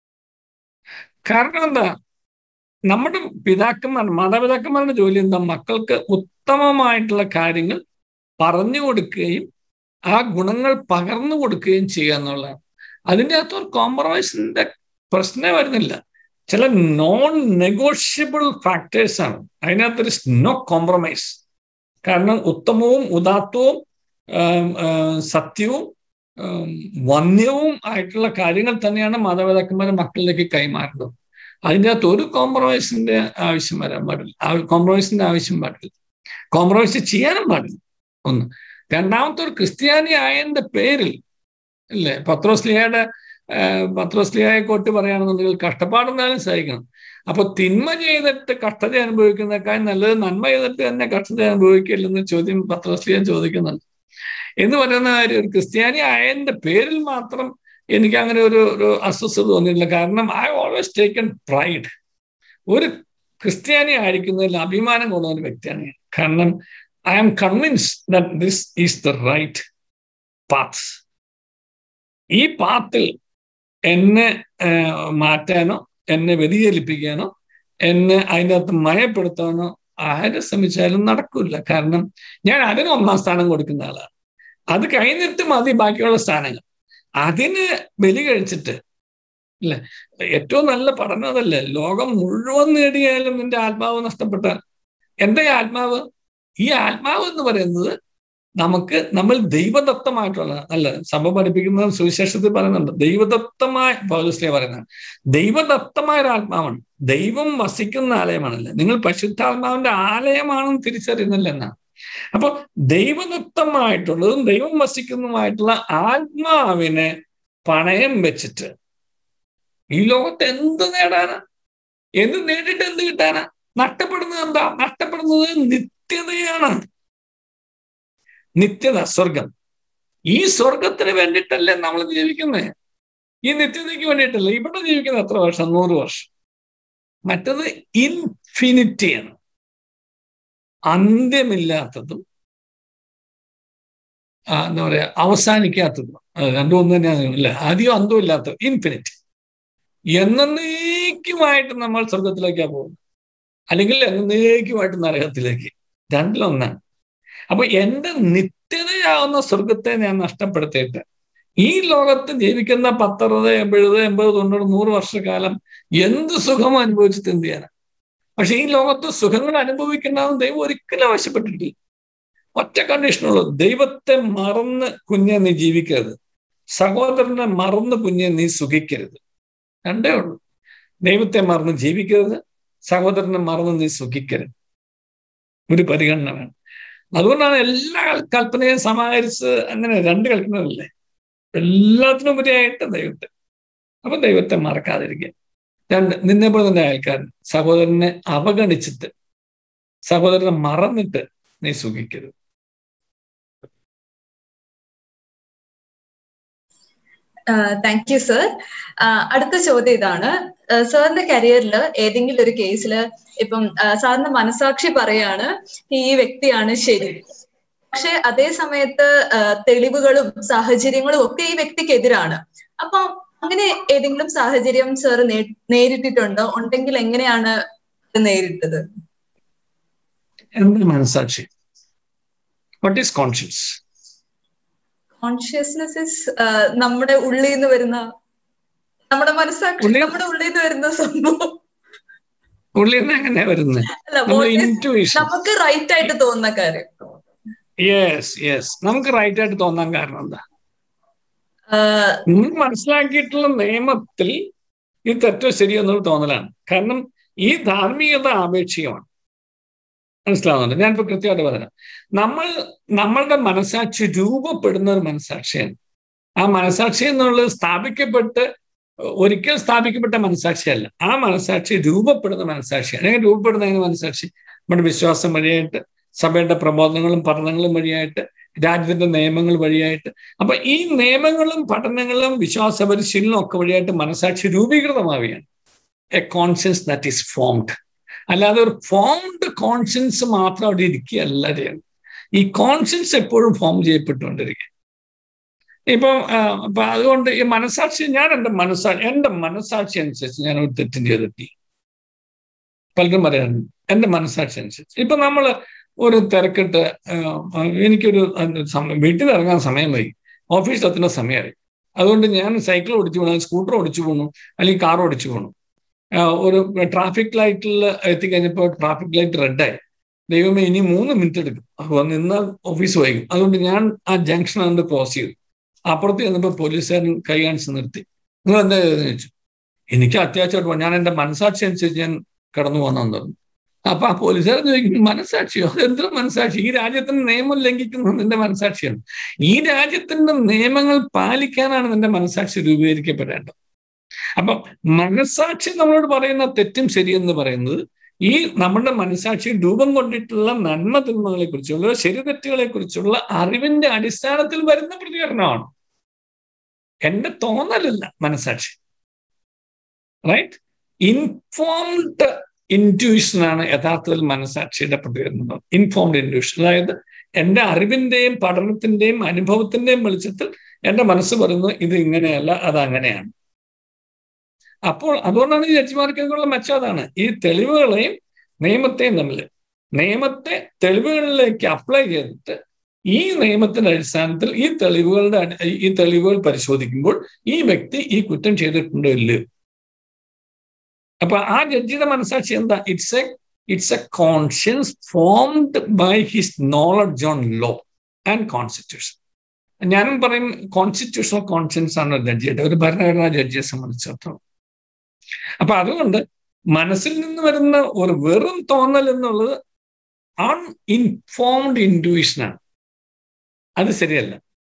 കാരണം എന്താ നമ്മുടെ പിതാക്കന്മാർ മാതാപിതാക്കന്മാരുടെ ജോലി എന്താ മക്കൾക്ക് ഉത്തമമായിട്ടുള്ള കാര്യങ്ങൾ പറഞ്ഞു കൊടുക്കുകയും ആ ഗുണങ്ങൾ പകർന്നു കൊടുക്കുകയും ചെയ്യുക എന്നുള്ളതാണ് അതിൻ്റെ അകത്ത് ഒരു കോംപ്രമൈസിന്റെ പ്രശ്നമേ വരുന്നില്ല ചില നോൺ നെഗോഷ്യബിൾ ഫാക്ടേഴ്സ് ആണ് അതിനകത്ത് നോ കോംപ്രമൈസ് കാരണം ഉത്തമവും ഉദാത്തവും സത്യവും വന്യവും ആയിട്ടുള്ള കാര്യങ്ങൾ തന്നെയാണ് മാതാപിതാക്കന്മാരെ മക്കളിലേക്ക് കൈമാറുന്നത് അതിൻ്റെ അകത്ത് ഒരു കോംപ്രമൈസിന്റെ ആവശ്യം വരാൻ പാടില്ല കോംപ്രമൈസിന്റെ ആവശ്യം പാടില്ല കോംപ്രമൈസ് ചെയ്യാനും പാടില്ല ഒന്ന് രണ്ടാമത്തെ ഒരു ക്രിസ്ത്യാനി ആയതിന്റെ പേരിൽ അല്ലേ പത്രോസ്ലിഹയുടെ പത്രോസ്ലിഹയെ കൊട്ടി പറയുകയാണെന്നുണ്ടെങ്കിൽ കഷ്ടപ്പാടെന്നാലും സഹിക്കണം അപ്പൊ തിന്മ ചെയ്തിട്ട് കഷ്ടത അനുഭവിക്കുന്നതിനേക്കാൾ നല്ലത് നന്മ ചെയ്തിട്ട് തന്നെ കഷ്ടത അനുഭവിക്കില്ലെന്ന് ചോദ്യം പത്രോസ്ലിഹൻ ചോദിക്കുന്നുണ്ട് എന്ന് പറയുന്ന കാര്യം ഒരു ക്രിസ്ത്യാനി ആയതിന്റെ പേരിൽ മാത്രം എനിക്ക് അങ്ങനെ ഒരു ഒരു അസ്വസ്ഥത തോന്നിയിട്ടില്ല കാരണം ഐ ഓൾവേസ് ടേക്കൺ പ്രൈഡ് ഒരു ക്രിസ്ത്യാനി ആയിരിക്കുന്നതിൽ അഭിമാനം കൊള്ളുന്ന ഒരു വ്യക്തിയാണ് ഞാൻ കാരണം I am convince that this is the right path ഈ പാത്തിൽ എന്നെ മാറ്റാനോ എന്നെ വ്യതിചലിപ്പിക്കാനോ എന്നെ അതിൻ്റെ അകത്ത് മയപ്പെടുത്താനോ ആരെ ശ്രമിച്ചാലും നടക്കില്ല കാരണം ഞാൻ അതിന് ഒന്നാം സ്ഥാനം കൊടുക്കുന്ന ആളാണ് അത് കഴിഞ്ഞിട്ട് മതി ബാക്കിയുള്ള സ്ഥാനങ്ങൾ അതിന് ബലി കഴിച്ചിട്ട് അല്ലെ ഏറ്റവും നല്ല പഠനം അതല്ലേ ലോകം മുഴുവൻ നേടിയാലും നിന്റെ ആത്മാവ് നഷ്ടപ്പെട്ടാൽ എന്താ ഈ ആത്മാവ് ഈ ആത്മാവ് എന്ന് പറയുന്നത് നമുക്ക് നമ്മൾ ദൈവദത്തമായിട്ടുള്ള അല്ല സഭ പഠിപ്പിക്കുന്ന സുവിശേഷത്തിൽ പറയുന്നുണ്ട് ദൈവദത്തമായ പൗലസ്ലിയ പറയുന്നത് ദൈവദത്തമായ ഒരു ആത്മാവാണ് ദൈവം വസിക്കുന്ന ആലയമാണല്ലേ നിങ്ങൾ പരിശുദ്ധാത്മാവിന്റെ ആലയമാണെന്ന് തിരിച്ചറിയുന്നില്ല എന്നാണ് അപ്പൊ ദൈവദത്തമായിട്ടുള്ളതും ദൈവം വസിക്കുന്നതുമായിട്ടുള്ള ആത്മാവിനെ പണയം വെച്ചിട്ട് ഈ ലോകത്ത് എന്ത് നേടാനാ എന്ത് നേടിയിട്ട് എന്ത് കിട്ടാനാ നഷ്ടപ്പെടുന്നത് എന്താ നഷ്ടപ്പെടുന്നത് നിത്യതയാണ് നിത്യത സ്വർഗം ഈ സ്വർഗത്തിന് വേണ്ടിയിട്ടല്ലേ നമ്മൾ ജീവിക്കുന്നത് ഈ നിത്യതയ്ക്ക് വേണ്ടിയിട്ടല്ല ഇവിടെ ജീവിക്കുന്നത് എത്ര വർഷം നൂറ് വർഷം മറ്റത് ഇൻഫിനിറ്റിയാണ് അന്ത്യമില്ലാത്തതും എന്താ പറയാ അവസാനിക്കാത്തതും രണ്ടും ഒന്ന് തന്നെയാണ് അല്ല ആദ്യം അന്തവും ഇല്ലാത്തത് ഇൻഫിനിറ്റ് എന്നേക്കുമായിട്ട് നമ്മൾ സ്വർഗത്തിലേക്കാണ് പോകുന്നത് അല്ലെങ്കിൽ എന്നേക്കുമായിട്ട് നരകത്തിലേക്ക് രണ്ടിലൊന്നാണ് അപ്പൊ എന്റെ നിത്യതയാവുന്ന സ്വർഗത്തെ ഞാൻ നഷ്ടപ്പെടുത്തിയിട്ട് ഈ ലോകത്ത് ജീവിക്കുന്ന പത്തറുപത് എൺപത് എൺപത് തൊണ്ണൂറ് നൂറ് വർഷക്കാലം എന്ത് സുഖം അനുഭവിച്ചിട്ട് എന്ത് ചെയ്യാനാണ് പക്ഷെ ഈ ലോകത്ത് സുഖങ്ങൾ അനുഭവിക്കണമെന്ന് ദൈവം ഒരിക്കലും ആവശ്യപ്പെട്ടിട്ടില്ല ഒറ്റ കണ്ടീഷനുള്ളൂ ദൈവത്തെ മറന്ന് കുഞ്ഞെ നീ ജീവിക്കരുത് സഹോദരനെ മറന്ന് കുഞ്ഞെ നീ സുഖിക്കരുത് രണ്ടേ ഉള്ളൂ ദൈവത്തെ മറന്ന് ജീവിക്കരുത് സഹോദരനെ മറന്ന് നീ സുഖിക്കരുത് ഒരു പരിഗണന വേണം അതുകൊണ്ടാണ് എല്ലാ കൽപ്പനയും സമാഹരിച്ച് അങ്ങനെ രണ്ട് കൽപ്പനകളല്ലേ എല്ലാത്തിനും ഉപരിയായിട്ട് ദൈവത്തെ അപ്പൊ ദൈവത്തെ മറക്കാതിരിക്കുക രണ്ട് നിന്നെ പോലെ തന്നെ അയൽക്കാരൻ സഹോദരനെ അവഗണിച്ചിട്ട് സഹോദരനെ മറന്നിട്ട് നീ സുഖിക്കരുത് താങ്ക് യു സർ അടുത്ത ചോദ്യം ഇതാണ് സാറിന്റെ കരിയറിൽ ഏതെങ്കിലും ഒരു കേസിൽ ഇപ്പം സാറിന്റെ മനസാക്ഷി പറയാണ് ഈ വ്യക്തിയാണ് ശരി പക്ഷെ അതേ സമയത്ത് തെളിവുകളും സാഹചര്യങ്ങളും ഒക്കെ ഈ വ്യക്തിക്കെതിരാണ് അപ്പൊ അങ്ങനെ ഏതെങ്കിലും സാഹചര്യം സാർ നേരിട്ടിട്ടുണ്ടോ ഉണ്ടെങ്കിൽ എങ്ങനെയാണ് നേരിട്ടത് എന്ത് മനസാക്ഷി what is conscious consciousness is നമ്മുടെ ഉള്ളിൽ നിന്ന് വരുന്ന നമ്മുടെ മനസ്സാക്ഷി നമ്മുടെ ഉള്ളിൽ നിന്ന് വരുന്ന സംഭവം ഉള്ളിൽ നിന്ന് എങ്ങനെ വരുന്നത് നമുക്ക് റൈറ്റ് ആയിട്ട് തോന്നുന്ന കാര്യം യെസ് യെസ് നമുക്ക് റൈറ്റ് ആയിട്ട് തോന്നാൻ കാരണം എന്താ നിങ്ങൾ മനസ്സിലാക്കിയിട്ടുള്ള നിയമത്തിൽ ഈ തെറ്റോ ശരിയോ എന്നുള്ള തോന്നലാണ് കാരണം ഈ ധാർമ്മികത ആപേക്ഷികമാണ് മനസ്സിലാവുന്നുണ്ട് ഞാനിപ്പോ കൃത്യമായിട്ട് പറയാം നമ്മൾ നമ്മളുടെ മനസാക്ഷി രൂപപ്പെടുന്ന ഒരു മനസാക്ഷിയാണ് ആ മനസാക്ഷി എന്നുള്ളത് സ്ഥാപിക്കപ്പെട്ട് ഒരിക്കൽ സ്ഥാപിക്കപ്പെട്ട മനസാക്ഷിയല്ല ആ മനസാക്ഷി രൂപപ്പെടുന്ന മനസാക്ഷിയാണ് അങ്ങനെ രൂപപ്പെടുന്ന അതിന് മനസാക്ഷി നമ്മുടെ വിശ്വാസം വഴിയായിട്ട് സഭയുടെ പ്രബോധനങ്ങളും പഠനങ്ങളും വഴിയായിട്ട് രാജ്യത്തിന്റെ നിയമങ്ങൾ വഴിയായിട്ട് അപ്പൊ ഈ നിയമങ്ങളും പഠനങ്ങളും വിശ്വാസ പരിശീലനവും ഒക്കെ വഴിയായിട്ട് മനസാക്ഷി രൂപീകൃതമാവുകയാണ് a conscience that is formed അല്ലാതെ ഒരു ഫോംഡ് കോൺഷ്യൻസ് മാത്രം അവിടെ ഇരിക്കുകയല്ല ചെയ്യുന്നത് ഈ കോൺഷ്യൻസ് എപ്പോഴും ഫോം ചെയ്യപ്പെട്ടുകൊണ്ടിരിക്കുക ഇപ്പം അപ്പൊ അതുകൊണ്ട് ഈ മനസാക്ഷി ഞാൻ എൻ്റെ മനസ്സാക്ഷി എൻ്റെ മനസാക്ഷി അനുസരിച്ച് ഞാൻ ഒരു തെറ്റും ചെയ്തിട്ടില്ല പലരും പറയാറുണ്ട് എൻ്റെ മനസാക്ഷി അനുസരിച്ച് ഇപ്പൊ നമ്മൾ ഒരു തിരക്കിട്ട് എനിക്കൊരു സമയം വീട്ടിൽ നിന്ന് ഇറങ്ങാൻ സമയം വൈകി ഓഫീസിലെത്തുന്ന സമയമായി അതുകൊണ്ട് ഞാൻ സൈക്കിൾ ഓടിച്ചു പോകണം സ്കൂട്ടർ ഓടിച്ചു പോകണു അല്ലെങ്കിൽ കാർ ഓടിച്ചു പോകണം ഒരു ട്രാഫിക് ലൈറ്റിൽ എത്തിക്കഴിഞ്ഞപ്പോൾ ട്രാഫിക് ലൈറ്റ് റെഡായി ദൈവമേ ഇനി മൂന്ന് മിനിറ്റ് എടുക്കും അപ്പോൾ നിന്നാൽ ഓഫീസ് വൈകും അതുകൊണ്ട് ഞാൻ ആ ജംഗ്ഷൻ അതുകൊണ്ട് ക്രോസ് ചെയ്തു അപ്പുറത്ത് ചെന്നപ്പോൾ പോലീസുകാരൻ കൈ കാണിച്ച് നിർത്തി നിങ്ങൾ എന്താ ചെയ്തതെന്ന് ചോദിച്ചു എനിക്ക് അത്യാവശ്യമായിട്ട് പോകാം. ഞാൻ എൻ്റെ മനസാക്ഷി അനുസരിച്ച് ഞാൻ കടന്നു പോകാൻ പറഞ്ഞു അപ്പൊ ആ പോലീസുകാരൻ ചോദിക്കും മനസാക്ഷിയോ എന്തൊരു മനസാക്ഷി ഈ രാജ്യത്തിന്റെ നിയമം ലംഘിക്കുന്നത് നിന്റെ മനസാക്ഷിയാണ് ഈ രാജ്യത്തിന്റെ നിയമങ്ങൾ പാലിക്കാനാണ് നിന്റെ മനസാക്ഷി രൂപീകരിക്കപ്പെടേണ്ടത് അപ്പൊ മനസാക്ഷി നമ്മളോട് പറയുന്ന തെറ്റും ശരിയെന്ന് പറയുന്നത് ഈ നമ്മുടെ മനസാക്ഷി രൂപം കൊണ്ടിട്ടുള്ള നന്മ തിന്മകളെ കുറിച്ചുള്ള ശരി തെറ്റുകളെ കുറിച്ചുള്ള അറിവിന്റെ അടിസ്ഥാനത്തിൽ വരുന്ന പ്രതികരണമാണ് എന്റെ തോന്നലല്ല മനസാക്ഷി റൈറ്റ് ഇൻഫോംഡ് ഇൻറ്റ്യൂഷൻ ആണ് യഥാർത്ഥത്തിൽ മനസാക്ഷിയുടെ പ്രതികരണം ഇൻഫോംഡ് ഇൻറ്റ്യൂഷൻ അതായത് എന്റെ അറിവിന്റെയും പഠനത്തിന്റെയും അനുഭവത്തിന്റെയും വെളിച്ചത്തിൽ എന്റെ മനസ്സ് പറയുന്നു ഇത് ഇങ്ങനെയല്ല അത് അങ്ങനെയാണ് അപ്പോൾ അതുകൊണ്ടാണ് ഈ ജഡ്ജിമാർക്കുള്ള മെച്ചം അതാണ് ഈ തെളിവുകളെയും നിയമത്തെയും തമ്മിൽ നിയമത്തെ തെളിവുകളിലേക്ക് അപ്ലൈ ചെയ്തിട്ട് ഈ നിയമത്തിന്റെ അടിസ്ഥാനത്തിൽ ഈ തെളിവുകളുടെ ഈ തെളിവുകൾ പരിശോധിക്കുമ്പോൾ ഈ വ്യക്തി ഈ കുറ്റം ചെയ്തിട്ടുണ്ടോ ഇല്ലയോ അപ്പൊ ആ ജഡ്ജിയുടെ മനസാക്ഷി എന്താ it's a it's a conscience formed by his knowledge on law and constitution ഞാനും പറയും കോൺസ്റ്റിറ്റ്യൂഷണൽ കോൺഷ്യൻസ് ആണ് ജഡ്ജിയുടെ ഒരു ഭരണഘടനാ ജഡ്ജിയെ സംബന്ധിച്ചിടത്തോളം അപ്പൊ അതുകൊണ്ട് മനസ്സിൽ നിന്ന് വരുന്ന ഒരു വെറും തോന്നൽ എന്നുള്ളത് അൺഇൻഫോംഡ് ഇൻഡ്യൂഷനാണ് അത് ശരിയല്ല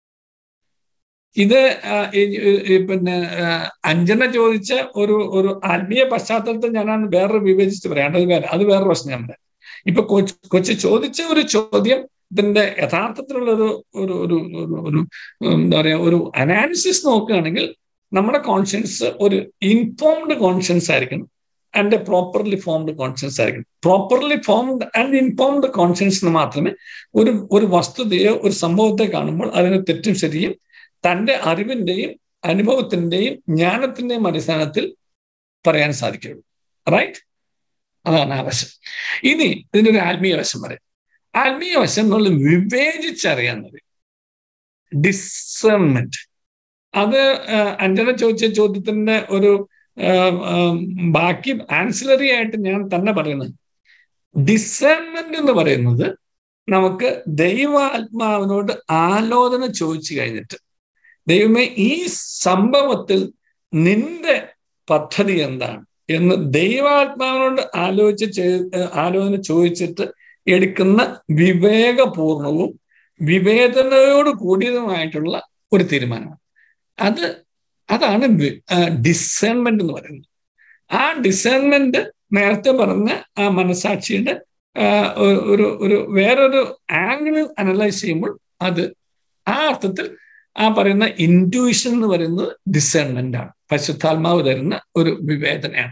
ഇത് പിന്നെ അഞ്ജന ചോദിച്ച ഒരു ഒരു ആത്മീയ പശ്ചാത്തലത്തിൽ ഞാനാണ് വേറെ വിവേചിച്ച് പറയാം അത് വേറെ അത് വേറെ പ്രശ്നം ഞാൻ പറയാം ഇപ്പൊ കൊച്ചു കൊച്ചു ചോദിച്ച ഒരു ചോദ്യം ഇതിന്റെ യഥാർത്ഥത്തിലുള്ള ഒരു ഒരു ഒരു ഒരു എന്താ പറയാ ഒരു അനാലിസിസ് നോക്കുകയാണെങ്കിൽ നമ്മുടെ കോൺഷ്യൻസ് ഒരു ഇൻഫോംഡ് കോൺഷ്യൻസ് ആയിരിക്കണം ആൻഡ് പ്രോപ്പർലി ഫോംഡ് കോൺഷ്യൻസ് ആയിരിക്കണം പ്രോപ്പർലി ഫോംഡ് ആൻഡ് ഇൻഫോംഡ് കോൺഷ്യൻസിന് മാത്രമേ ഒരു ഒരു വസ്തുതയോ ഒരു സംഭവത്തെ കാണുമ്പോൾ അതിന് തെറ്റും ശരിയും തൻ്റെ അറിവിന്റെയും അനുഭവത്തിന്റെയും ജ്ഞാനത്തിന്റെയും അടിസ്ഥാനത്തിൽ പറയാൻ സാധിക്കുള്ളൂ റൈറ്റ് അതാണ് ആ വശം ഇനി ഇതിനൊരു ആത്മീയ വശം പറയാം ആത്മീയ വശം നമ്മൾ വിവേചിച്ചറിയാൻ പറയും ഡിസേൺമെന്റ് അത് അഞ്ജന ചോദിച്ച ചോദ്യത്തിന്റെ ഒരു ബാക്കി ആൻസിലറി ആയിട്ട് ഞാൻ തന്നെ പറയുന്നത് ഡിസേൺമെന്റ് എന്ന് പറയുന്നത് നമുക്ക് ദൈവാത്മാവിനോട് ആലോചന ചോദിച്ചു കഴിഞ്ഞിട്ട് ദൈവമേ ഈ സംഭവത്തിൽ നിന്റെ പദ്ധതി എന്താണ് എന്ന് ദൈവാത്മാവിനോട് ആലോചിച്ച് ആലോചന ചോദിച്ചിട്ട് എടുക്കുന്ന വിവേകപൂർണവും വിവേചനയോട് കൂടിയതുമായിട്ടുള്ള ഒരു തീരുമാനമാണ് അത് അതാണ് ഡിസേൺമെന്റ് എന്ന് പറയുന്നത് ആ ഡിസേൺമെന്റ് നേരത്തെ പറഞ്ഞ ആ മനസാക്ഷിയുടെ ഒരു ഒരു വേറൊരു ആംഗിളിൽ അനലൈസ് ചെയ്യുമ്പോൾ അത് ആ അർത്ഥത്തിൽ ആ പറയുന്ന ഇൻറ്റ്യൂഷൻ എന്ന് പറയുന്നത് ഡിസേൺമെന്റ് ആണ് പരിശുദ്ധാത്മാവ് തരുന്ന ഒരു വിവേചനയാണ്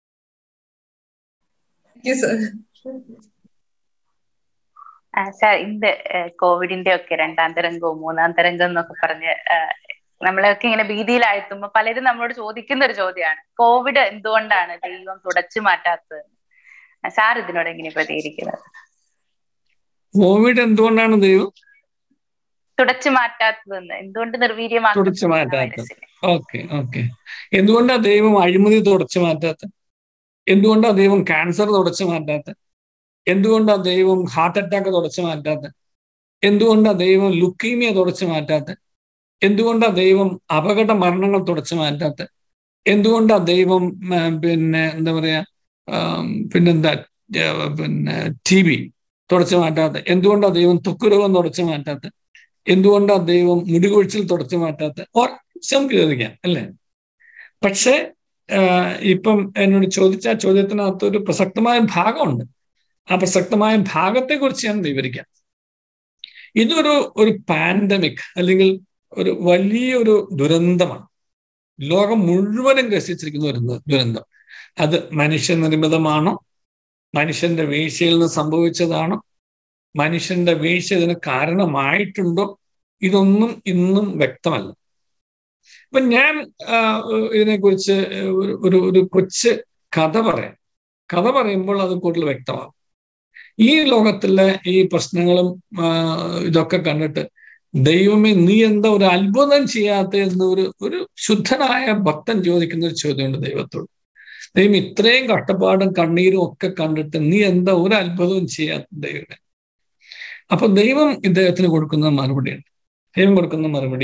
സാർ ഇന്ന് കോവിഡിന്റെ ഒക്കെ രണ്ടാം തരംഗവും മൂന്നാം തരംഗം എന്നൊക്കെ പറഞ്ഞ് നമ്മളെയൊക്കെ ഇങ്ങനെ ഭീതിയിലാഴ്ത്തുമ്പോ പലരും നമ്മളോട് ചോദിക്കുന്ന ഒരു ചോദ്യമാണ് കോവിഡ് എന്തുകൊണ്ടാണ് ദൈവം തുടച്ചു മാറ്റാത്തത് സാർ ഇതിനോട് എങ്ങനെ പ്രതികരിക്കുന്നത് കോവിഡ് എന്തുകൊണ്ടാണ് ദൈവം തുടച്ചു മാറ്റാത്തതെന്ന് എന്തുകൊണ്ട് തുടച്ചു മാറ്റാത്തത് ഓക്കെ ഓക്കെ എന്തുകൊണ്ടാ ദൈവം അഴിമതി തുടച്ചു മാറ്റാത്ത എന്തുകൊണ്ടാ ദൈവം ക്യാൻസർ തുടച്ചു മാറ്റാത്ത എന്തുകൊണ്ടാ ദൈവം ഹാർട്ട് അറ്റാക്ക് തുടച്ചു മാറ്റാത്ത എന്തുകൊണ്ടാ ദൈവം ലുക്കീമിയ തുടച്ചു മാറ്റാത്ത എന്തുകൊണ്ടാ ദൈവം അപകട മരണങ്ങൾ തുടച്ചു മാറ്റാത്ത എന്തുകൊണ്ടാ ദൈവം പിന്നെ എന്താ പറയാ പിന്നെന്താ പിന്നെ ടി ബി തുടച്ചു മാറ്റാത്ത എന്തുകൊണ്ടാ ദൈവം ത്വക്കുരോഗം തുടച്ചു മാറ്റാത്ത എന്തുകൊണ്ടാ ദൈവം മുടികൊഴിച്ചിൽ തുടച്ചു മാറ്റാത്ത നമുക്ക് ചോദിക്കാം അല്ലേ പക്ഷെ ഇപ്പം എന്നോട് ചോദിച്ച ചോദ്യത്തിനകത്ത് ഒരു പ്രസക്തമായ ഭാഗമുണ്ട് ആ പ്രസക്തമായ ഭാഗത്തെ കുറിച്ച് ഞാൻ വിവരിക്കാം ഇതൊരു ഒരു പാൻഡമിക് അല്ലെങ്കിൽ ഒരു വലിയൊരു ദുരന്തമാണ് ലോകം മുഴുവനും ഗ്രസിച്ചിരിക്കുന്ന ഒരു ദുരന്തം അത് മനുഷ്യനിർമ്മിതമാണോ മനുഷ്യന്റെ വീഴ്ചയിൽ നിന്ന് സംഭവിച്ചതാണോ മനുഷ്യന്റെ വീഴ്ച ഇതിന് കാരണമായിട്ടുണ്ടോ ഇതൊന്നും ഇന്നും വ്യക്തമല്ല അപ്പൊ ഞാൻ ഇതിനെക്കുറിച്ച് ഒരു ഒരു കൊച്ച് കഥ പറയാം കഥ പറയുമ്പോൾ അത് കൂടുതൽ വ്യക്തമാകും ഈ ലോകത്തിലെ ഈ പ്രശ്നങ്ങളും ഇതൊക്കെ കണ്ടിട്ട് ദൈവമേ നീ എന്താ ഒരു അത്ഭുതം ചെയ്യാത്ത എന്ന് ഒരു ഒരു ശുദ്ധനായ ഭക്തൻ ചോദിക്കുന്ന ഒരു ചോദ്യമുണ്ട് ദൈവത്തോട് ദൈവം ഇത്രയും കഷ്ടപ്പാടും കണ്ണീരും ഒക്കെ കണ്ടിട്ട് നീ എന്താ ഒരു അത്ഭുതവും ചെയ്യാത്ത ദൈവമേ അപ്പൊ ദൈവം ഇദ്ദേഹത്തിന് കൊടുക്കുന്ന മറുപടിയുണ്ട് ദൈവം കൊടുക്കുന്ന മറുപടി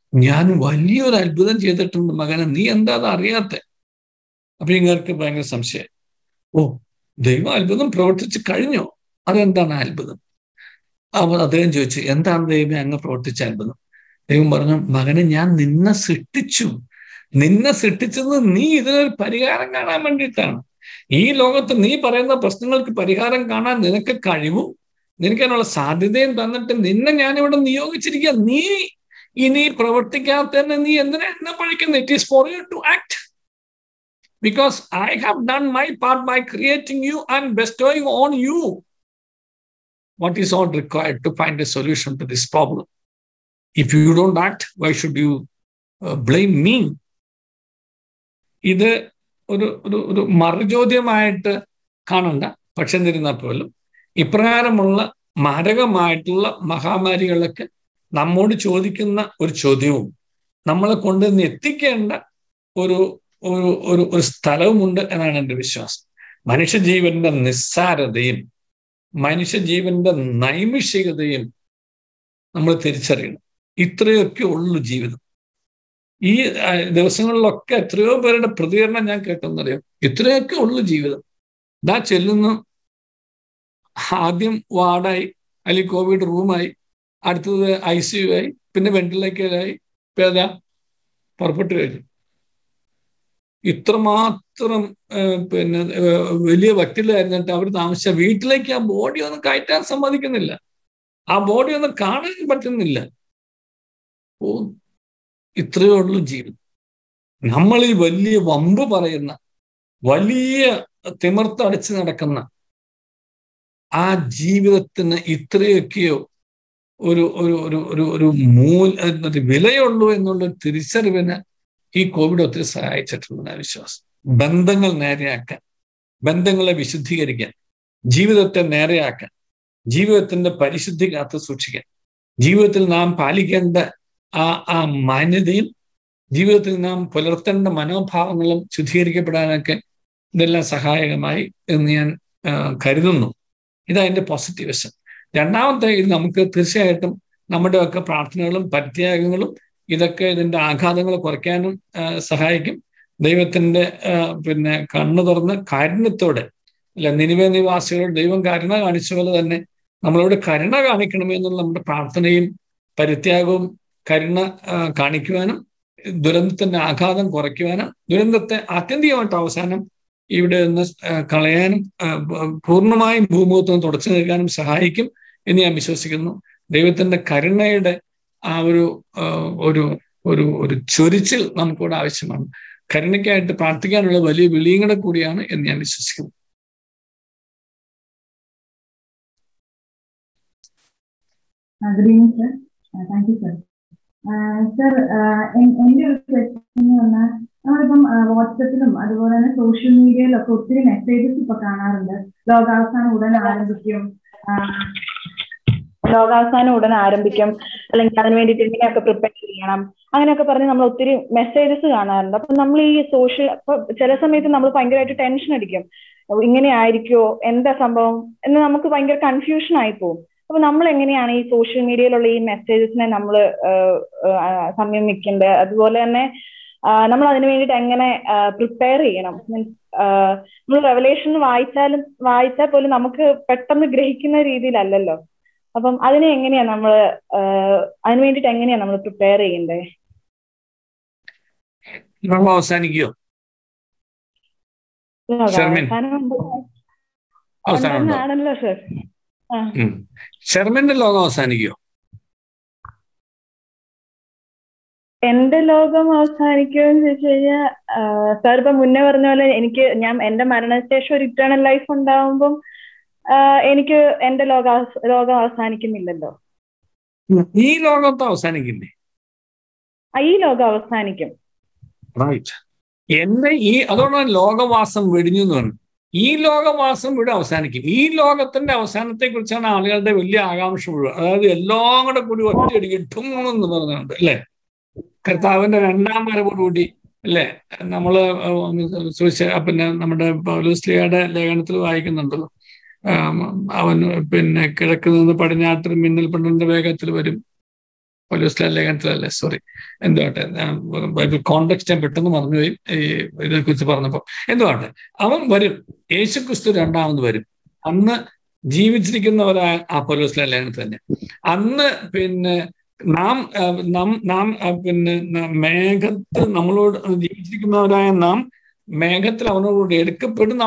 ഞാൻ വലിയൊരു അത്ഭുതം ചെയ്തിട്ടുണ്ട് മകനെ നീ എന്താ അത് അറിയാത്ത അപ്പൊ ഇങ്ങൾക്ക് ഭയങ്കര സംശയം ഓ ദൈവം അത്ഭുതം പ്രവർത്തിച്ച് കഴിഞ്ഞോ അതെന്താണ് ആ അത്ഭുതം അപ്പൊ അദ്ദേഹം ചോദിച്ചു എന്താണ് ദൈവം അങ്ങ് പ്രവർത്തിച്ച അത്ഭുതം ദൈവം പറഞ്ഞു മകനെ ഞാൻ നിന്നെ സൃഷ്ടിച്ചു നിന്നെ സൃഷ്ടിച്ചത് നീ ഇതിനൊരു പരിഹാരം കാണാൻ വേണ്ടിയിട്ടാണ് ഈ ലോകത്ത് നീ പറയുന്ന പ്രശ്നങ്ങൾക്ക് പരിഹാരം കാണാൻ നിനക്ക് കഴിവും നിനക്കതിനുള്ള സാധ്യതയും തന്നിട്ട് നിന്നെ ഞാനിവിടെ നിയോഗിച്ചിരിക്കുക നീ ഇനി പ്രവർത്തിക്കാത്തന്നെ നീ എന്തിനാ എന്നെ പഴിക്കുന്നത് it is for you to act because I have done my part by creating you and bestowing on you what is all required to find a solution to this problem. If you don't act, why should you uh, blame me? ഇത് ഒരു ഒരു ഒരു മറുചോദ്യമായിട്ട് കാണണ്ട പക്ഷെ എന്നിരുന്നാൽ പോലും ഇപ്രകാരമുള്ള മാരകമായിട്ടുള്ള മഹാമാരികളൊക്കെ നമ്മോട് ചോദിക്കുന്ന ഒരു ചോദ്യവും നമ്മളെ കൊണ്ടുവന്ന് എത്തിക്കേണ്ട ഒരു ഒരു ഒരു ഒരു സ്ഥലവുമുണ്ട് എന്നാണ് എൻ്റെ വിശ്വാസം മനുഷ്യജീവന്റെ നിസ്സാരതയും മനുഷ്യജീവന്റെ നൈമിഷികതയും നമ്മൾ തിരിച്ചറിയണം ഇത്രയൊക്കെ ഉള്ളു ജീവിതം ഈ ദിവസങ്ങളിലൊക്കെ എത്രയോ പേരുടെ പ്രതികരണം ഞാൻ കേട്ടെന്നറിയാം ഇത്രയൊക്കെ ഉള്ളു ജീവിതം ഇതാ ചെല്ലുന്നു ആദ്യം വാർഡായി അല്ലെങ്കിൽ കോവിഡ് റൂമായി അടുത്തത് ഐ സി യു ആയി പിന്നെ വെന്റിലേറ്ററായി പേത പുറപ്പെട്ടു കഴിഞ്ഞു ഇത്രമാത്രം പിന്നെ വലിയ വക്കീലായിരുന്നിട്ട് അവർ താമസിച്ച വീട്ടിലേക്ക് ആ ബോഡി ഒന്നും കയറ്റാൻ സമ്മതിക്കുന്നില്ല ആ ബോഡി ഒന്നും കാണാൻ പറ്റുന്നില്ല ഓ ഇത്രയേ ഉള്ളൂ ജീവിതം നമ്മൾ ഈ വലിയ വമ്പ് പറയുന്ന വലിയ തിമിർത്തടിച്ച് നടക്കുന്ന ആ ജീവിതത്തിന് ഇത്രയൊക്കെയോ ഒരു ഒരു ഒരു ഒരു ഒരു മൂല വിലയുള്ളൂ എന്നുള്ള തിരിച്ചറിവിന് ഈ കോവിഡ് ഒത്തിരി സഹായിച്ചിട്ടുണ്ടെന്നാണ് വിശ്വാസം ബന്ധങ്ങൾ നേരെയാക്കാൻ ബന്ധങ്ങളെ വിശുദ്ധീകരിക്കാൻ ജീവിതത്തെ നേരെയാക്കാൻ ജീവിതത്തിന്റെ പരിശുദ്ധി കാത്തു സൂക്ഷിക്കാൻ ജീവിതത്തിൽ നാം പാലിക്കേണ്ട ആ ആ മാന്യതയും ജീവിതത്തിൽ നാം പുലർത്തേണ്ട മനോഭാവങ്ങളും ശുദ്ധീകരിക്കപ്പെടാനൊക്കെ ഇതെല്ലാം സഹായകമായി എന്ന് ഞാൻ കരുതുന്നു ഇതതിൻ്റെ പോസിറ്റീവ് വശം രണ്ടാമത്തെ ഇത് നമുക്ക് തീർച്ചയായിട്ടും നമ്മുടെയൊക്കെ പ്രാർത്ഥനകളും പരിത്യാഗങ്ങളും ഇതൊക്കെ ഇതിന്റെ ആഘാതങ്ങൾ കുറയ്ക്കാനും സഹായിക്കും ദൈവത്തിന്റെ പിന്നെ കണ്ണു തുറന്ന് കാരുണ്യത്തോടെ അല്ല നിനിവേ നിവാസികളോട് ദൈവം കരുണ കാണിച്ച പോലെ തന്നെ നമ്മളോട് കരുണ കാണിക്കണമെന്നുള്ള നമ്മുടെ പ്രാർത്ഥനയും പരിത്യാഗവും കരുണ കാണിക്കുവാനും ദുരന്തത്തിന്റെ ആഘാതം കുറയ്ക്കുവാനും ദുരന്തത്തെ ആത്യന്തികമായിട്ട് അവസാനം ഇവിടെ നിന്ന് കളയാനും പൂർണ്ണമായും ഭൂമുഖത്ത് തുടച്ചു നിൽക്കാനും സഹായിക്കും എന്ന് ഞാൻ വിശ്വസിക്കുന്നു ദൈവത്തിന്റെ കരുണയുടെ ആ ഒരു ഒരു ഒരു ഒരു ചൊരിച്ചിൽ നമുക്കിവിടെ ആവശ്യമാണ് കരുണയ്ക്കായിട്ട് പ്രാർത്ഥിക്കാനുള്ള വലിയ വിളിയും കൂടെ കൂടിയാണ് എന്ന് ഞാൻ വിശ്വസിക്കുന്നു good evening sir thank you sir sir എൻ്റെ ഒരു ക്വസ്റ്റ്യൻ എന്ന് പറഞ്ഞാൽ നമ്മളിപ്പം വാട്സപ്പിലും അതുപോലെ തന്നെ സോഷ്യൽ മീഡിയയിലൊക്കെ ഒത്തിരി മെസ്സേജസ് ഇപ്പൊ കാണാറുണ്ട് ലോകാവസാനം ഉടൻ ആരംഭിക്കും ലോകാവസാനം ഉടൻ ആരംഭിക്കും അല്ലെങ്കിൽ അതിന് വേണ്ടിയിട്ട് ഇങ്ങനെയൊക്കെ പ്രിപ്പയർ ചെയ്യണം അങ്ങനെയൊക്കെ പറഞ്ഞ് നമ്മൾ ഒത്തിരി മെസ്സേജസ് കാണാറുണ്ട് അപ്പൊ നമ്മൾ ഈ സോഷ്യൽ ഇപ്പൊ ചില സമയത്ത് നമ്മൾ ഭയങ്കരമായിട്ട് ടെൻഷൻ അടിക്കും ഇങ്ങനെ ആയിരിക്കുമോ എന്താ സംഭവം എന്ന് നമുക്ക് ഭയങ്കര കൺഫ്യൂഷൻ ആയി പോകും അപ്പൊ നമ്മൾ എങ്ങനെയാണ് ഈ സോഷ്യൽ മീഡിയയിലുള്ള ഈ മെസ്സേജസിനെ നമ്മൾ സംയമിക്കേണ്ടത് അതുപോലെ തന്നെ നമ്മൾ അതിന് വേണ്ടിയിട്ട് എങ്ങനെ പ്രിപ്പയർ ചെയ്യണം മീൻസ് നമ്മൾ റെവലേഷൻ വായിച്ചാലും വായിച്ചാൽ പോലും നമുക്ക് പെട്ടെന്ന് ഗ്രഹിക്കുന്ന രീതിയിലല്ലല്ലോ അപ്പം അതിനെ എങ്ങനെയാ നമ്മൾ അതിന് വേണ്ടിയിട്ട് എങ്ങനെയാ നമ്മൾ പ്രിപ്പയർ ചെയ്യണ്ടേ നമ്മൾ അവസാനിക്കോ ആണല്ലോ സർ ഷെർമിന്റെ ലോകം അവസാനിക്കോ എന്റെ ലോകം അവസാനിക്കുമെന്ന് ചോദിച്ചു കഴിഞ്ഞാൽ സാർ ഇപ്പൊ മുന്നേ പറഞ്ഞ പോലെ എനിക്ക് ഞാൻ എന്റെ മരണശേഷം ഒരു ഇറ്റേണൽ ലൈഫ് ഉണ്ടാവുമ്പം എനിക്ക് എന്റെ ലോക ലോകം അവസാനിക്കുന്നില്ലല്ലോ ഈ ലോകത്ത് അവസാനിക്കില്ലേ ഈ ലോകം അവസാനിക്കും റൈറ്റ് എന്റെ ഈ അതുകൊണ്ടാണ് ലോകവാസം വെടിഞ്ഞു എന്ന് പറഞ്ഞു ഈ ലോകവാസം ഇവിടെ അവസാനിക്കും ഈ ലോകത്തിന്റെ അവസാനത്തെ കുറിച്ചാണ് ആളുകളുടെ വലിയ ആകാംക്ഷ മുഴുവൻ അതായത് എല്ലാം കൂടെ കൂടി ഒറ്റയടിക്ക് ഠും എന്ന് പറഞ്ഞുണ്ട് അല്ലെ കർത്താവിന്റെ രണ്ടാം വരവോടുകൂടി അല്ലെ നമ്മള് പിന്നെ നമ്മുടെ പൗലോസ്ലിയുടെ ലേഖനത്തിൽ വായിക്കുന്നുണ്ടല്ലോ അവൻ പിന്നെ കിഴക്ക് നിന്ന് പടിഞ്ഞാട്ട് മിന്നൽ പെണ്ണിന്റെ വേഗത്തിൽ വരും പൗലോസ് ലേഖനത്തിലല്ലേ സോറി എന്തുവാട്ടെ ബൈബിൾ കോണ്ടെക്സ്റ്റ് ഞാൻ പെട്ടെന്ന് മറന്നുപോയി ഈ ഇതിനെ കുറിച്ച് പറഞ്ഞപ്പോൾ എന്തുവാട്ടെ അവൻ വരും യേശു ക്രിസ്തു രണ്ടാമത് വരും അന്ന് ജീവിച്ചിരിക്കുന്നവരായ ആ പൗലോസ് ലേഖനത്തിൽ തന്നെ അന്ന് പിന്നെ നാം നാം നാം പിന്നെ മേഘത്തിൽ നമ്മളോട് ജീവിച്ചിരിക്കുന്നവരായ നാം മേഘത്തിൽ അവനോട് എടുക്കപ്പെടും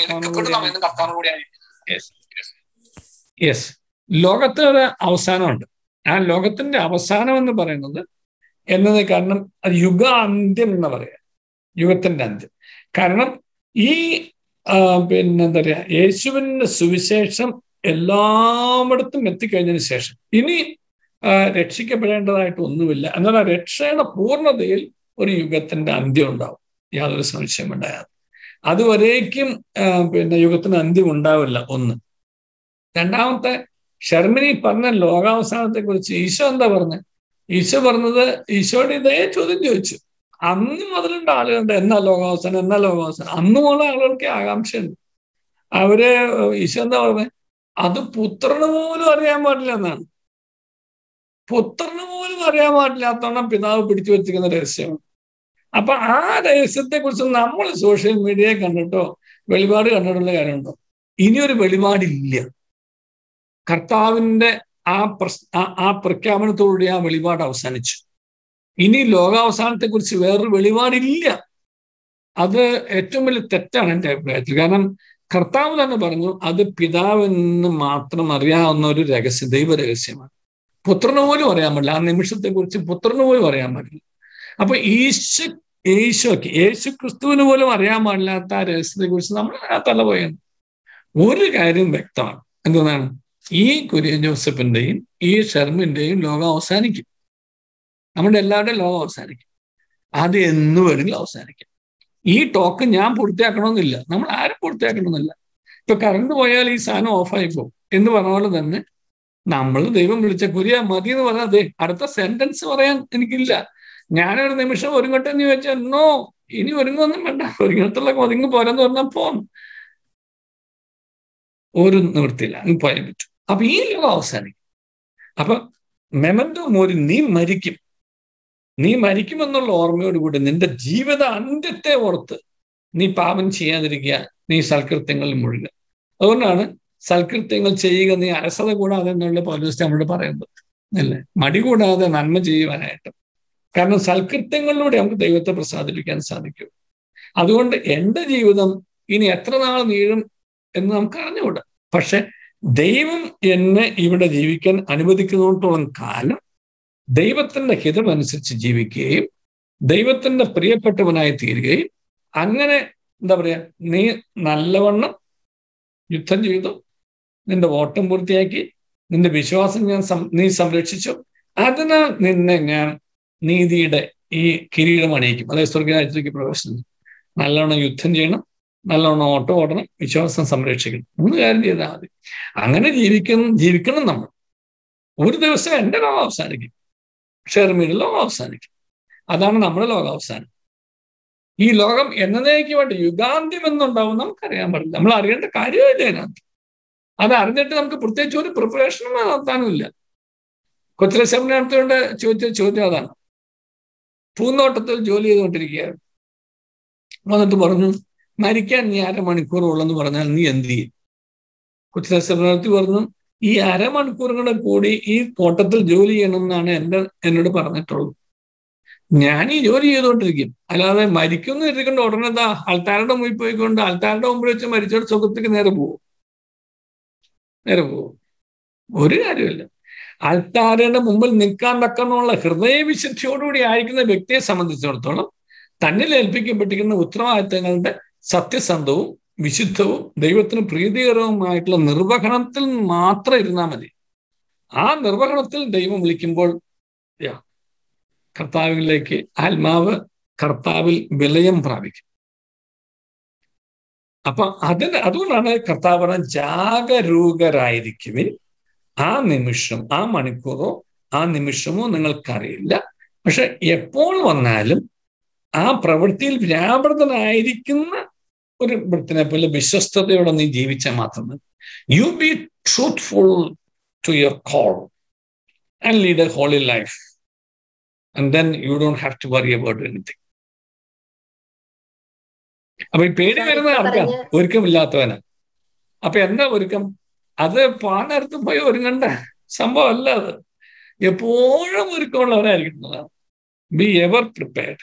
യെസ് ലോകത്തിന് അവസാനമുണ്ട് ആ ലോകത്തിന്റെ അവസാനം എന്ന് പറയുന്നത് എന്നത് കാരണം യുഗ അന്ത്യം എന്ന് പറയാം യുഗത്തിന്റെ അന്ത്യം കാരണം ഈ പിന്നെ എന്താ പറയാ യേശുവിന്റെ സുവിശേഷം എല്ലായിടത്തും എത്തിക്കഴിഞ്ഞതിന് ശേഷം ഇനി രക്ഷിക്കപ്പെടേണ്ടതായിട്ട് ഒന്നുമില്ല എന്നാൽ ആ രക്ഷയുടെ പൂർണ്ണതയിൽ ഒരു യുഗത്തിന്റെ അന്ത്യം ഉണ്ടാവും യാതൊരു സംശയം ഉണ്ടാകാതെ അതുവരേക്കും പിന്നെ യുഗത്തിന് അന്ത്യം ഉണ്ടാവില്ല ഒന്ന് രണ്ടാമത്തെ ഷർമിനി പറഞ്ഞ ലോകാവസാനത്തെ കുറിച്ച് ഈശോ എന്താ പറഞ്ഞത് ഈശോ പറഞ്ഞത് ഈശോയുടെ ഇതേ ചോദ്യം ചോദിച്ചു അന്ന് മുതലുണ്ട് ആളുകളുണ്ട് എന്നാ ലോകാവസാനം എന്നാ ലോകാവസാനം അന്ന് മുതൽ ആളുകൾക്ക് ആകാംക്ഷയുണ്ട് അവര് ഈശോ എന്താ പറഞ്ഞത് അത് പുത്രന് പോലും അറിയാൻ പാടില്ല എന്നാണ് പുത്രന് പോലും അറിയാൻ പാടില്ലാത്തോണം പിതാവ് പിടിച്ചു വെച്ചിരിക്കുന്ന രഹസ്യമാണ് അപ്പൊ ആ രഹസ്യത്തെ കുറിച്ച് നമ്മൾ സോഷ്യൽ മീഡിയയെ കണ്ടിട്ടോ വെളിപാട് കണ്ടിട്ടുള്ള കാര്യമുണ്ടോ ഇനിയൊരു വെളിപാടില്ല കർത്താവിന്റെ ആ പ്രസ് ആ പ്രഖ്യാപനത്തോടുകൂടി ആ വെളിപാട് അവസാനിച്ചു ഇനി ലോകാവസാനത്തെ കുറിച്ച് വേറൊരു വെളിപാടില്ല അത് ഏറ്റവും വലിയ തെറ്റാണ് എൻ്റെ അഭിപ്രായത്തിൽ കാരണം കർത്താവ് തന്നെ പറഞ്ഞു അത് പിതാവെന്ന് മാത്രം അറിയാവുന്ന ഒരു രഹസ്യം ദൈവ രഹസ്യമാണ് പുത്രന് പോലും അറിയാൻ പാടില്ല ആ നിമിഷത്തെ കുറിച്ച് പുത്രന് പോലും അറിയാൻ പാടില്ല അപ്പൊ ഈശോ ഈശോക്ക് യേശു ക്രിസ്തുവിന് പോലും അറിയാൻ പാടില്ലാത്ത ആ രഹസ്യത്തെ കുറിച്ച് നമ്മൾ ആ തലപോയാണ് ഒരു കാര്യം വ്യക്തമാണ് എന്താണ് ഈ കുര്യൻ ജോസഫിന്റെയും ഈ ഷർമിന്റെയും ലോകം അവസാനിക്കും നമ്മുടെ എല്ലാവരുടെയും ലോകം അവസാനിക്കും അത് എന്ന് വേണമെങ്കിലും അവസാനിക്കും ഈ ടോക്ക് ഞാൻ പൂർത്തിയാക്കണമെന്നില്ല നമ്മൾ ആരും പൂർത്തിയാക്കണമെന്നില്ല ഇപ്പൊ കറണ്ട് പോയാൽ ഈ സാധനം ഓഫായി പോകും എന്ന് പറഞ്ഞ പോലെ തന്നെ നമ്മൾ ദൈവം വിളിച്ച കുരിയ മതി എന്ന് പറഞ്ഞാൽ അതെ അടുത്ത സെന്റൻസ് പറയാൻ എനിക്കില്ല ഞാനൊരു നിമിഷം ഒരുങ്ങട്ടെ എന്ന് ചോദിച്ചാൽ നോ ഇനി ഒരുങ്ങൊന്നും വേണ്ട ഒരുങ്ങത്തുള്ള ഒതുങ്ങി പോരെന്ന് പറഞ്ഞാൽ പോന്നു ഒരു നിവൃത്തിയില്ല അങ്ങ് പോയാൻ പറ്റും അപ്പൊ ഈ ലോകം അവസാനിക്കും അപ്പൊ മെമന്റോ മോരി നീ മരിക്കും നീ മരിക്കുമെന്നുള്ള ഓർമ്മയോടുകൂടി നിന്റെ ജീവിത അന്ത്യത്തെ ഓർത്ത് നീ പാപം ചെയ്യാതിരിക്കുക നീ സൽകൃത്യങ്ങളിൽ മുഴുകുക അതുകൊണ്ടാണ് സൽകൃത്യങ്ങൾ ചെയ്യുക നീ അലസത കൂടാതെ എന്നുള്ള പൗലോസ് നമ്മളോട് പറയുന്നത് അല്ലേ മടി കൂടാതെ നന്മ ചെയ്യുവാനായിട്ട് കാരണം സൽകൃത്യങ്ങളിലൂടെ നമുക്ക് ദൈവത്തെ പ്രസാദിപ്പിക്കാൻ സാധിക്കും അതുകൊണ്ട് എൻ്റെ ജീവിതം ഇനി എത്ര നാൾ നീളും എന്ന് നമുക്ക് അറിഞ്ഞുകൂടാ പക്ഷെ ദൈവം എന്നെ ഇവിടെ ജീവിക്കാൻ അനുവദിക്കുന്നിടത്തോളം കാലം ദൈവത്തിന്റെ ഹിതമനുസരിച്ച് ജീവിക്കുകയും ദൈവത്തിന്റെ പ്രിയപ്പെട്ടവനായി തീരുകയും അങ്ങനെ എന്താ പറയാ നീ നല്ലവണ്ണം യുദ്ധം ചെയ്തു നിന്റെ ഓട്ടം പൂർത്തിയാക്കി നിന്റെ വിശ്വാസം ഞാൻ നീ സംരക്ഷിച്ചു അതിനാൽ നിന്നെ ഞാൻ നീതിയുടെ ഈ കിരീടം അണിയിക്കും അതായത് സ്വർഗരാജ്യത്തേക്ക് പ്രവേശനം നല്ലവണ്ണം യുദ്ധം ചെയ്യണം നല്ലവണ്ണം ഓട്ടം ഓടണം വിശ്വാസം സംരക്ഷിക്കണം മൂന്ന് കാര്യം ചെയ്താൽ മതി അങ്ങനെ ജീവിക്കണം ജീവിക്കണം നമ്മൾ ഒരു ദിവസം എൻ്റെ ലോകം അവസാനിക്കും ഷെർമിയുടെ ലോകം അവസാനിക്കും അതാണ് നമ്മുടെ ലോകം അവസാനം ഈ ലോകം എന്നതേക്കുമായിട്ട് യുഗാന്ത്യം എന്നുണ്ടാവും നമുക്കറിയാൻ പാടില്ല നമ്മൾ അറിയേണ്ട കാര്യമില്ല അതിനകത്ത് അത് അറിഞ്ഞിട്ട് നമുക്ക് പ്രത്യേകിച്ച് ഒരു പ്രിപ്പറേഷനും നടത്താനുമില്ല കൊച്ചിലെ സെമിനാർത്തോണ്ട് ചോദിച്ച ചോദ്യം അതാണ് പൂന്തോട്ടത്തിൽ ജോലി ചെയ്തുകൊണ്ടിരിക്കുകയായിരുന്നു വന്നിട്ട് പറഞ്ഞു മരിക്കാൻ നീ അരമണിക്കൂറുള്ളെന്ന് പറഞ്ഞാൽ നീ എന്ത് ചെയ്യും കൊച്ചിലെ സെമിനാർത്തി പറഞ്ഞു ഈ അരമണിക്കൂർ കൂടെ കൂടി ഈ തോട്ടത്തിൽ ജോലി ചെയ്യണം എന്നാണ് എൻ്റെ എന്നോട് പറഞ്ഞിട്ടുള്ളത് ഞാൻ ഈ ജോലി ചെയ്തുകൊണ്ടിരിക്കും അല്ലാതെ മരിക്കുന്നു എഴുതിക്കൊണ്ട് ഉടനെ എന്താ ആൾക്കാരുടെ മുമ്പിൽ പോയിക്കൊണ്ട് ആൾക്കാരുടെ മുമ്പിൽ വെച്ച് മരിച്ചോട് സുഖത്തേക്ക് നേരെ പോകും നേരെ പോകും ഒരു കാര്യമില്ല ആൾക്കാരുടെ മുമ്പിൽ നിൽക്കാൻ തക്കന്നുള്ള ഹൃദയവിശുദ്ധിയോടുകൂടി ആയിരിക്കുന്ന വ്യക്തിയെ സംബന്ധിച്ചിടത്തോളം തന്നിൽ ഏൽപ്പിക്കപ്പെട്ടിരിക്കുന്ന ഉത്തരവാദിത്തങ്ങളുടെ സത്യസന്ധവും വിശുദ്ധവും ദൈവത്തിന് പ്രീതികരവുമായിട്ടുള്ള നിർവഹണത്തിൽ മാത്രം ഇരുന്നാൽ മതി ആ നിർവഹണത്തിൽ ദൈവം വിളിക്കുമ്പോൾ കർത്താവിലേക്ക് ആത്മാവ് കർത്താവിൽ വിലയം പ്രാപിക്കും അപ്പൊ അതിന് അതുകൊണ്ടാണ് കർത്താവ് പറഞ്ഞ ജാഗരൂകരായിരിക്കുവിൻ ആ നിമിഷം ആ മണിക്കൂറോ ആ നിമിഷമോ നിങ്ങൾക്കറിയില്ല പക്ഷെ എപ്പോൾ വന്നാലും ആ പ്രവൃത്തിയിൽ വ്യാപൃതനായിരിക്കുന്ന ഒരു വൃത്തിനെ പോലെ വിശ്വസ്തയോടെ നീ ജീവിച്ചാൽ മാത്രമേ you be truthful to your call and lead a holy life and then you don't have to worry about anything അപ്പൊ ഈ പേടി വരുന്നത് ആർക്കാ ഒരുക്കമില്ലാത്തവന് അപ്പൊ എന്താ ഒരുക്കം അത് പാനടുത്ത് പോയി ഒരുങ്ങണ്ട സംഭവം അല്ല അത് എപ്പോഴും ഒരുക്കമുള്ളവരായിരിക്കുന്നതാണ് ബി എവർ പ്രിപ്പയർഡ്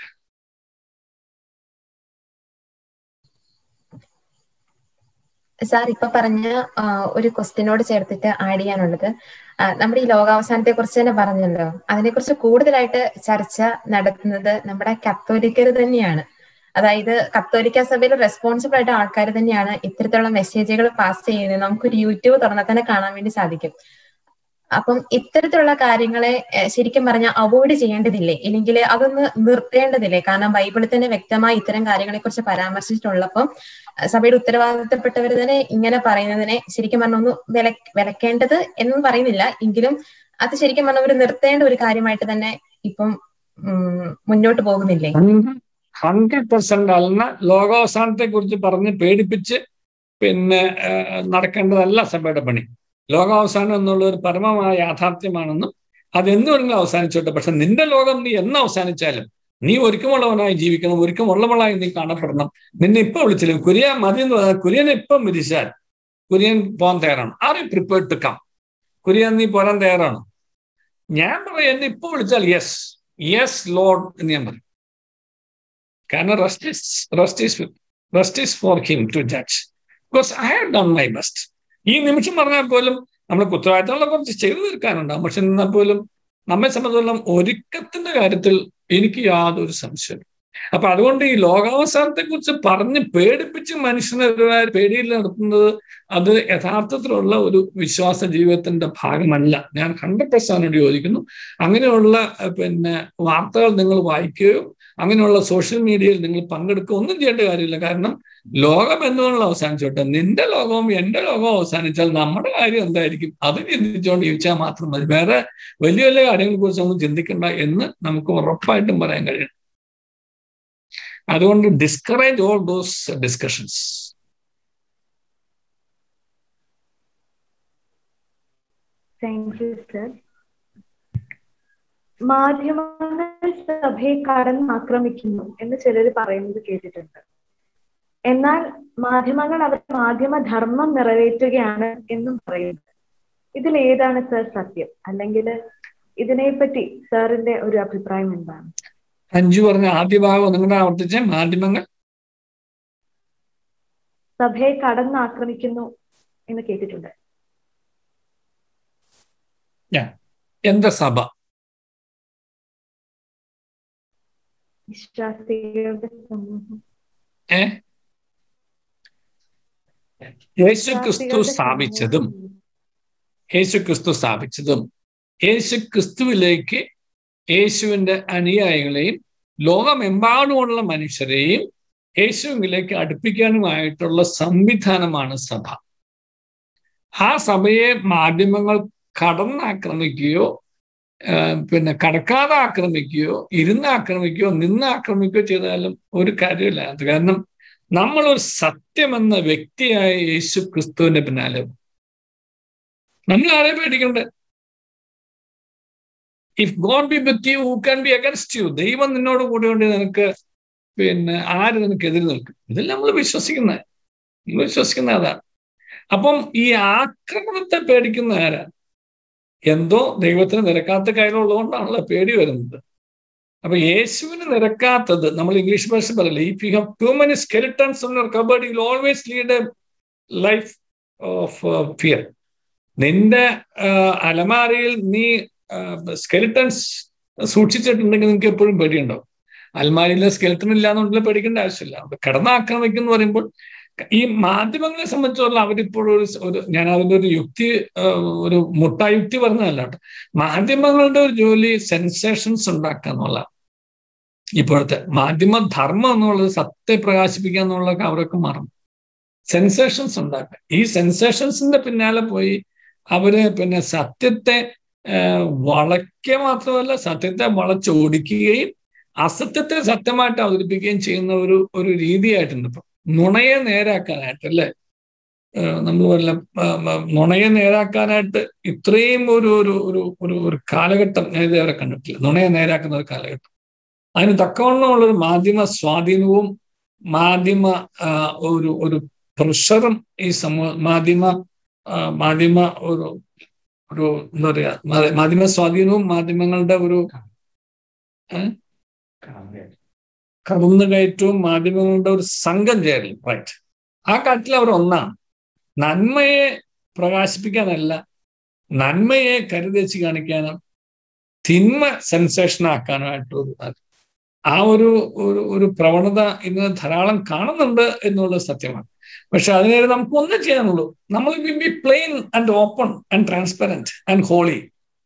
സാർ ഇപ്പൊ പറഞ്ഞ ഒരു ക്വസ്റ്റ്യനോട് ചേർത്തിട്ട് ആഡ് ചെയ്യാനുള്ളത് നമ്മുടെ ഈ ലോകാവസാനത്തെ കുറിച്ച് തന്നെ പറഞ്ഞല്ലോ അതിനെക്കുറിച്ച് കൂടുതലായിട്ട് ചർച്ച നടത്തുന്നത് നമ്മുടെ കത്തോലിക്കർ തന്നെയാണ് അതായത് കത്തോലിക്ക സഭയിൽ റെസ്പോൺസിബിൾ ആയിട്ട് ആൾക്കാർ തന്നെയാണ് ഇത്തരത്തിലുള്ള മെസ്സേജുകൾ പാസ് ചെയ്യുന്നത് നമുക്കൊരു യൂട്യൂബ് തുറന്നാൽ തന്നെ കാണാൻ വേണ്ടി സാധിക്കും അപ്പം ഇത്തരത്തിലുള്ള കാര്യങ്ങളെ ശരിക്കും പറഞ്ഞാൽ അവോയ്ഡ് ചെയ്യേണ്ടതില്ലേ ഇല്ലെങ്കിൽ അതൊന്ന് നിർത്തേണ്ടതില്ലേ കാരണം ബൈബിളിൽ തന്നെ വ്യക്തമായി ഇത്തരം കാര്യങ്ങളെ കുറിച്ച് പരാമർശിച്ചിട്ടുള്ളപ്പം സഭയുടെ ഉത്തരവാദിത്തപ്പെട്ടവർ തന്നെ ഇങ്ങനെ പറയുന്നതിനെ ശരിക്കും പറഞ്ഞ ഒന്ന് വില വിലക്കേണ്ടത് എന്ന് പറയുന്നില്ല എങ്കിലും അത് ശരിക്കും പറഞ്ഞ ഒരു നിർത്തേണ്ട ഒരു കാര്യമായിട്ട് തന്നെ ഇപ്പം മുന്നോട്ട് പോകുന്നില്ലേ ഹൺഡ്രഡ് പെർസെന്റ് അല്ല ലോകാവസാനത്തെ കുറിച്ച് പറഞ്ഞ് പേടിപ്പിച്ച് പിന്നെ നടക്കേണ്ടതല്ല സഭയുടെ പണി ലോകാവസാനം എന്നുള്ള ഒരു പരമമായ യാഥാർത്ഥ്യമാണെന്നും അതെന്നു വേണമെങ്കിലും അവസാനിച്ചോട്ടെ പക്ഷെ നിന്റെ ലോകം നീ എന്ന് അവസാനിച്ചാലും നീ ഒരുക്കമുള്ളവനായി ജീവിക്കണം ഒരുക്കമുള്ളവളായി നീ കാണപ്പെടണം നിന്നെ ഇപ്പൊ വിളിച്ചില്ല കുര്യൻ മതി എന്ന് പറഞ്ഞാൽ കുര്യനെ ഇപ്പം വിധിച്ചാൽ കുര്യൻ പോകാൻ തയ്യാറാണ് are you prepared to come Kurian നീ പോരാൻ തയ്യാറാണ് ഞാൻ പറയും എന്നെ ഇപ്പൊ വിളിച്ചാൽ യെസ് യെസ് ലോഡ് എന്ന് ഞാൻ പറയും കാരണം rest is rest is rest is for him to judge because I have done my best ഈ നിമിഷം പറഞ്ഞാൽ പോലും നമ്മൾ കുത്തവായിട്ടുള്ള കുറച്ച് ചെയ്തു തീർക്കാനുണ്ടാവും പക്ഷെ എന്നാൽ പോലും നമ്മെ സംബന്ധിച്ചിടത്തോളം ഒരുക്കത്തിന്റെ കാര്യത്തിൽ എനിക്ക് യാതൊരു സംശയം അപ്പൊ അതുകൊണ്ട് ഈ ലോകാവസാനത്തെ കുറിച്ച് പറഞ്ഞ് പേടിപ്പിച്ച് മനുഷ്യനെ പേടിയിൽ നടത്തുന്നത് അത് യഥാർത്ഥത്തിലുള്ള ഒരു വിശ്വാസ ജീവിതത്തിന്റെ ഭാഗമല്ല ഞാൻ ഹൺഡ്രഡ് പെർസെന്റ് യോജിക്കുന്നു അങ്ങനെയുള്ള പിന്നെ വാർത്തകൾ നിങ്ങൾ വായിക്കുകയോ അങ്ങനെയുള്ള സോഷ്യൽ മീഡിയയിൽ നിങ്ങൾ പങ്കെടുക്കുക ഒന്നും ചെയ്യേണ്ട കാര്യമില്ല കാരണം ലോകം എന്നുള്ള അവസാനിച്ചോട്ടെ നിന്റെ ലോകവും എന്റെ ലോകവും അവസാനിച്ചാൽ നമ്മുടെ കാര്യം എന്തായിരിക്കും അത് ചിന്തിച്ചുകൊണ്ട് ജീവിച്ചാൽ മാത്രം മതി വേറെ വലിയ വലിയ കാര്യങ്ങളെ കുറിച്ച് ഒന്നും ചിന്തിക്കണ്ട എന്ന് നമുക്ക് ഉറപ്പായിട്ടും പറയാൻ കഴിയും അതുകൊണ്ട് discourage all those discussions thank you sir മാധ്യമങ്ങൾ സഭയെ കടന്നാക്രമിക്കുന്നു എന്ന് ചിലർ പറയുന്നത് കേട്ടിട്ടുണ്ട് എന്നാൽ മാധ്യമങ്ങൾ അവർ മാധ്യമ ധർമ്മം നിറവേറ്റുകയാണ് എന്നും പറയുന്നു ഇതിൽ ഏതാണ് സർ സത്യം അല്ലെങ്കിൽ ഇതിനെപ്പറ്റി സാറിന്റെ ഒരു അഭിപ്രായം എന്താണ് അഞ്ചു പറഞ്ഞ ആദ്യ ഭാഗം നിങ്ങളുടെ ആവർത്തിച്ച മാധ്യമങ്ങൾ സഭയെ കടന്നാക്രമിക്കുന്നു എന്ന് കേട്ടിട്ടുണ്ട് എന്താ സഭ വിശ്വാസികളുടെ സമൂഹം ഏ യേശു ക്രിസ്തു സ്ഥാപിച്ചതും യേശു ക്രിസ്തു സ്ഥാപിച്ചതും യേശു ക്രിസ്തുവിലേക്ക് യേശുവിന്റെ അനുയായികളെയും ലോകമെമ്പാടുമുള്ള മനുഷ്യരെയും യേശുവിലേക്ക് അടുപ്പിക്കാനുമായിട്ടുള്ള സംവിധാനമാണ് സഭ ആ സഭയെ മാധ്യമങ്ങൾ കടന്നാക്രമിക്കുകയോ പിന്നെ കടക്കാതെ ആക്രമിക്കുകയോ ഇരുന്ന് ആക്രമിക്കുകയോ നിന്ന് ആക്രമിക്കുകയോ ചെയ്താലും ഒരു കാര്യമില്ല അത് കാരണം നമ്മളൊരു സത്യമെന്ന വ്യക്തിയായ യേശു ക്രിസ്തുവിന്റെ പിന്നാലെ നമ്മൾ ആരെ പേടിക്കണ്ടേ if God be with you who can be against you ദൈവം നിന്നോട് കൂടെ കൊണ്ട് നിനക്ക് പിന്നെ ആര് നിനക്ക് എതിര് നിൽക്കും ഇതിൽ നമ്മൾ വിശ്വസിക്കുന്നത് നമ്മൾ വിശ്വസിക്കുന്ന അതാണ് അപ്പം ഈ ആക്രമണത്തെ പേടിക്കുന്ന ആരാ എന്തോ ദൈവത്തിന് നിരക്കാത്ത കയ്യിലുള്ളതുകൊണ്ടാണല്ലോ പേടി വരുന്നത് അപ്പൊ യേശുവിന് നിരക്കാത്തത് നമ്മൾ ഇംഗ്ലീഷ് ഭാഷ പറയില്ല if you have too many skeletons in your cupboard you always lead a life of fear നിന്റെ അലമാരയിൽ നീ സ്കെലിറ്റൺസ് സൂക്ഷിച്ചിട്ടുണ്ടെങ്കിൽ നിങ്ങൾക്ക് എപ്പോഴും പേടിയുണ്ടാവും അൽമാരിയിലെ സ്കെലിറ്റൺ ഇല്ലാന്നുണ്ടെങ്കിൽ പേടിക്കേണ്ട ആവശ്യമില്ല കടന്നാക്രമിക്കും എന്ന് പറയുമ്പോൾ ഈ മാധ്യമങ്ങളെ സംബന്ധിച്ചുള്ള അവരിപ്പോഴും ഒരു ഒരു ഞാൻ അതിന്റെ ഒരു യുക്തി ഒരു മുട്ടായുക്തി പറഞ്ഞതല്ല കേട്ടോ മാധ്യമങ്ങളുടെ ഒരു ജോലി സെൻസേഷൻസ് ഉണ്ടാക്കുക എന്നുള്ള ഇപ്പോഴത്തെ മാധ്യമ ധർമ്മം എന്നുള്ളത് സത്യം പ്രകാശിപ്പിക്കുക എന്നുള്ളതൊക്കെ അവരൊക്കെ മറന്നു സെൻസേഷൻസ് ഉണ്ടാക്കുക ഈ സെൻസേഷൻസിന്റെ പിന്നാലെ പോയി അവര് പിന്നെ സത്യത്തെ വളയ്ക്കുക മാത്രമല്ല സത്യത്തെ വളച്ചൊടിക്കുകയും അസത്യത്തെ സത്യമായിട്ട് അവതരിപ്പിക്കുകയും ചെയ്യുന്ന ഒരു ഒരു രീതിയായിട്ടുണ്ട് ഇപ്പം നുണയെ നേരാക്കാനായിട്ട് അല്ലേ നമ്മൾ വല്ല നുണയെ നേരാക്കാനായിട്ട് ഇത്രയും ഒരു ഒരു ഒരു ഒരു ഒരു കാലഘട്ടം ഞാൻ ഇതേവരെ കണ്ടിട്ടില്ല നുണയെ നേരാക്കുന്ന ഒരു കാലഘട്ടം അതിന് തക്കവണ്ണമുള്ള ഒരു മാധ്യമ സ്വാധീനവും മാധ്യമ ഒരു ഒരു പ്രഷറും ഈ സമൂഹ മാധ്യമ മാധ്യമ ഒരു ഒരു എന്താ പറയാ മാധ്യമ സ്വാധീനവും മാധ്യമങ്ങളുടെ ഒരു കടന്നുകയറ്റവും മാധ്യമങ്ങളുടെ ഒരു സംഘം ചേരലും റൈറ്റ് ആ കാട്ടിൽ അവർ ഒന്നാണ് നന്മയെ പ്രകാശിപ്പിക്കാനല്ല നന്മയെ കരുതച്ച് കാണിക്കാനും തിന്മ സെൻസേഷൻ ആക്കാനായിട്ടൊരു ആ ഒരു ഒരു ഒരു പ്രവണത ഇന്ന് ധാരാളം കാണുന്നുണ്ട് എന്നുള്ളത് സത്യമാണ് പക്ഷെ അതിനേരെ നമുക്ക് ഒന്നും ചെയ്യാനുള്ളൂ നമ്മൾ will be plain and open and transparent and holy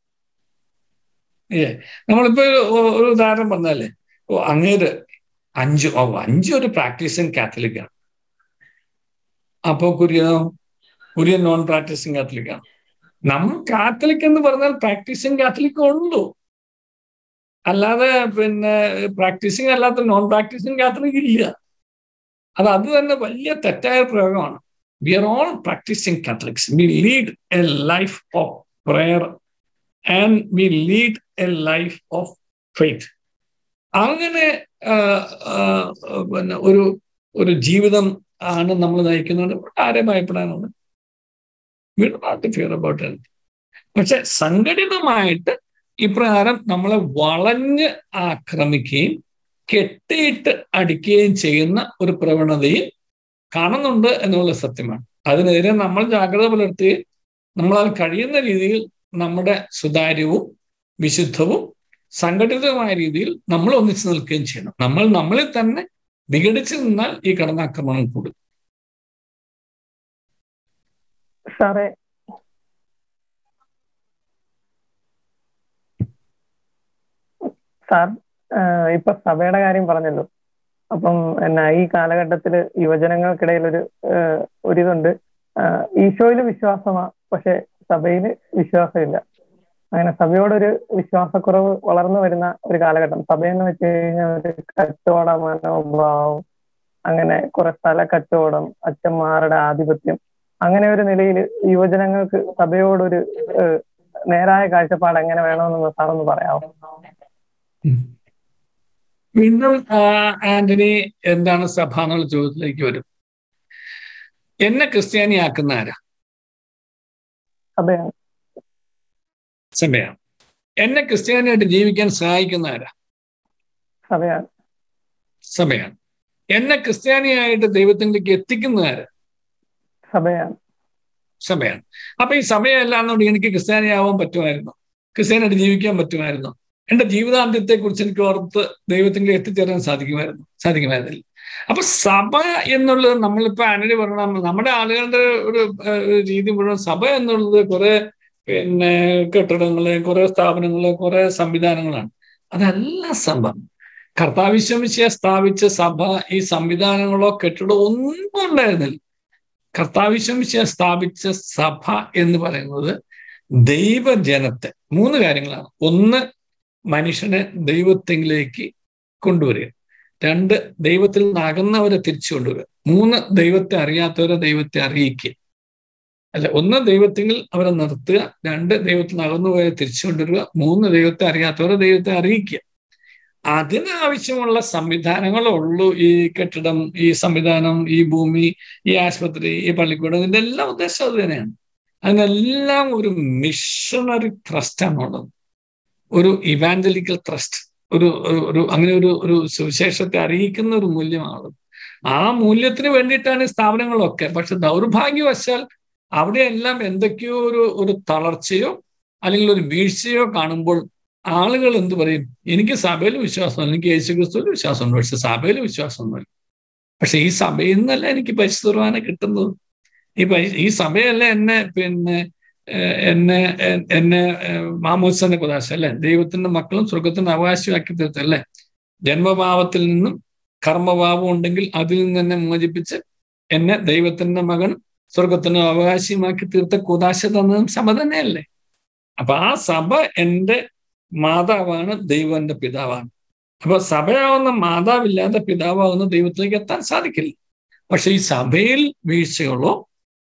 ഏ നമ്മളിപ്പോ ഒരു ഉദാഹരണം പറഞ്ഞാലേ ഓ അങ്ങേര് അഞ്ച് ഓ അഞ്ച് ഒരു പ്രാക്ടീസിങ് കാത്തലിക്കാണ് അപ്പോ കുര്യനോ കുര്യൻ നോൺ പ്രാക്ടീസിങ് കാത്തലിക്കാണ് നമ്മൾ കാത്തലിക് എന്ന് പറഞ്ഞാൽ പ്രാക്ടീസിങ് കാത്തലിക് ഉള്ളൂ അല്ലാതെ പിന്നെ പ്രാക്ടീസിങ് അല്ലാത്ത നോൺ പ്രാക്ടീസിങ് കാത്തലിക് ഇല്ല അത് അത് തന്നെ വലിയ തെറ്റായ പ്രയോഗമാണ് we are all practising Catholics we lead a life of prayer and we lead a life of faith അങ്ങനെ പിന്നെ ഒരു ഒരു ജീവിതം ആണ് നമ്മൾ നയിക്കുന്നത് ആരെ ഭയപ്പെടാനുണ്ട് we do not fear about anything പക്ഷെ സംഘടിതമായിട്ട് ഇപ്രകാരം നമ്മളെ വളഞ്ഞ് ആക്രമിക്കുകയും കെട്ടിയിട്ട് അടിക്കുകയും ചെയ്യുന്ന ഒരു പ്രവണതയും കാണുന്നുണ്ട് എന്നുള്ള സത്യമാണ് അതിനെതിരെ നമ്മൾ ജാഗ്രത പുലർത്തുകയും നമ്മളാൽ കഴിയുന്ന രീതിയിൽ നമ്മുടെ സുതാര്യവും വിശുദ്ധവും സംഘടിതമായ രീതിയിൽ നമ്മൾ ഒന്നിച്ചു നിൽക്കുകയും ചെയ്യണം നമ്മൾ നമ്മളിൽ തന്നെ വിഘടിച്ചു നിന്നാൽ ഈ കടന്നാക്രമണം കൂടും സാറേ സാർ ഇപ്പൊ സഭയുടെ കാര്യം പറഞ്ഞല്ലോ അപ്പം എന്നാ ഈ കാലഘട്ടത്തില് യുവജനങ്ങൾക്കിടയിൽ ഒരു ഒരിതുണ്ട് ഈശോയിൽ വിശ്വാസമാ പക്ഷെ സഭയില് വിശ്വാസമില്ല അങ്ങനെ സഭയോടൊരു വിശ്വാസക്കുറവ് വളർന്നു വരുന്ന ഒരു കാലഘട്ടം സഭയെന്ന് വെച്ച് കഴിഞ്ഞാൽ ഒരു കച്ചവട മനോഭാവം അങ്ങനെ കുറെ സ്ഥല കച്ചവടം അച്ഛന്മാരുടെ ആധിപത്യം അങ്ങനെ ഒരു നിലയിൽ യുവജനങ്ങൾക്ക് സഭയോടൊരു നേരായ കാഴ്ചപ്പാട് എങ്ങനെ വേണമെന്ന് സാറൊന്ന് പറയാമോ വീണ്ടും ആന്റണി എന്താണ് സഭ എന്നുള്ള ചോദ്യത്തിലേക്ക് വരും എന്നെ ക്രിസ്ത്യാനിയാക്കുന്ന ആരാ സഭയാണ് സഭയാണ് എന്നെ ക്രിസ്ത്യാനിയായിട്ട് ജീവിക്കാൻ സഹായിക്കുന്ന ആരാ സഭയാണ് സഭയാണ് എന്നെ ക്രിസ്ത്യാനിയായിട്ട് ദൈവത്തിലേക്ക് എത്തിക്കുന്ന ആരാ സഭയാണ് സഭയാണ് അപ്പൊ ഈ സഭയല്ലാന്നുണ്ടെങ്കിൽ എനിക്ക് ക്രിസ്ത്യാനിയാവാൻ പറ്റുമായിരുന്നു ക്രിസ്ത്യാനായിട്ട് ജീവിക്കാൻ പറ്റുമായിരുന്നു എന്റെ ജീവിതാന്ത്യത്തെ കുറിച്ച് എനിക്ക് ഓർത്ത് ദൈവത്തിലേക്ക് എത്തിച്ചേരാൻ സാധിക്കുമായിരുന്നു സാധിക്കുമായിരുന്നില്ല അപ്പൊ സഭ എന്നുള്ളത് നമ്മളിപ്പോ ആനടി പറഞ്ഞ നമ്മുടെ ആളുകളുടെ ഒരു രീതി മുഴുവൻ സഭ എന്നുള്ളത് കുറെ പിന്നെ കെട്ടിടങ്ങള് കുറെ സ്ഥാപനങ്ങള് കുറെ സംവിധാനങ്ങളാണ് അതല്ല സഭ കർത്താവിശ്വമിശയെ സ്ഥാപിച്ച സഭ ഈ സംവിധാനങ്ങളോ കെട്ടിടമോ ഒന്നും ഉണ്ടായിരുന്നില്ല കർത്താവിശ്വമിശയെ സ്ഥാപിച്ച സഭ എന്ന് പറയുന്നത് ദൈവജനത്തെ മൂന്ന് കാര്യങ്ങളാണ് ഒന്ന് മനുഷ്യനെ ദൈവത്തിലേക്ക് കൊണ്ടുവരിക രണ്ട് ദൈവത്തിൽ നിന്ന് അകന്നവരെ തിരിച്ചു കൊണ്ടുവരിക മൂന്ന് ദൈവത്തെ അറിയാത്തവരെ ദൈവത്തെ അറിയിക്കുക അല്ല ഒന്ന് ദൈവത്തിൽ അവരെ നിർത്തുക രണ്ട് ദൈവത്തിൽ നിന്ന് അകന്നുപോയവരെ തിരിച്ചു കൊണ്ടുവരിക മൂന്ന് ദൈവത്തെ അറിയാത്തവരെ ദൈവത്തെ അറിയിക്കുക അതിനാവശ്യമുള്ള സംവിധാനങ്ങളേ ഉള്ളൂ ഈ കെട്ടിടം ഈ സംവിധാനം ഈ ഭൂമി ഈ ആശുപത്രി ഈ പള്ളിക്കൂടം ഇതിന്റെ എല്ലാം ഉദ്ദേശം അത് തന്നെയാണ് അതിനെല്ലാം ഒരു മിഷണറി ട്രസ്റ്റാണ് ഉള്ളത് ഒരു ഇവാഞ്ചലിക്കൽ ട്രസ്റ്റ് ഒരു ഒരു അങ്ങനെ ഒരു ഒരു സുവിശേഷത്തെ അറിയിക്കുന്ന ഒരു മൂല്യമാണ് ആ മൂല്യത്തിന് വേണ്ടിയിട്ടാണ് ഈ സ്ഥാപനങ്ങളൊക്കെ പക്ഷെ ദൗർഭാഗ്യവശാൽ അവിടെയെല്ലാം എന്തൊക്കെയോ ഒരു ഒരു തളർച്ചയോ അല്ലെങ്കിൽ ഒരു വീഴ്ചയോ കാണുമ്പോൾ ആളുകൾ എന്ത് പറയും എനിക്ക് സഭയിൽ വിശ്വാസമല്ല എനിക്ക് യേശു ക്രിസ്തുവിൽ വിശ്വാസമുണ്ട് പക്ഷെ സഭയിൽ വിശ്വാസമൊന്നുമില്ല പക്ഷെ ഈ സഭയിൽ നിന്നല്ല എനിക്ക് പരിശുദ്ധ കുർബാന കിട്ടുന്നത് ഈ ഈ സഭയല്ല എന്നെ പിന്നെ എന്നെ എന്നെ മാമോസന്റെ കുദാശ അല്ലെ ദൈവത്തിന്റെ മക്കളും സ്വർഗത്തിന്റെ അവകാശമാക്കി തീർത്തല്ലേ ജന്മഭാവത്തിൽ നിന്നും കർമ്മഭാവം ഉണ്ടെങ്കിൽ അതിൽ നിന്ന് എന്നെ മോചിപ്പിച്ച് എന്നെ ദൈവത്തിന്റെ മകൻ സ്വർഗത്തിന് അവകാശമാക്കി തീർത്ത കുദാശ തന്നതും സഭ തന്നെയല്ലേ അപ്പൊ ആ സഭ എൻ്റെ മാതാവാണ് ദൈവം എൻ്റെ പിതാവാണ് അപ്പൊ സഭയാവുന്ന മാതാവില്ലാതെ പിതാവാകുന്ന ദൈവത്തിലേക്ക് എത്താൻ സാധിക്കില്ല പക്ഷെ ഈ സഭയിൽ വീഴ്ചകളോ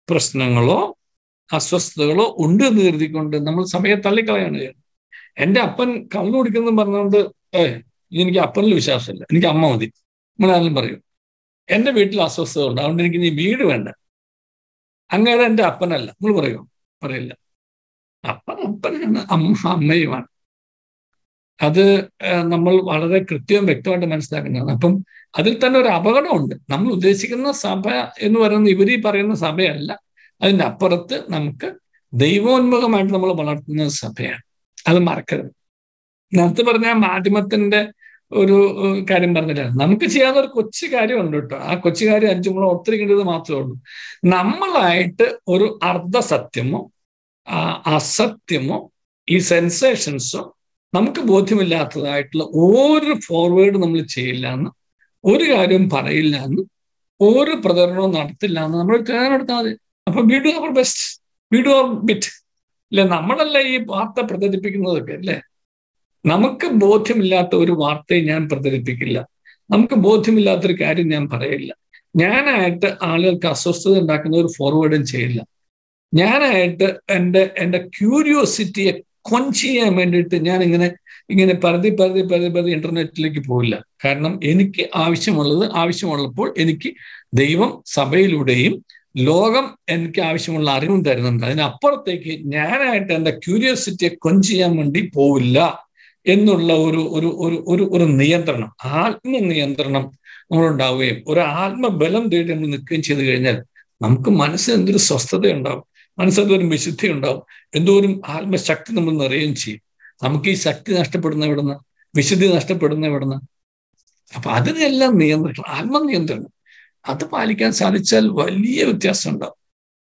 പ്രശ്നങ്ങളോ അസ്വസ്ഥതകളോ ഉണ്ട് എന്ന് കരുതിക്കൊണ്ട് നമ്മൾ സഭയെ തള്ളിക്കളയാണ് ചെയ്യുന്നത് എന്റെ അപ്പൻ കള്ളു കുടിക്കുന്നു പറഞ്ഞുകൊണ്ട് ഏ എനിക്ക് അപ്പനിൽ വിശ്വാസമില്ല എനിക്ക് അമ്മ മതി നമ്മളാരും പറയും എന്റെ വീട്ടിൽ അസ്വസ്ഥത ഉണ്ട് അതുകൊണ്ട് എനിക്ക് നീ വീട് വേണ്ട അങ്ങനെ എന്റെ അപ്പനല്ല നമ്മൾ പറയുമോ പറയില്ല അപ്പൻ അപ്പനാണ് അമ്മ അമ്മയുമാണ് അത് നമ്മൾ വളരെ കൃത്യവും വ്യക്തമായിട്ട് മനസ്സിലാക്കുന്നതാണ് അപ്പം അതിൽ തന്നെ ഒരു അപകടമുണ്ട് നമ്മൾ ഉദ്ദേശിക്കുന്ന സഭ എന്ന് പറയുന്ന ഇവരീ പറയുന്ന സഭയല്ല അതിൻ്റെ അപ്പുറത്ത് നമുക്ക് ദൈവോന്മുഖമായിട്ട് നമ്മൾ വളർത്തുന്ന സഭയാണ് അത് മറക്കരുത് നേരത്തെ പറഞ്ഞ മാധ്യമത്തിന്റെ ഒരു കാര്യം പറഞ്ഞില്ല നമുക്ക് ചെയ്യാവുന്ന ഒരു കൊച്ചു കാര്യമുണ്ട് കേട്ടോ ആ കൊച്ചു കാര്യം അഞ്ചു നമ്മൾ ഓർത്തിരിക്കേണ്ടത് മാത്രമേ ഉള്ളൂ നമ്മളായിട്ട് ഒരു അർദ്ധസത്യമോ അസത്യമോ ഈ സെൻസേഷൻസോ നമുക്ക് ബോധ്യമില്ലാത്തതായിട്ടുള്ള ഒരു ഫോർവേഡ് നമ്മൾ ചെയ്യില്ല എന്ന് ഒരു കാര്യവും പറയില്ല എന്ന് ഒരു പ്രചരണവും നടത്തില്ല എന്ന് നമ്മൾ തീരുമാനമെടുത്താൽ മതി അപ്പൊ we do our best we do our bit അല്ലെ നമ്മളല്ല ഈ വാർത്ത പ്രചരിപ്പിക്കുന്നതൊക്കെ അല്ലേ നമുക്ക് ബോധ്യമില്ലാത്ത ഒരു വാർത്തയും ഞാൻ പ്രചരിപ്പിക്കില്ല നമുക്ക് ബോധ്യമില്ലാത്തൊരു കാര്യം ഞാൻ പറയില്ല ഞാനായിട്ട് ആളുകൾക്ക് അസ്വസ്ഥത ഉണ്ടാക്കുന്ന ഒരു ഫോർവേഡും ചെയ്യില്ല ഞാനായിട്ട് എൻ്റെ എൻ്റെ ക്യൂരിയോസിറ്റിയെ കൊഞ്ച് ചെയ്യാൻ വേണ്ടിയിട്ട് ഞാൻ ഇങ്ങനെ ഇങ്ങനെ പരതി പരതി പരതി പരതി ഇന്റർനെറ്റിലേക്ക് പോവില്ല കാരണം എനിക്ക് ആവശ്യമുള്ളത് ആവശ്യമുള്ളപ്പോൾ എനിക്ക് ദൈവം സഭയിലൂടെയും ലോകം എനിക്ക് ആവശ്യമുള്ള അറിവും തരുന്നുണ്ട് അതിനപ്പുറത്തേക്ക് ഞാനായിട്ട് എൻ്റെ ക്യൂരിയോസിറ്റിയെ കൊഞ്ച് ചെയ്യാൻ വേണ്ടി പോവില്ല എന്നുള്ള ഒരു ഒരു ഒരു ഒരു ഒരു നിയന്ത്രണം ആത്മനിയന്ത്രണം നമ്മളുണ്ടാവുകയും ഒരു ആത്മബലം തേടി നമ്മൾ നിൽക്കുകയും ചെയ്തു കഴിഞ്ഞാൽ നമുക്ക് മനസ്സിന് എന്തൊരു സ്വസ്ഥത ഉണ്ടാവും മനസ്സെന്തോരം വിശുദ്ധി ഉണ്ടാവും എന്തോരം ആത്മശക്തി നമ്മൾ നിറയുകയും ചെയ്യും നമുക്ക് ഈ ശക്തി നഷ്ടപ്പെടുന്ന എവിടുന്ന് വിശുദ്ധി നഷ്ടപ്പെടുന്ന എവിടുന്ന് അപ്പൊ അതിനെല്ലാം നിയന്ത്രിക്കണം ആത്മനിയന്ത്രണം അത് പാലിക്കാൻ സാധിച്ചാൽ വലിയ വ്യത്യാസം ഉണ്ടാവും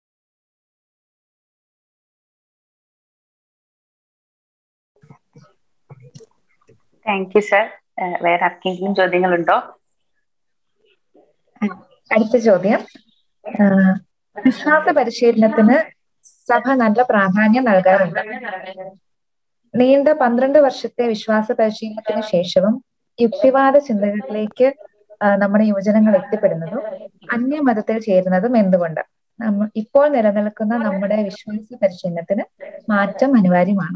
താങ്ക് യു സർ വേറെ ആർക്കെങ്കിലും ചോദ്യങ്ങളുണ്ടോ അടുത്ത ചോദ്യം വിശ്വാസ പരിശീലനത്തിന് സഭ നല്ല പ്രാധാന്യം നൽകാറുണ്ട് നീണ്ട പന്ത്രണ്ട് വർഷത്തെ വിശ്വാസ പരിശീലനത്തിന് ശേഷവും യുക്തിവാദ ചിന്തകളിലേക്ക് നമ്മുടെ യുവജനങ്ങൾ എത്തിപ്പെടുന്നതും അന്യമതത്തിൽ ചേരുന്നതും എന്തുകൊണ്ട് നമ്മ ഇപ്പോൾ നിലനിൽക്കുന്ന നമ്മുടെ വിശ്വാസ പരിശീലനത്തിന് മാറ്റം അനിവാര്യമാണ്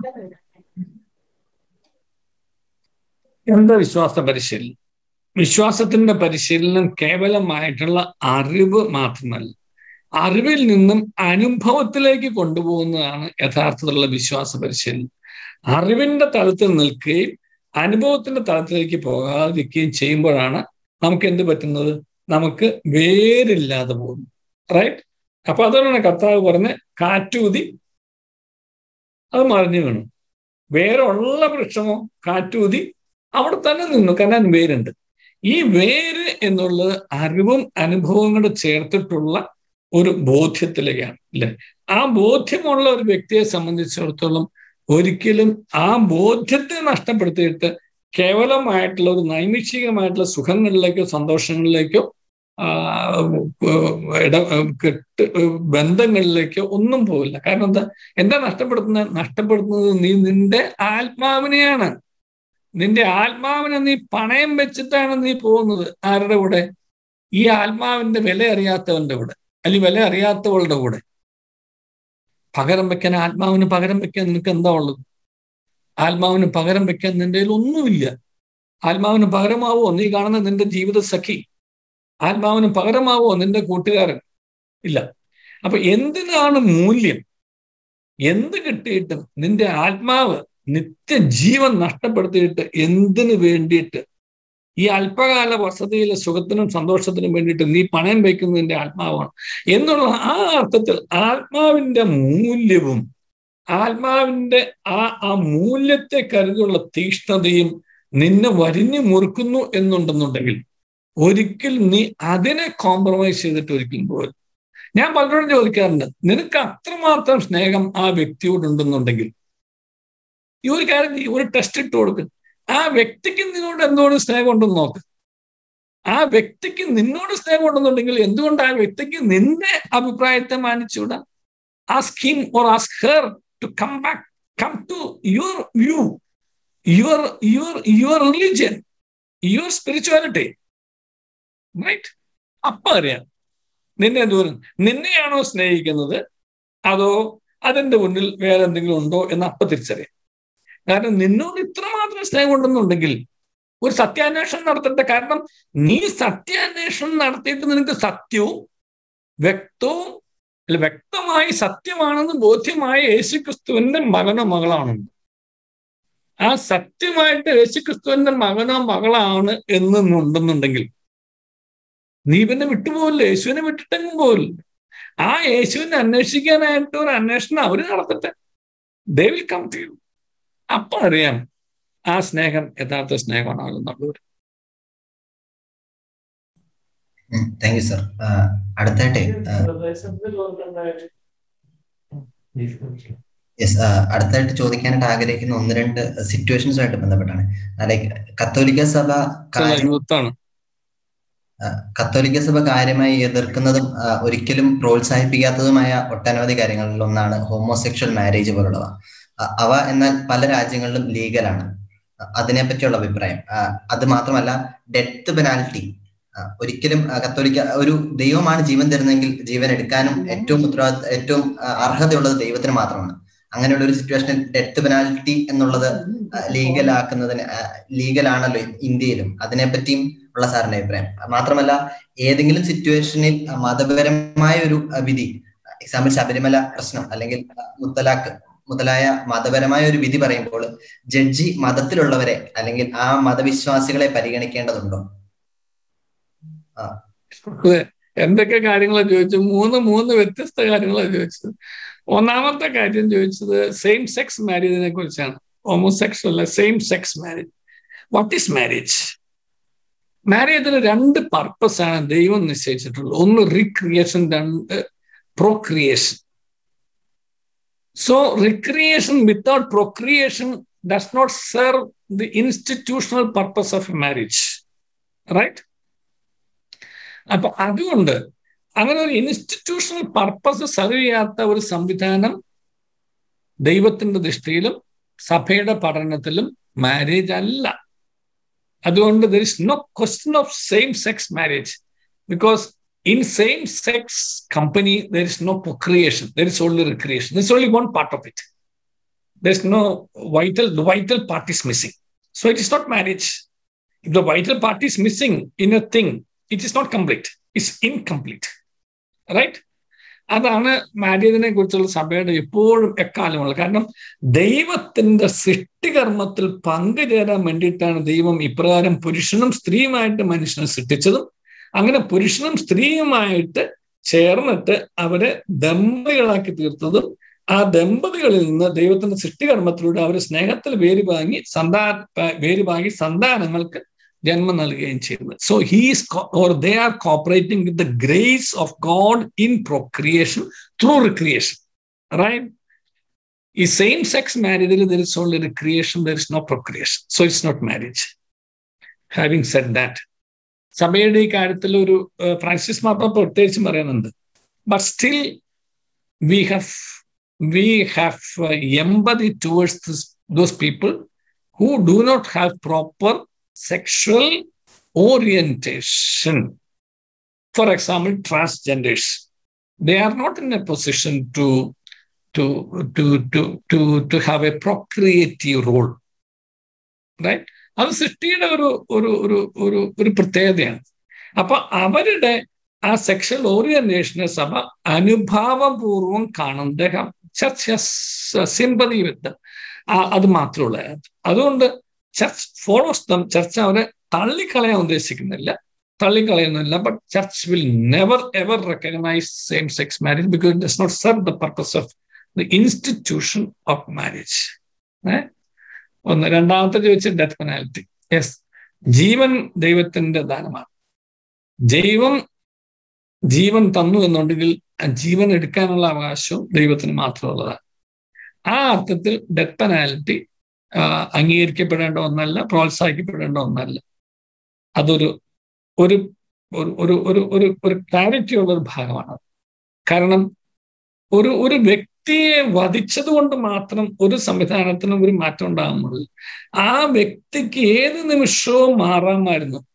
എന്താ വിശ്വാസ പരിശീലനം വിശ്വാസത്തിന്റെ പരിശീലനം കേവലമായിട്ടുള്ള അറിവ് മാത്രമല്ല അറിവിൽ നിന്നും അനുഭവത്തിലേക്ക് കൊണ്ടുപോകുന്നതാണ് യഥാർത്ഥത്തിലുള്ള വിശ്വാസ പരിശീലനം അറിവിന്റെ തലത്തിൽ നിൽക്കുകയും അനുഭവത്തിന്റെ തലത്തിലേക്ക് പോകാതിരിക്കുകയും ചെയ്യുമ്പോഴാണ് നമുക്ക് എന്ത് പറ്റുന്നത് നമുക്ക് വേരില്ലാതെ പോകുന്നു റൈറ്റ് അപ്പൊ അതുകൊണ്ടാണ് കർത്താവ് പറഞ്ഞ് കാറ്റൂതി അത് മറിഞ്ഞു വീണു വേരുള്ള വൃക്ഷമോ കാറ്റൂതി അവിടെ തന്നെ നിന്നു കാരണം വേരുണ്ട് ഈ വേര് എന്നുള്ളത് അറിവും അനുഭവവും കൂടെ ചേർത്തിട്ടുള്ള ഒരു ബോധ്യത്തിലേക്കാണ് അല്ലെ ആ ബോധ്യമുള്ള ഒരു വ്യക്തിയെ സംബന്ധിച്ചിടത്തോളം ഒരിക്കലും ആ ബോധ്യത്തെ നഷ്ടപ്പെടുത്തിയിട്ട് കേവലമായിട്ടുള്ള ഒരു നൈമിഷികമായിട്ടുള്ള സുഖങ്ങളിലേക്കോ സന്തോഷങ്ങളിലേക്കോ ഇട കെട്ട് ബന്ധങ്ങളിലേക്കോ ഒന്നും പോവില്ല കാരണം എന്താ എന്താ നഷ്ടപ്പെടുത്തുന്നത് നഷ്ടപ്പെടുത്തുന്നത് നീ നിന്റെ ആത്മാവിനെയാണ് നിന്റെ ആത്മാവിനെ നീ പണയം വെച്ചിട്ടാണ് നീ പോകുന്നത് ആരുടെ കൂടെ ഈ ആത്മാവിന്റെ വില അറിയാത്തവന്റെ കൂടെ അല്ലെങ്കിൽ വില അറിയാത്തവളുടെ കൂടെ പകരം വെക്കാൻ ആത്മാവിന് പകരം വെക്കാൻ നിനക്ക് എന്താ ഉള്ളത് ആത്മാവിന് പകരം വെക്കാൻ നിന്റെ കയ്യിൽ ഒന്നുമില്ല ആത്മാവിന് പകരമാവോ നീ കാണുന്ന നിന്റെ ജീവിത സഖി ആത്മാവിന് പകരമാവോ നിന്റെ കൂട്ടുകാരൻ ഇല്ല അപ്പൊ എന്തിനാണ് മൂല്യം എന്ത് കിട്ടിയിട്ടും നിന്റെ ആത്മാവ് നിത്യജീവൻ നഷ്ടപ്പെടുത്തിയിട്ട് എന്തിനു വേണ്ടിയിട്ട് ഈ അല്പകാല വസതിയിലെ സുഖത്തിനും സന്തോഷത്തിനും വേണ്ടിയിട്ട് നീ പണയം വയ്ക്കുന്നതിന്റെ ആത്മാവാണ് എന്നുള്ള ആ അർത്ഥത്തിൽ ആത്മാവിന്റെ മൂല്യവും ആത്മാവിന്റെ ആ ആ മൂല്യത്തെ കരുതിയുള്ള തീഷ്ണതയും നിന്നെ വരിഞ്ഞു മുറുക്കുന്നു എന്നുണ്ടെന്നുണ്ടെങ്കിൽ ഒരിക്കലും നീ അതിനെ കോംപ്രമൈസ് ചെയ്തിട്ട് ഒരിക്കലും പോകരുത് ഞാൻ പലരോടും ചോദിക്കാറുണ്ട് നിനക്ക് അത്രമാത്രം സ്നേഹം ആ വ്യക്തിയോടുണ്ടെന്നുണ്ടെങ്കിൽ ഈ ഒരു കാര്യം നീ ഒരു ടെസ്റ്റ് ഇട്ട് കൊടുക്കും ആ വ്യക്തിക്ക് നിന്നോട് എന്തുകൊണ്ട് സ്നേഹം ഉണ്ടെന്ന് നോക്ക് ആ വ്യക്തിക്ക് നിന്നോട് സ്നേഹം ഉണ്ടെന്നുണ്ടെങ്കിൽ എന്തുകൊണ്ട് ആ വ്യക്തിക്ക് നിന്റെ അഭിപ്രായത്തെ മാനിച്ചുകൂടാ ask him or ask her to come back come to your view your your your religion your spirituality right അപ്പൊ അറിയാം നിന്നെ ദൂരം നിന്നെയാണോ സ്നേഹിക്കുന്നത് അതോ അതിന്റെ മുന്നിൽ വേറെ എന്തെങ്കിലും ഉണ്ടോ എന്ന് അപ്പൊ തിരിച്ചറിയാം കാരണം നിന്നോട് ഇത്രമാത്രം സ്നേഹം ഉണ്ടെന്നുണ്ടെങ്കിൽ ഒരു സത്യാന്വേഷണം നടത്തേണ്ട കാരണം നീ സത്യാന്വേഷണം നടത്തിയിട്ട് നിനക്ക് സത്യവും വ്യക്തവും അല്ല വ്യക്തമായി സത്യമാണെന്ന് ബോധ്യമായ യേശുക്രിസ്തുവിന്റെ മകനോ മകളാണെന്ന് ആ സത്യമായിട്ട് യേശുക്രിസ്തുവിന്റെ മകനോ മകളാണ് എന്നുണ്ടെന്നുണ്ടെങ്കിൽ നീ പിന്നെ വിട്ടുപോകില്ല യേശുവിനെ വിട്ടിട്ടെങ്ങും പോകില്ല ആ യേശുവിനെ അന്വേഷിക്കാനായിട്ട് ഒരു അന്വേഷണം അവര് നടത്തട്ടെ they will come to you അപ്പൊ അറിയാം ആ സ്നേഹം യഥാർത്ഥ സ്നേഹമാണോ എന്നുള്ളത് താങ്ക് യു സർ അടുത്തായിട്ട് യെസ് അടുത്തായിട്ട് ചോദിക്കാനായിട്ട് ആഗ്രഹിക്കുന്ന ഒന്ന് രണ്ട് സിറ്റുവേഷൻസുമായിട്ട് ബന്ധപ്പെട്ടാണ് ലൈക്ക് കത്തോലിക്ക സഭ കത്തോലിക്ക സഭ കാര്യമായി എതിർക്കുന്നതും ഒരിക്കലും പ്രോത്സാഹിപ്പിക്കാത്തതുമായ ഒട്ടനവധി കാര്യങ്ങളിൽ ഒന്നാണ് ഹോമോസെക്ഷൽ മാരേജ് പോലുള്ളവ അവ എന്നാൽ പല രാജ്യങ്ങളിലും ലീഗലാണ് അതിനെപ്പറ്റിയുള്ള അഭിപ്രായം അത് മാത്രമല്ല ഡെത്ത് പെനാൽറ്റി ഒരിക്കലും കത്തോലിക്ക ഒരു ദൈവമാണ് ജീവൻ തരുന്നതെങ്കിൽ ജീവൻ എടുക്കാനും ഏറ്റവും ഉത്തരവാദിത്ത ഏറ്റവും അർഹതയുള്ളത് ദൈവത്തിന് മാത്രമാണ് അങ്ങനെയുള്ള ഒരു സിറ്റുവേഷനിൽ ഡെത്ത് പെനാൽറ്റി എന്നുള്ളത് ലീഗലാക്കുന്നതിന് ലീഗലാണല്ലോ ഇന്ത്യയിലും അതിനെപ്പറ്റിയും ഉള്ള സാറിന്റെ അഭിപ്രായം മാത്രമല്ല ഏതെങ്കിലും സിറ്റുവേഷനിൽ മതപരമായ ഒരു വിധി എക്സാമ്പിൾ ശബരിമല പ്രശ്നം അല്ലെങ്കിൽ മുത്തലാഖ് മുതലായ മതപരമായ ഒരു വിധി പറയുമ്പോൾ ജഡ്ജി മതത്തിലുള്ളവരെ അല്ലെങ്കിൽ ആ മതവിശ്വാസികളെ പരിഗണിക്കേണ്ടതുണ്ടോ എന്തൊക്കെ കാര്യങ്ങളാണ് ചോദിച്ചത് മൂന്ന് മൂന്ന് വ്യത്യസ്ത കാര്യങ്ങളാണ് ചോദിച്ചത് ഒന്നാമത്തെ കാര്യം ചോദിച്ചത് സെയിം സെക്സ് മാരേജിനെ കുറിച്ചാണ് ഹോമോസെക്സ് അല്ല same sex marriage what is marriage മാരേജിന് രണ്ട് പർപ്പസ് ആണ് ദൈവം നിശ്ചയിച്ചിട്ടുള്ളത് ഒന്ന് റീക്രിയേഷൻ രണ്ട് procreation so recreation without procreation does not serve the institutional purpose of marriage right അപ്പൊ അതുകൊണ്ട് അങ്ങനെ ഒരു ഇൻസ്റ്റിറ്റ്യൂഷണൽ പർപ്പസ് സെർവ് ചെയ്യാത്ത ഒരു സംവിധാനം ദൈവത്തിന്റെ ദൃഷ്ടിയിലും സഭയുടെ പഠനത്തിലും മാരേജ് അല്ല അതുകൊണ്ട് there is no question of same sex marriage because in same sex company there is no procreation there is only recreation there's only one part of it there's no vital the vital part is missing so it is not marriage if the vital part is missing in a thing it is not complete it's incomplete right അതാണ് മാരേജിനെ കുറിച്ചുള്ള സഭയുടെ എപ്പോഴും എക്കാലമുള്ളത് കാരണം ദൈവത്തിന്റെ സൃഷ്ടികർമ്മത്തിൽ പങ്കുചേരാൻ വേണ്ടിയിട്ടാണ് ദൈവം ഇപ്രകാരം പുരുഷനും സ്ത്രീയുമായിട്ട് മനുഷ്യനെ സൃഷ്ടിച്ചതും അങ്ങനെ പുരുഷനും സ്ത്രീയുമായിട്ട് ചേർന്നിട്ട് അവരെ ദമ്പതികളാക്കി തീർത്തതും ആ ദമ്പതികളിൽ നിന്ന് ദൈവത്തിന്റെ സൃഷ്ടികർമ്മത്തിലൂടെ അവർ സ്നേഹത്തിൽ വേര് വാങ്ങി സന്താ വേര് വാങ്ങി സന്താനങ്ങൾക്ക് ജന്മം നൽകുകയും ചെയ്യുന്നത് so he's or they are cooperating with the grace of God in procreation through recreation right ഈ സെയിം സെക്സ് മാരേജിൽ there is only recreation there is no procreation so it's not marriage having said that സഭയുടെ ഈ കാര്യത്തിൽ ഒരു Francis മാപ്പ പ്രത്യേകിച്ചും പറയുന്നുണ്ട് but still we have we have empathy towards those people who do not have proper sexual orientation for example transgenders they are not in a position to to to to to to have a procreative role right അത് സൃഷ്ടിയുടെ ഒരു ഒരു ഒരു ഒരു ഒരു പ്രത്യേകതയാണ് അപ്പൊ അവരുടെ ആ സെക്ഷൽ ഓറിയന്റേഷനെ സഭ അനുഭാവപൂർവം കാണുന്ന ചർച്ച സിമ്പതി വിത്ത് അത് മാത്രമുള്ള അതുകൊണ്ട് ചർച്ച് ഫോളോസ് ദം ചർച്ച അവരെ തള്ളിക്കളയാൻ ഉദ്ദേശിക്കുന്നില്ല തള്ളിക്കളയുന്നില്ല but church will never ever recognise same sex marriage because it does not serve the purpose of the institution of marriage ഏഹ് ഒന്ന് രണ്ടാമത്തെ ചോദിച്ച ഡെത്ത് പെനാൽറ്റി യെസ് ജീവൻ ദൈവത്തിന്റെ ദാനമാണ് ദൈവം ജീവൻ തന്നു എന്നുണ്ടെങ്കിൽ ആ ജീവൻ എടുക്കാനുള്ള അവകാശവും ദൈവത്തിന് മാത്രമുള്ളതാണ് ആ അർത്ഥത്തിൽ ഡെത്ത് പെനാൽറ്റി അംഗീകരിക്കപ്പെടേണ്ട ഒന്നല്ല പ്രോത്സാഹിക്കപ്പെടേണ്ട ഒന്നല്ല അതൊരു ഒരു ഒരു ഒരു ഒരു ഒരു ക്ലാരിറ്റി ഉള്ള ഒരു ഭാഗമാണ് കാരണം ഒരു ഒരു വ്യക്തിയെ വധിച്ചത് കൊണ്ട് മാത്രം ഒരു സംവിധാനത്തിനും ഒരു മാറ്റം ഉണ്ടാകുമ്പോൾ ആ വ്യക്തിക്ക് ഏത് നിമിഷവും മാറാമായിരുന്നു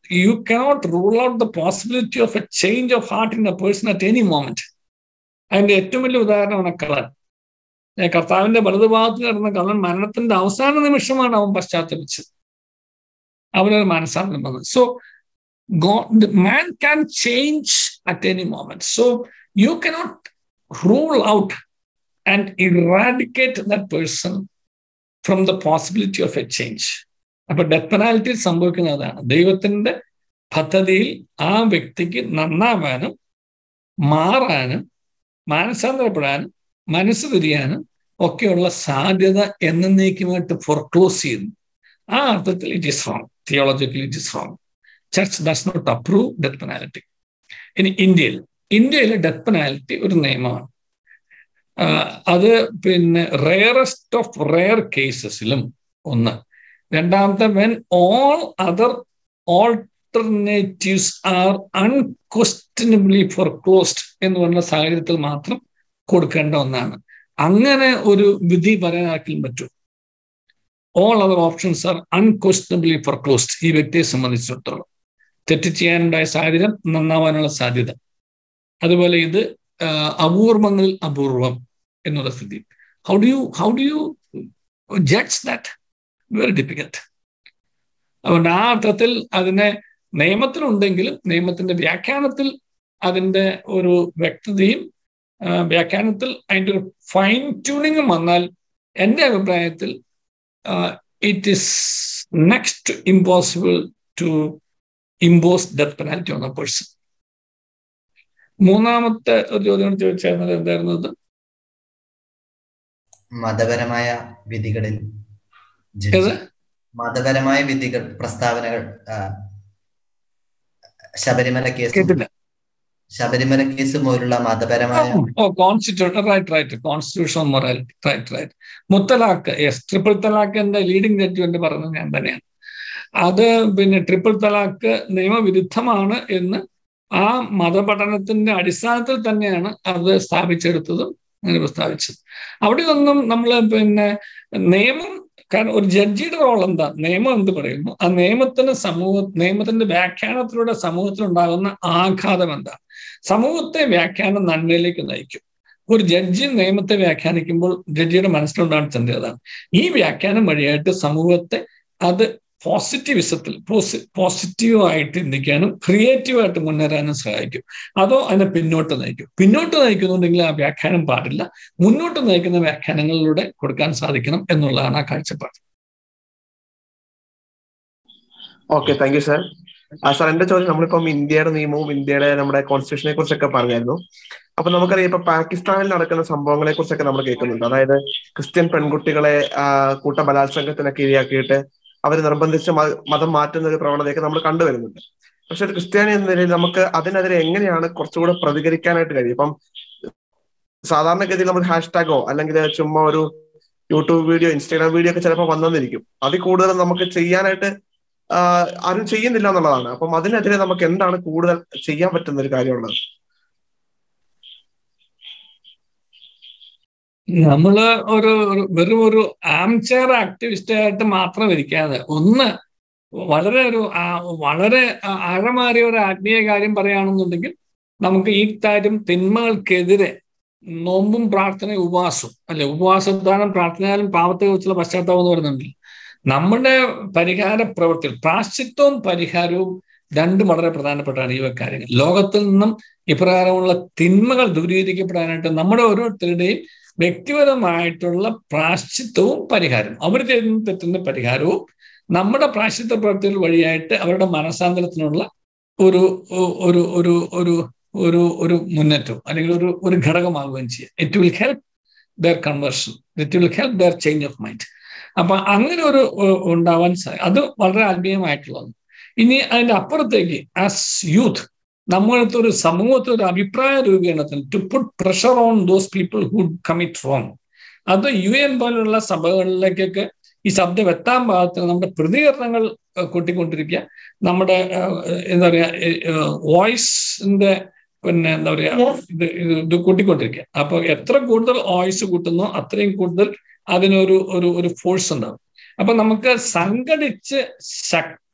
you cannot rule out the possibility of a change of heart in a person at any moment അതിന്റെ ഏറ്റവും വലിയ ഉദാഹരണമാണ് കള്ളൻ കർത്താവിന്റെ വലതുഭാഗത്ത് കിടന്ന കള്ളൻ മരണത്തിന്റെ അവസാന നിമിഷമാണ് അവൻ പശ്ചാത്തലിച്ചത് അവനൊരു മാനസാന്തരം വന്നത് so God, man can change at any moment. So you cannot rule out and eradicate that person from the possibility of a change. അപ്പൊ ഡെത്ത് പെനാൽറ്റി സംഭവിക്കുന്നതാണ് ദൈവത്തിന്റെ പദ്ധതിയിൽ ആ വ്യക്തിക്ക് നന്നാവാനും മാറാനും മാനസാന്തരപ്പെടാനും മനസ്സ് തിരിയാനും ഒക്കെയുള്ള സാധ്യത എന്നേക്കുമായിട്ട് ഫോർക്ലോസ് ചെയ്യുന്നു ആ അർത്ഥത്തിൽ it is wrong theologically it is wrong church does not approve death penalty ഇനി ഇന്ത്യയിൽ ഇന്ത്യയിലെ ഡെത്ത് പെനാലിറ്റി ഒരു നിയമമാണ് അത് പിന്നെ റെയറസ്റ്റ് ഓഫ് റെയർ കേസസിലും ഒന്ന് രണ്ടാമത്തെ when all other alternatives are unquestionably foreclosed എന്ന് പറഞ്ഞ സാഹചര്യത്തിൽ മാത്രം കൊടുക്കേണ്ട ഒന്നാണ് അങ്ങനെ ഒരു വിധി പറയാൻ ആർക്കും പറ്റും all other options are unquestionably foreclosed ഈ വ്യക്തിയെ സംബന്ധിച്ചിടത്തോളം തെറ്റ് ചെയ്യാനുണ്ടായ സാഹചര്യം നന്നാവാനുള്ള സാധ്യത അതുപോലെ ഇത് അപൂർവങ്ങളിൽ അപൂർവം എന്നുള്ള സ്ഥിതി how do you how do you judge that very difficult അതുകൊണ്ട് ആ അർത്ഥത്തിൽ അതിനെ നിയമത്തിലുണ്ടെങ്കിലും നിയമത്തിന്റെ വ്യാഖ്യാനത്തിൽ അതിന്റെ ഒരു വ്യക്തതയും വ്യാഖ്യാനത്തിൽ അതിൻ്റെ ഒരു ഫൈൻ ട്യൂണിങ്ങും വന്നാൽ എൻ്റെ അഭിപ്രായത്തിൽ it is next impossible to impose death penalty on a person മൂന്നാമത്തെ ഒരു ചോദ്യം ചോദിച്ചായിരുന്നത് എന്തായിരുന്നു അത് മതപരമായ വിധികളിൽ മതപരമായ വിധികൾ പ്രസ്താവനകൾ ശബരിമല കേസ് ശബരിമല കേസ് പോലുള്ള മതപരമായ oh constitution right right constitution morality right right മുത്തലാഖ് യെസ് ട്രിപ്പിൾ തലാഖിന്റെ ലീഡിംഗ് ജഡ്ജ്മെന്റ് പറഞ്ഞത് ഞാൻ തന്നെയാണ് അത് പിന്നെ ട്രിപ്പിൾ തലാഖ് നിയമവിരുദ്ധമാണ് എന്ന് ആ മതപഠനത്തിന്റെ അടിസ്ഥാനത്തിൽ തന്നെയാണ് അത് സ്ഥാപിച്ചെടുത്തതും അങ്ങനെ പ്രസ്താവിച്ചത് അവിടെ ഒന്നും നമ്മൾ പിന്നെ നിയമം കാരണം ഒരു ജഡ്ജിയുടെ റോൾ എന്താ നിയമം എന്ത് പറയുന്നു ആ നിയമത്തിന് സമൂഹ നിയമത്തിന്റെ വ്യാഖ്യാനത്തിലൂടെ സമൂഹത്തിലുണ്ടാകുന്ന ആഘാതം എന്താ സമൂഹത്തെ വ്യാഖ്യാനം നന്മയിലേക്ക് നയിക്കും ഒരു ജഡ്ജി നിയമത്തെ വ്യാഖ്യാനിക്കുമ്പോൾ ജഡ്ജിയുടെ മനസ്സിലുണ്ടാകുന്ന ചിന്ത അതാണ് ഈ വ്യാഖ്യാനം വഴിയായിട്ട് സമൂഹത്തെ അത് പോസിറ്റിവിസത്തിൽ പോസിറ്റീവായിട്ട് ചിന്തിക്കാനും ക്രിയേറ്റീവായിട്ട് മുന്നേറാനും സഹായിക്കും അതോ അതിനെ പിന്നോട്ട് നയിക്കും പിന്നോട്ട് നയിക്കുന്നുണ്ടെങ്കിൽ ആ വ്യാഖ്യാനം പാടില്ല മുന്നോട്ട് നയിക്കുന്ന വ്യാഖ്യാനങ്ങളിലൂടെ കൊടുക്കാൻ സാധിക്കണം എന്നുള്ളതാണ് ആ കാഴ്ചപ്പാട് ഓക്കെ താങ്ക് യു സാർ ആ സാർ എന്റെ ചോദ്യം നമ്മളിപ്പം ഇന്ത്യയുടെ നിയമവും ഇന്ത്യയുടെ നമ്മുടെ കോൺസ്റ്റിറ്റ്യൂഷനെ കുറിച്ചൊക്കെ പറഞ്ഞായിരുന്നു അപ്പൊ നമുക്കറിയാം ഇപ്പൊ പാകിസ്ഥാനിൽ നടക്കുന്ന സംഭവങ്ങളെ കുറിച്ചൊക്കെ നമ്മൾ കേൾക്കുന്നുണ്ട് അതായത് ക്രിസ്ത്യൻ പെൺകുട്ടികളെ കൂട്ട ബലാത്സംഗത്തിനൊക്കെ ഇരയാക്കിയിട്ട് അവർ നിർബന്ധിച്ച് മതം മാറ്റുന്ന ഒരു പ്രവണതയൊക്കെ നമ്മൾ കണ്ടുവരുന്നുണ്ട് പക്ഷെ ഒരു ക്രിസ്ത്യാനി എന്ന നിലയിൽ നമുക്ക് അതിനെതിരെ എങ്ങനെയാണ് കുറച്ചുകൂടെ പ്രതികരിക്കാനായിട്ട് കഴിയും ഇപ്പം സാധാരണഗതിയിൽ നമ്മൾ ഹാഷ്ടാഗോ അല്ലെങ്കിൽ ചുമ്മാ ഒരു യൂട്യൂബ് വീഡിയോ ഇൻസ്റ്റാഗ്രാം വീഡിയോ ഒക്കെ ചിലപ്പോൾ വന്നെന്നിരിക്കും അതിൽ കൂടുതൽ നമുക്ക് ചെയ്യാനായിട്ട് ആരും ചെയ്യുന്നില്ല എന്നുള്ളതാണ് അപ്പം അതിനെതിരെ നമുക്ക് എന്താണ് കൂടുതൽ ചെയ്യാൻ പറ്റുന്ന ഒരു കാര്യമുള്ളത് നമ്മള് ഒരു വെറും ഒരു ആംചെയർ ആക്ടിവിസ്റ്റ് ആയിട്ട് മാത്രം ഇരിക്കാതെ ഒന്ന് വളരെ ഒരു വളരെ ആഴമാറിയ ഒരു ആത്മീയ കാര്യം പറയുകയാണെന്നുണ്ടെങ്കിൽ നമുക്ക് ഈ കാര്യം തിന്മകൾക്കെതിരെ നോമ്പും പ്രാർത്ഥനയും ഉപവാസവും അല്ലെ ഉപവാസദാനം പ്രാർത്ഥനയാലും പാവത്തെ കുറിച്ചുള്ള പശ്ചാത്തലം എന്ന് പറയുന്നുണ്ടല്ലോ നമ്മുടെ പരിഹാര പ്രവൃത്തികൾ പ്രാശ്ചിത്വവും പരിഹാരവും രണ്ടും വളരെ പ്രധാനപ്പെട്ടാണ് ഈ കാര്യങ്ങൾ ലോകത്തിൽ നിന്നും ഇപ്രകാരമുള്ള തിന്മകൾ ദൂരീകരിക്കപ്പെടാനായിട്ട് നമ്മുടെ ഓരോരുത്തരുടെയും വ്യക്തിപരമായിട്ടുള്ള പ്രാശ്ചിത്വവും പരിഹാരവും അവർ ചെയ്യുന്ന തെറ്റുന്ന പരിഹാരവും നമ്മുടെ പ്രാശ്ചിത്വ പ്രവൃത്തികൾ വഴിയായിട്ട് അവരുടെ മനസാന്തരത്തിനുള്ള ഒരു ഒരു ഒരു ഒരു ഒരു ഒരു മുന്നേറ്റവും അല്ലെങ്കിൽ ഒരു ഒരു ഘടകമാകുകയും ചെയ്യുക it will help their conversion it will help their change of mind അപ്പൊ അങ്ങനെ ഒരു ഉണ്ടാവാൻ അത് വളരെ ആത്മീയമായിട്ടുള്ളത് ഇനി അതിന്റെ അപ്പുറത്തേക്ക് ആസ് യൂത്ത് നമ്മളത്തെ ഒരു സമൂഹത്തിൽ ഒരു അഭിപ്രായ രൂപീകരണത്തിന് to put pressure on those people who commit wrong അത് യു എൻ പോലുള്ള സഭകളിലേക്കൊക്കെ ഈ ശബ്ദം എത്താൻ പാകത്തിന് നമ്മുടെ പ്രതികരണങ്ങൾ കൂട്ടിക്കൊണ്ടിരിക്കുക നമ്മുടെ എന്താ പറയാ വോയിസിന്റെ പിന്നെ എന്താ പറയാ ഇത് ഇത് കൂട്ടിക്കൊണ്ടിരിക്കുക അപ്പൊ എത്ര കൂടുതൽ വോയിസ് കൂട്ടുന്നോ അത്രയും കൂടുതൽ അതിനൊരു ഒരു ഒരു ഫോഴ്സ് ഉണ്ടാവും അപ്പൊ നമുക്ക് സംഘടിച്ച്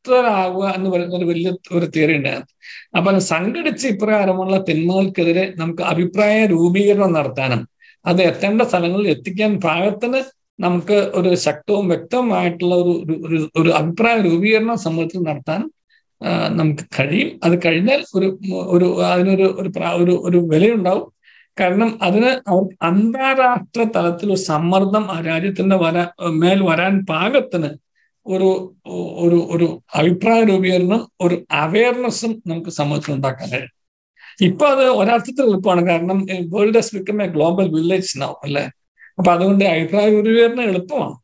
സ്വതന്ത്രരാകുക എന്ന് പറയുന്ന ഒരു വലിയ ഒരു തിയറി ഉണ്ടായിരുന്നു അപ്പൊ സംഘടിച്ച് ഇപ്രകാരമുള്ള തിന്മകൾക്കെതിരെ നമുക്ക് അഭിപ്രായ രൂപീകരണം നടത്താനും അത് എത്തേണ്ട സ്ഥലങ്ങളിൽ എത്തിക്കാൻ പാകത്തിന് നമുക്ക് ഒരു ശക്തവും വ്യക്തവുമായിട്ടുള്ള ഒരു ഒരു ഒരു അഭിപ്രായ രൂപീകരണം സമൂഹത്തിൽ നടത്താനും നമുക്ക് കഴിയും അത് കഴിഞ്ഞാൽ ഒരു ഒരു അതിനൊരു ഒരു ഒരു ഒരു വിലയുണ്ടാവും കാരണം അതിന് അവർക്ക് അന്താരാഷ്ട്ര തലത്തിൽ ഒരു സമ്മർദ്ദം ആ രാജ്യത്തിന്റെ വരാ മേൽ വരാൻ പാകത്തിന് ഒരു ഒരു ഒരു അഭിപ്രായ രൂപീകരണം ഒരു അവയർനെസ്സും നമുക്ക് സമൂഹത്തിൽ ഉണ്ടാക്കാൻ കഴിയും ഇപ്പൊ അത് ഒരർത്ഥത്തിൽ എളുപ്പമാണ് കാരണം world has become a global village now അല്ലെ അപ്പൊ അതുകൊണ്ട് അഭിപ്രായ രൂപീകരണം എളുപ്പമാണ്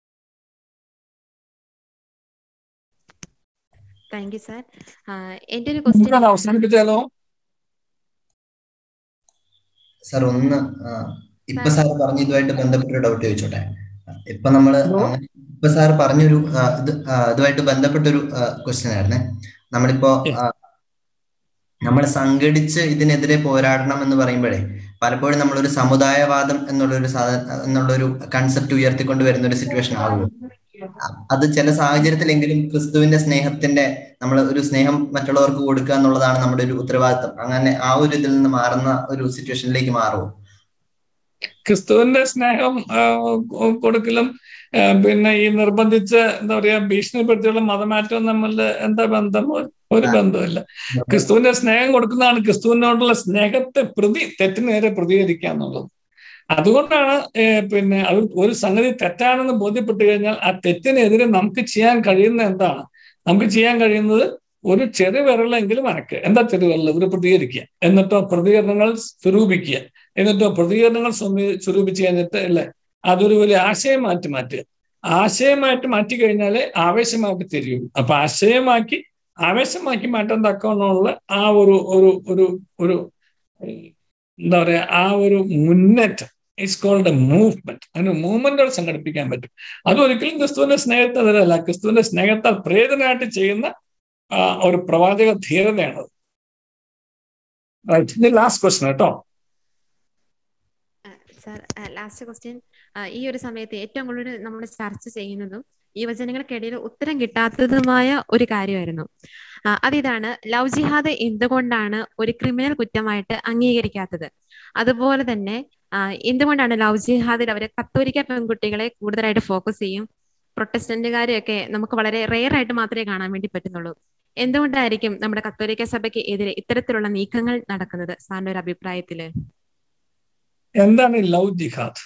താങ്ക് യു സാർ എന്റെ ഒരു ക്വസ്റ്റ്യൻ അവസാനിപ്പിച്ചാലോ സാർ ഒന്ന് ഇപ്പൊ സാർ പറഞ്ഞ ഇതുമായിട്ട് ബന്ധപ്പെട്ടൊരു ഡൗട്ട് ചോദിച്ചോട്ടെ ഇപ്പൊ നമ്മള് ഇപ്പൊ സാർ പറഞ്ഞൊരു ഇത് ഇതുമായിട്ട് ബന്ധപ്പെട്ടൊരു ക്വസ്റ്റ്യൻ ആയിരുന്നേ നമ്മളിപ്പോ നമ്മൾ സംഘടിച്ച് ഇതിനെതിരെ പോരാടണം എന്ന് പറയുമ്പോഴേ പലപ്പോഴും നമ്മളൊരു സമുദായവാദം എന്നുള്ളൊരു എന്നുള്ളൊരു കൺസെപ്റ്റ് ഉയർത്തിക്കൊണ്ട് വരുന്ന ഒരു സിറ്റുവേഷൻ ആകുമോ അത് ചില സാഹചര്യത്തിലെങ്കിലും ക്രിസ്തുവിന്റെ സ്നേഹത്തിന്റെ നമ്മൾ ഒരു സ്നേഹം മറ്റുള്ളവർക്ക് കൊടുക്കുക എന്നുള്ളതാണ് നമ്മുടെ ഒരു ഉത്തരവാദിത്തം അങ്ങനെ ആ ഒരു ഇതിൽ നിന്ന് മാറുന്ന ഒരു സിറ്റുവേഷനിലേക്ക് മാറുമോ ക്രിസ്തുവിന്റെ സ്നേഹം കൊടുക്കലും പിന്നെ ഈ നിർബന്ധിച്ച് എന്താ പറയാ ഭീഷണിപ്പെടുത്തിയുള്ള മതമാറ്റവും തമ്മിൽ എന്താ ബന്ധം ഒരു ബന്ധമില്ല ക്രിസ്തുവിന്റെ സ്നേഹം കൊടുക്കുന്നതാണ് ക്രിസ്തുവിനോടുള്ള സ്നേഹത്തെ പ്രതി തെറ്റിന് നേരെ പ്രതികരിക്കുക എന്നുള്ളത് അതുകൊണ്ടാണ് പിന്നെ അത് ഒരു സംഗതി തെറ്റാണെന്ന് ബോധ്യപ്പെട്ടു കഴിഞ്ഞാൽ ആ തെറ്റിനെതിരെ നമുക്ക് ചെയ്യാൻ കഴിയുന്ന എന്താണ് നമുക്ക് ചെയ്യാൻ കഴിയുന്നത് ഒരു ചെറു വിരലെങ്കിലും അനക്ക് എന്താ ചെറു വിരൽ ഒരു പ്രതികരിക്കുക എന്നിട്ടോ പ്രതികരണങ്ങൾ സ്വരൂപിക്കുക എന്നിട്ടോ പ്രതികരണങ്ങൾ സ്വരൂപിച്ച് കഴിഞ്ഞിട്ട് അല്ലേ അതൊരു വലിയ ആശയം മാറ്റി മാറ്റുക ആശയമായിട്ട് മാറ്റി കഴിഞ്ഞാലേ ആവേശമായിട്ട് തിരിയും അപ്പൊ ആശയമാക്കി ആവേശമാക്കി മാറ്റാൻ തക്കവണ്ണമുള്ള ആ ഒരു ഒരു ഒരു ഒരു എന്താ പറയാ ആ ഒരു മുന്നേറ്റം ഇറ്റ്സ് കോൾഡ് എ മൂവ്മെന്റ് അതിന് മൂവ്മെന്റുകൾ സംഘടിപ്പിക്കാൻ പറ്റും അത് ഒരിക്കലും ക്രിസ്തുവിന്റെ സ്നേഹത്തിനെതിരല്ല ക്രിസ്തുവിന്റെ സ്നേഹത്താൽ പ്രേതനായിട്ട് ചെയ്യുന്ന ഒരു പ്രവാചക ധീരതയാണത് ലാസ്റ്റ് ക്വസ്റ്റൻ കേട്ടോ സാർ ലാസ്റ്റ് ക്വസ്റ്റ്യൻ ഈ ഒരു സമയത്ത് ഏറ്റവും കൂടുതൽ നമ്മൾ ചർച്ച ചെയ്യുന്നതും യുവജനങ്ങൾക്കിടയിൽ ഉത്തരം കിട്ടാത്തതുമായ ഒരു കാര്യമായിരുന്നു അതിതാണ് ലവ് ജിഹാദ് എന്തുകൊണ്ടാണ് ഒരു ക്രിമിനൽ കുറ്റമായിട്ട് അംഗീകരിക്കാത്തത് അതുപോലെ തന്നെ എന്തുകൊണ്ടാണ് ലവ് ജിഹാദിൽ അവരെ കത്തോലിക്ക പെൺകുട്ടികളെ കൂടുതലായിട്ട് ഫോക്കസ് ചെയ്യും പ്രൊട്ടസ്റ്റന്റുകാരെയൊക്കെ നമുക്ക് വളരെ റെയർ ആയിട്ട് മാത്രമേ കാണാൻ വേണ്ടി പറ്റുന്നുള്ളൂ എന്തുകൊണ്ടായിരിക്കും നമ്മുടെ കത്തോലിക്ക സഭയ്ക്ക് എതിരെ ഇത്തരത്തിലുള്ള നീക്കങ്ങൾ നടക്കുന്നത് സാറിന്റെ ഒരു അഭിപ്രായത്തില് എന്താണ് ലവ് ജിഹാദ്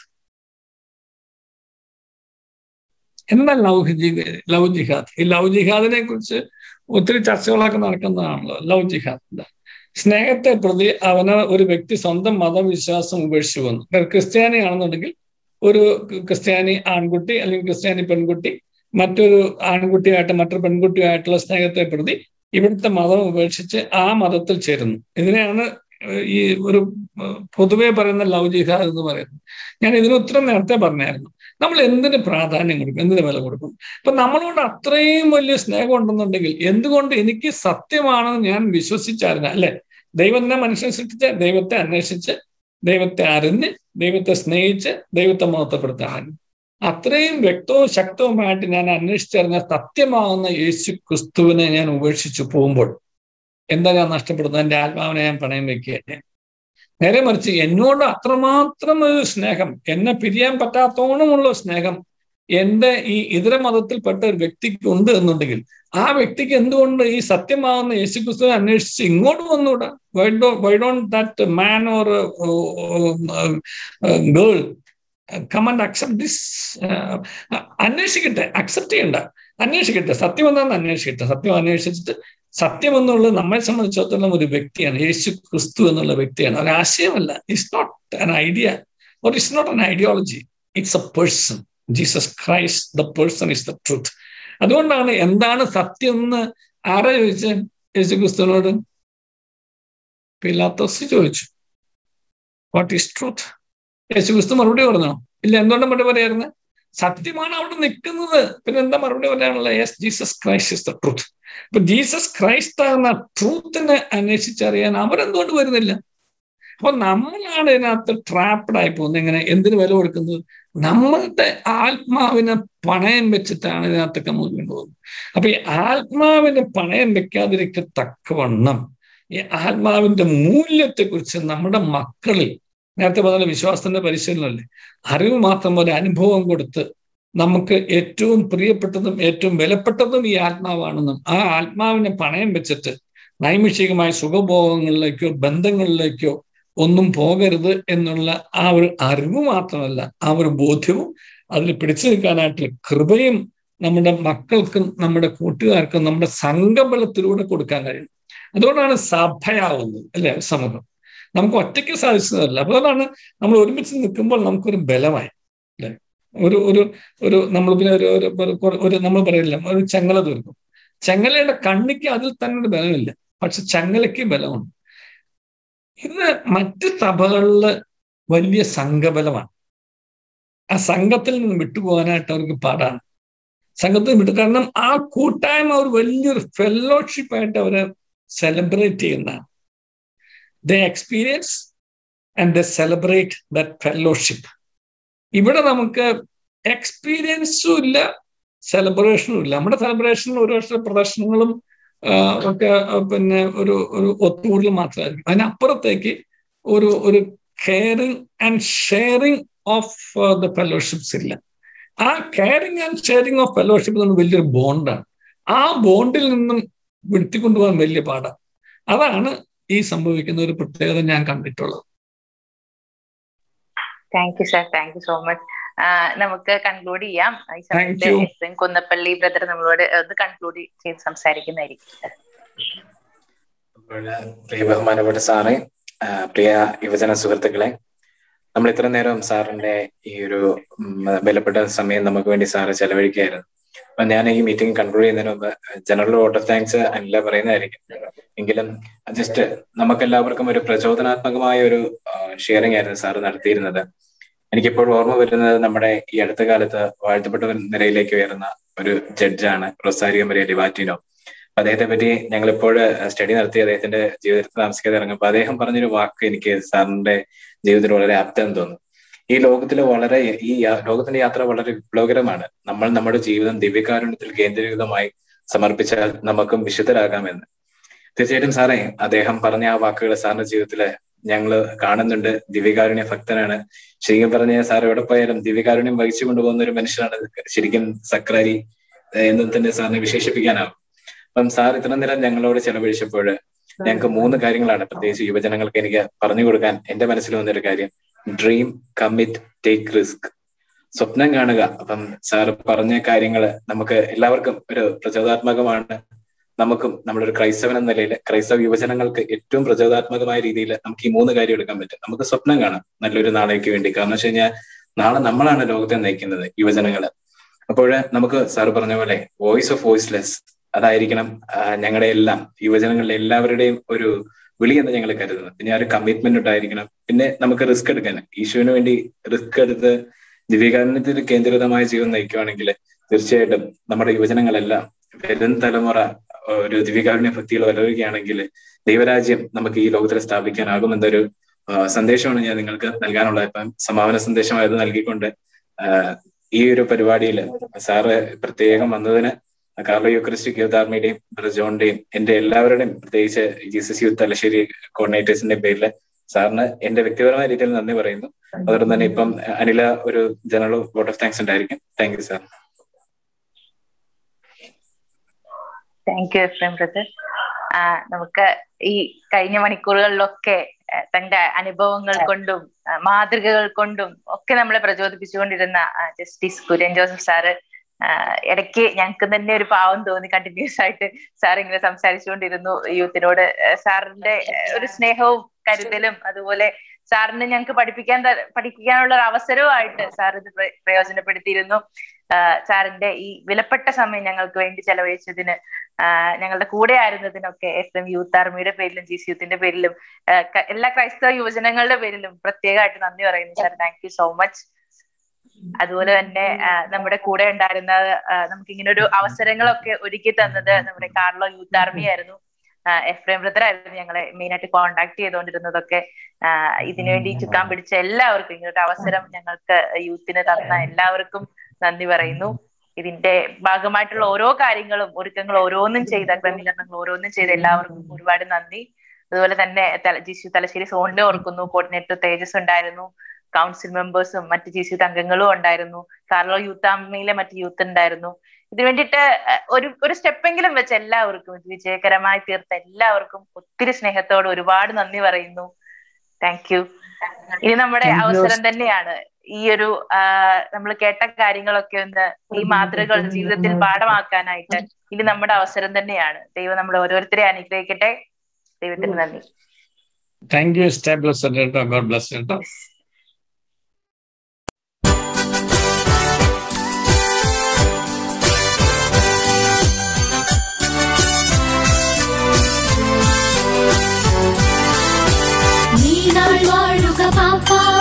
എന്താ ലവ് ലവ് ജിഹാദ് ഈ ലവ് ജിഹാദിനെ കുറിച്ച് ഒത്തിരി ചർച്ചകളൊക്കെ നടക്കുന്നതാണല്ലോ ലവ് ജിഹാദ് സ്നേഹത്തെ പ്രതി അവന് ഒരു വ്യക്തി സ്വന്തം മതവിശ്വാസം ഉപേക്ഷിച്ചു വന്നു ക്രിസ്ത്യാനി ആണെന്നുണ്ടെങ്കിൽ ഒരു ക്രിസ്ത്യാനി ആൺകുട്ടി അല്ലെങ്കിൽ ക്രിസ്ത്യാനി പെൺകുട്ടി മറ്റൊരു ആൺകുട്ടിയായിട്ട് മറ്റൊരു പെൺകുട്ടിയായിട്ടുള്ള സ്നേഹത്തെ പ്രതി ഇവിടുത്തെ മതം ഉപേക്ഷിച്ച് ആ മതത്തിൽ ചേരുന്നു ഇതിനെയാണ് ഈ ഒരു പൊതുവെ പറയുന്ന ലവ് ജിഹാദ് എന്ന് പറയുന്നത് ഞാൻ ഇതിന് ഉത്തരം നേരത്തെ പറഞ്ഞായിരുന്നു നമ്മൾ എന്തിന് പ്രാധാന്യം കൊടുക്കും എന്തിന് വില കൊടുക്കും ഇപ്പൊ നമ്മളോട് അത്രയും വലിയ സ്നേഹം ഉണ്ടെന്നുണ്ടെങ്കിൽ എന്തുകൊണ്ട് എനിക്ക് സത്യമാണെന്ന് ഞാൻ വിശ്വസിച്ചായിരുന്നു അല്ലെ ദൈവം തന്നെ മനുഷ്യനെ സൃഷ്ടിച്ച് ദൈവത്തെ അന്വേഷിച്ച് ദൈവത്തെ അറിഞ്ഞ് ദൈവത്തെ സ്നേഹിച്ച് ദൈവത്തെ മഹത്വപ്പെടുത്താൻ അത്രയും വ്യക്തവും ശക്തവുമായിട്ട് ഞാൻ അന്വേഷിച്ചറിഞ്ഞ സത്യമാകുന്ന യേശു ക്രിസ്തുവിനെ ഞാൻ ഉപേക്ഷിച്ചു പോകുമ്പോൾ എന്താ ഞാൻ നഷ്ടപ്പെടുന്നത് എൻ്റെ ആത്മാവിനെ ഞാൻ പണയം വെക്കുക നേരെ മറിച്ച് എന്നോട് അത്രമാത്രം ഒരു സ്നേഹം എന്നെ പിരിയാൻ പറ്റാത്തോണമുള്ള സ്നേഹം എന്റെ ഈ ഇതര മതത്തിൽപ്പെട്ട ഒരു വ്യക്തിക്ക് ഉണ്ട് എന്നുണ്ടെങ്കിൽ ആ വ്യക്തിക്ക് എന്തുകൊണ്ട് ഈ സത്യമാകുന്ന യേശുക്രിസ്തുവിനെ അന്വേഷിച്ച് ഇങ്ങോട്ട് വന്നുകൂടാ why do why don't that man or girl come and accept this അന്വേഷിക്കട്ടെ അക്സെപ്റ്റ് ചെയ്യണ്ട അന്വേഷിക്കട്ടെ സത്യം എന്താണെന്ന് അന്വേഷിക്കട്ടെ സത്യം അന്വേഷിച്ചിട്ട് സത്യം എന്നുള്ളത് നമ്മെ സംബന്ധിച്ചിടത്തോളം ഒരു വ്യക്തിയാണ് യേശു ക്രിസ്തു എന്നുള്ള വ്യക്തിയാണ് ഒരു ആശയമല്ല it's not an idea or it's not an ideology it's a person Jesus Christ the person is the truth അതുകൊണ്ടാണ് എന്താണ് സത്യം എന്ന് ആരാ ചോദിച്ച യേശു ക്രിസ്തുവിനോട് പിലാത്തോസ് ചോദിച്ചു വാട്ട് ഈസ് ട്രൂത്ത് യേശു ക്രിസ്തു മറുപടി പറഞ്ഞോ ഇല്ല എന്തുകൊണ്ട് മറുപടി പറയായിരുന്നു സത്യമാണ് അവിടെ നിൽക്കുന്നത് പിന്നെ എന്താ മറുപടി പറയാനുള്ളത് yes Jesus Christ is the truth അപ്പൊ ജീസസ് ക്രൈസ്റ്റ് എന്ന ട്രൂത്തിനെ അന്വേഷിച്ചറിയാൻ അവരെന്തുകൊണ്ട് വരുന്നില്ല അപ്പൊ നമ്മളാണ് ഇതിനകത്ത് ട്രാപ്ഡ് ആയി പോകുന്നത് എങ്ങനെ എന്തിനു വില കൊടുക്കുന്നത് നമ്മളുടെ ആത്മാവിനെ പണയം വെച്ചിട്ടാണ് ഇതിനകത്തൊക്കെ മുന്നോട്ട് പോകുന്നത് അപ്പൊ ഈ ആത്മാവിനെ പണയം വെക്കാതിരിക്കത്തക്കവണ്ണം ഈ ആത്മാവിന്റെ മൂല്യത്തെക്കുറിച്ച് നമ്മുടെ മക്കളിൽ നേരത്തെ പറഞ്ഞ വിശ്വാസത്തിന്റെ പരിശീലനമല്ലേ അറിവ് മാത്രം പോലെ അനുഭവം കൊടുത്ത് നമുക്ക് ഏറ്റവും പ്രിയപ്പെട്ടതും ഏറ്റവും വിലപ്പെട്ടതും ഈ ആത്മാവാണെന്നും ആ ആത്മാവിനെ പണയം വെച്ചിട്ട് നൈമിഷികമായ സുഖഭോഗങ്ങളിലേക്കോ ബന്ധങ്ങളിലേക്കോ ഒന്നും പോകരുത് എന്നുള്ള ആ ഒരു അറിവ് മാത്രമല്ല ആ ഒരു ബോധ്യവും അതിൽ പിടിച്ചു നിൽക്കാനായിട്ടുള്ള കൃപയും നമ്മുടെ മക്കൾക്കും നമ്മുടെ കൂട്ടുകാർക്കും നമ്മുടെ സംഘബലത്തിലൂടെ കൊടുക്കാൻ കഴിയും അതുകൊണ്ടാണ് സഭയാവുന്നത് അല്ലെ സമൂഹം നമുക്ക് ഒറ്റയ്ക്ക് സാധിച്ചതല്ല അപ്പൊ അതാണ് നമ്മൾ ഒരുമിച്ച് നിൽക്കുമ്പോൾ നമുക്കൊരു ബലമായി അല്ലെ ഒരു ഒരു ഒരു നമ്മൾ പിന്നെ ഒരു ഒരു നമ്മൾ പറയില്ല ഒരു ചങ്ങല തീർക്കും ചങ്ങലയുടെ കണ്ണിക്ക് അതിൽ തന്നെ ഒരു ബലമില്ല പക്ഷെ ചങ്ങലയ്ക്ക് ബലമുണ്ട് ഇന്ന് മറ്റ് സഭകളില് വലിയ സംഘബലമാണ് ആ സംഘത്തിൽ നിന്ന് വിട്ടുപോകാനായിട്ട് അവർക്ക് പാടാണ് സംഘത്തിൽ വിട്ടു കാരണം ആ കൂട്ടായ്മ ഒരു വലിയൊരു ഫെലോഷിപ്പായിട്ട് അവരെ സെലിബ്രേറ്റ് ചെയ്യുന്നതാണ് the experience and the celebrate that fellowship ഇവിടെ നമുക്ക് എക്സ്പീരിയൻസും ഇല്ല സെലിബ്രേഷനും ഇല്ല നമ്മുടെ സെലിബ്രേഷൻ ഒരു വർഷ പ്രദർശനങ്ങളും ഒക്കെ പിന്നെ ഒരു ഒരു ഒത്തുകൂടൽ മാത്രമായിരിക്കും അതിനപ്പുറത്തേക്ക് ഒരു ഒരു caring and sharing of the fellowships ഇല്ല ആ caring and sharing of fellowship എന്ന് വലിയൊരു ബോണ്ടാണ് ആ ബോണ്ടിൽ നിന്നും വിടുത്തിക്കൊണ്ടുപോകാൻ വലിയ പാടാണ് അതാണ് ഈ സംഭവിക്കുന്ന ഒരു പ്രത്യേകത ഞാൻ കണ്ടിട്ടുള്ളത് thank you sir thank you so much നമുക്ക് കൺക്ലൂഡ് ചെയ്യാം ഈ സമയത്ത് എസ് എൻ കുന്നപ്പള്ളി ബ്രദർ നമ്മളോട് ഒന്ന് കൺക്ലൂഡ് ചെയ്ത് സംസാരിക്കുന്നതായിരിക്കും പ്രിയ ബഹുമാനപ്പെട്ട സാറേ പ്രിയ യുവജന സുഹൃത്തുക്കളെ നമ്മൾ ഇത്ര നേരം സാറിന്റെ ഈ ഒരു വിലപ്പെട്ട സമയം നമുക്ക് വേണ്ടി സാറ് ചെലവഴിക്കുകയായിരുന്നു അപ്പൊ ഞാൻ ഈ മീറ്റിംഗ് കൺക്ലൂഡ് ചെയ്യുന്നതിന് മുമ്പ് ജനറൽ വോട്ട് ഓഫ് താങ്ക്സ് അല്ല പറയുന്നതായിരിക്കും എങ്കിലും ജസ്റ്റ് നമുക്ക് എല്ലാവർക്കും ഒരു പ്രചോദനാത്മകമായ ഒരു ഷെയറിംഗ് ആയിരുന്നു സാറ് നടത്തിയിരുന്നത് എനിക്കിപ്പോൾ ഓർമ്മ വരുന്നത് നമ്മുടെ ഈ അടുത്ത കാലത്ത് വാഴ്ത്തപ്പെട്ട നിലയിലേക്ക് ഉയർന്ന ഒരു ജഡ്ജാണ് റൊസാരിയോ മരിയ ഡിവാറ്റിനോ അദ്ദേഹത്തെ പറ്റി ഞങ്ങളിപ്പോൾ സ്റ്റഡി നടത്തി അദ്ദേഹത്തിന്റെ ജീവിതത്തിൽ താമസിക്കാതെ ഇറങ്ങുമ്പോൾ അദ്ദേഹം പറഞ്ഞൊരു വാക്ക് എനിക്ക് സാറിന്റെ ജീവിതത്തിൽ വളരെ ആപ്തെന്ന് തോന്നുന്നു ഈ ലോകത്തിൽ വളരെ ഈ ലോകത്തിന്റെ യാത്ര വളരെ വിപ്ലവകരമാണ് നമ്മൾ നമ്മുടെ ജീവിതം ദിവ്യകാരുണ്യത്തിൽ കേന്ദ്രീകൃതമായി സമർപ്പിച്ചാൽ നമുക്കും വിശുദ്ധരാകാമെന്ന് തീർച്ചയായിട്ടും സാറേ അദ്ദേഹം പറഞ്ഞ ആ വാക്കുകൾ സാറിന്റെ ജീവിതത്തില് ഞങ്ങൾ കാണുന്നുണ്ട് ദിവ്യകാരുണ്യ ഭക്തനാണ് ശരിക്കും പറഞ്ഞ സാർ എവിടെ പോയാലും ദിവ്യകാരുണ്യം വഹിച്ചു കൊണ്ടുപോകുന്ന ഒരു മനുഷ്യനാണ് ശരിക്കും സക്രാരി എന്ന് തന്നെ സാറിനെ വിശേഷിപ്പിക്കാനാവും അപ്പം സാർ ഇത്ര നേരം ഞങ്ങളോട് ചെലവഴിച്ചപ്പോൾ ഞങ്ങൾക്ക് മൂന്ന് കാര്യങ്ങളാണ് പ്രത്യേകിച്ച് യുവജനങ്ങൾക്ക് എനിക്ക് പറഞ്ഞു കൊടുക്കാൻ എന്റെ മനസ്സിൽ വന്നൊരു കാര്യം ഡ്രീം കമ്മിറ്റ് ടേക്ക് റിസ്ക് സ്വപ്നം കാണുക അപ്പം സാർ പറഞ്ഞ കാര്യങ്ങൾ നമുക്ക് എല്ലാവർക്കും ഒരു പ്രചോദനാത്മകമാണ് നമുക്കും നമ്മളൊരു ക്രൈസ്തവൻ എന്ന നിലയിൽ ക്രൈസ്തവ യുവജനങ്ങൾക്ക് ഏറ്റവും പ്രചോദനാത്മകമായ രീതിയിൽ നമുക്ക് ഈ മൂന്ന് കാര്യം എടുക്കാൻ പറ്റും നമുക്ക് സ്വപ്നം കാണാം നല്ലൊരു നാളേക്ക് വേണ്ടി കാരണം വെച്ച് കഴിഞ്ഞാൽ നാളെ നമ്മളാണ് ലോകത്തെ നയിക്കുന്നത് യുവജനങ്ങള് അപ്പോൾ നമുക്ക് സാർ പറഞ്ഞ പോലെ വോയിസ് ഓഫ് വോയിസ്ലെസ് അതായിരിക്കണം ഞങ്ങളുടെ എല്ലാം യുവജനങ്ങളുടെ എല്ലാവരുടെയും ഒരു വിളി എന്ന് ഞങ്ങൾ കരുതുന്നത് പിന്നെ ആ ഒരു കമ്മിറ്റ്മെന്റ് ഉണ്ടായിരിക്കണം പിന്നെ നമുക്ക് റിസ്ക് എടുക്കാൻ ഈശോന് വേണ്ടി റിസ്ക് എടുത്ത് ദിവ്യകാരണത്തിൽ കേന്ദ്രീകൃതമായ ജീവിതം നയിക്കുകയാണെങ്കിൽ തീർച്ചയായിട്ടും നമ്മുടെ യുവജനങ്ങളെല്ലാം വരും തലമുറ ഒരു ദിവ്യകാരുണ്യ ഭക്തിയിൽ വളരുകയാണെങ്കിൽ ദൈവരാജ്യം നമുക്ക് ഈ ലോകത്തിൽ സ്ഥാപിക്കാനാകുമെന്നൊരു സന്ദേശമാണ് ഞാൻ നിങ്ങൾക്ക് നൽകാനുള്ളത് ഇപ്പം സമാപന സന്ദേശമായത് നൽകിക്കൊണ്ട് ഈ ഒരു പരിപാടിയിൽ സാറ് പ്രത്യേകം വന്നതിന് കാർലോ യുക്രിസ്റ്റിക് യൂത്ത് ആർമിയുടെയും ജോണിന്റെയും എന്റെ എല്ലാവരുടെയും പ്രത്യേകിച്ച് ജീസസ് യൂത്ത് തലശ്ശേരി കോർഡിനേറ്റേഴ്സിന്റെ പേരിൽ സാറിന് എന്റെ വ്യക്തിപരമായ രീതിയിൽ നന്ദി പറയുന്നു അതോടൊപ്പം തന്നെ ഇപ്പം അനില ഒരു ജനറൽ വോട്ട് ഓഫ് താങ്ക്സ് ഉണ്ടായിരിക്കും thank you sir thank you F M brother നമുക്ക് ഈ കഴിഞ്ഞ മണിക്കൂറുകളിലൊക്കെ തന്റെ അനുഭവങ്ങൾ കൊണ്ടും മാതൃകകൾ കൊണ്ടും ഒക്കെ നമ്മളെ പ്രചോദിപ്പിച്ചുകൊണ്ടിരുന്ന ജസ്റ്റിസ് കുര്യൻ ജോസഫ് സാറ് ഇടയ്ക്ക് ഞങ്ങൾക്ക് തന്നെ ഒരു പാവം തോന്നി കണ്ടിന്യൂസ് ആയിട്ട് സാർ ഇങ്ങനെ സംസാരിച്ചുകൊണ്ടിരുന്നു യൂത്തിനോട് സാറിന്റെ ഒരു സ്നേഹവും കരുതലും അതുപോലെ സാറിന് ഞങ്ങൾക്ക് പഠിപ്പിക്കാൻ പഠിപ്പിക്കാനുള്ള ഒരു അവസരവുമായിട്ട് സാർ ഇത് പ്രയോജനപ്പെടുത്തിയിരുന്നു സാറിന്റെ ഈ വിലപ്പെട്ട സമയം ഞങ്ങൾക്ക് വേണ്ടി ചെലവഴിച്ചതിന് ഞങ്ങളുടെ കൂടെ ആയിരുന്നതിനൊക്കെ എഫ് എം യൂത്ത് ആർമിയുടെ പേരിലും ജി സി യൂത്തിന്റെ പേരിലും എല്ലാ ക്രൈസ്തവ യുവജനങ്ങളുടെ പേരിലും പ്രത്യേകമായിട്ട് നന്ദി പറയുന്നു sir thank you so much അതുപോലെ തന്നെ നമ്മുടെ കൂടെ ഉണ്ടായിരുന്ന നമുക്ക് ഇങ്ങനെ ഒരു അവസരങ്ങളൊക്കെ ഒരുക്കി തന്നത് നമ്മുടെ കാർലോ യൂത്ത് ആർമി ആയിരുന്നു എഫ്രേം ബ്രദറായിരുന്നു ഞങ്ങളെ മെയിൻ ആയിട്ട് കോണ്ടാക്ട് ചെയ്തുകൊണ്ടിരുന്നതൊക്കെ ഇതിനുവേണ്ടി ചുക്കാൻ പിടിച്ച എല്ലാവർക്കും ഇങ്ങനൊരു അവസരം ഞങ്ങൾക്ക് യൂത്തിന് തന്ന എല്ലാവർക്കും നന്ദി പറയുന്നു ഇതിന്റെ ഭാഗമായിട്ടുള്ള ഓരോ കാര്യങ്ങളും ഒരുക്കങ്ങൾ ഓരോന്നും ചെയ്ത ക്രമീകരണങ്ങൾ ഓരോന്നും ചെയ്ത എല്ലാവർക്കും ഒരുപാട് നന്ദി അതുപോലെ തന്നെ ജിസു തലശ്ശേരി സോണിനെ ഓർക്കുന്നു കോർഡിനേറ്റർ തേജസ് ഉണ്ടായിരുന്നു കൗൺസിൽ മെമ്പേഴ്സും മറ്റ് ജി സി അംഗങ്ങളും ഉണ്ടായിരുന്നു കാർലോ യൂത്ത് അമ്മയിലെ മറ്റ് യൂത്ത് ഉണ്ടായിരുന്നു ഇതിനു വേണ്ടിയിട്ട് ഒരു ഒരു സ്റ്റെപ്പെങ്കിലും വെച്ച് എല്ലാവർക്കും ഇത് വിജയകരമായി തീർത്ത എല്ലാവർക്കും ഒത്തിരി സ്നേഹത്തോട് ഒരുപാട് നന്ദി പറയുന്നു താങ്ക് യു ഇനി നമ്മുടെ അവസരം തന്നെയാണ് ഈ ഒരു നമ്മൾ കേട്ട കാര്യങ്ങളൊക്കെ ഒന്ന് ഈ മാതൃകൾ ജീവിതത്തിൽ പാഠമാക്കാനായിട്ട് ഇനി നമ്മുടെ അവസരം തന്നെയാണ് ദൈവം നമ്മൾ ഓരോരുത്തരെ അനുഗ്രഹിക്കട്ടെ ദൈവത്തിന് നന്ദി താങ്ക് യു സ്റ്റേ ബ്ലസ് കേട്ടോ ഗോഡ് ബ്ലസ് കേട്ടോ നീ നാൾ വാഴുക പാപ്പാ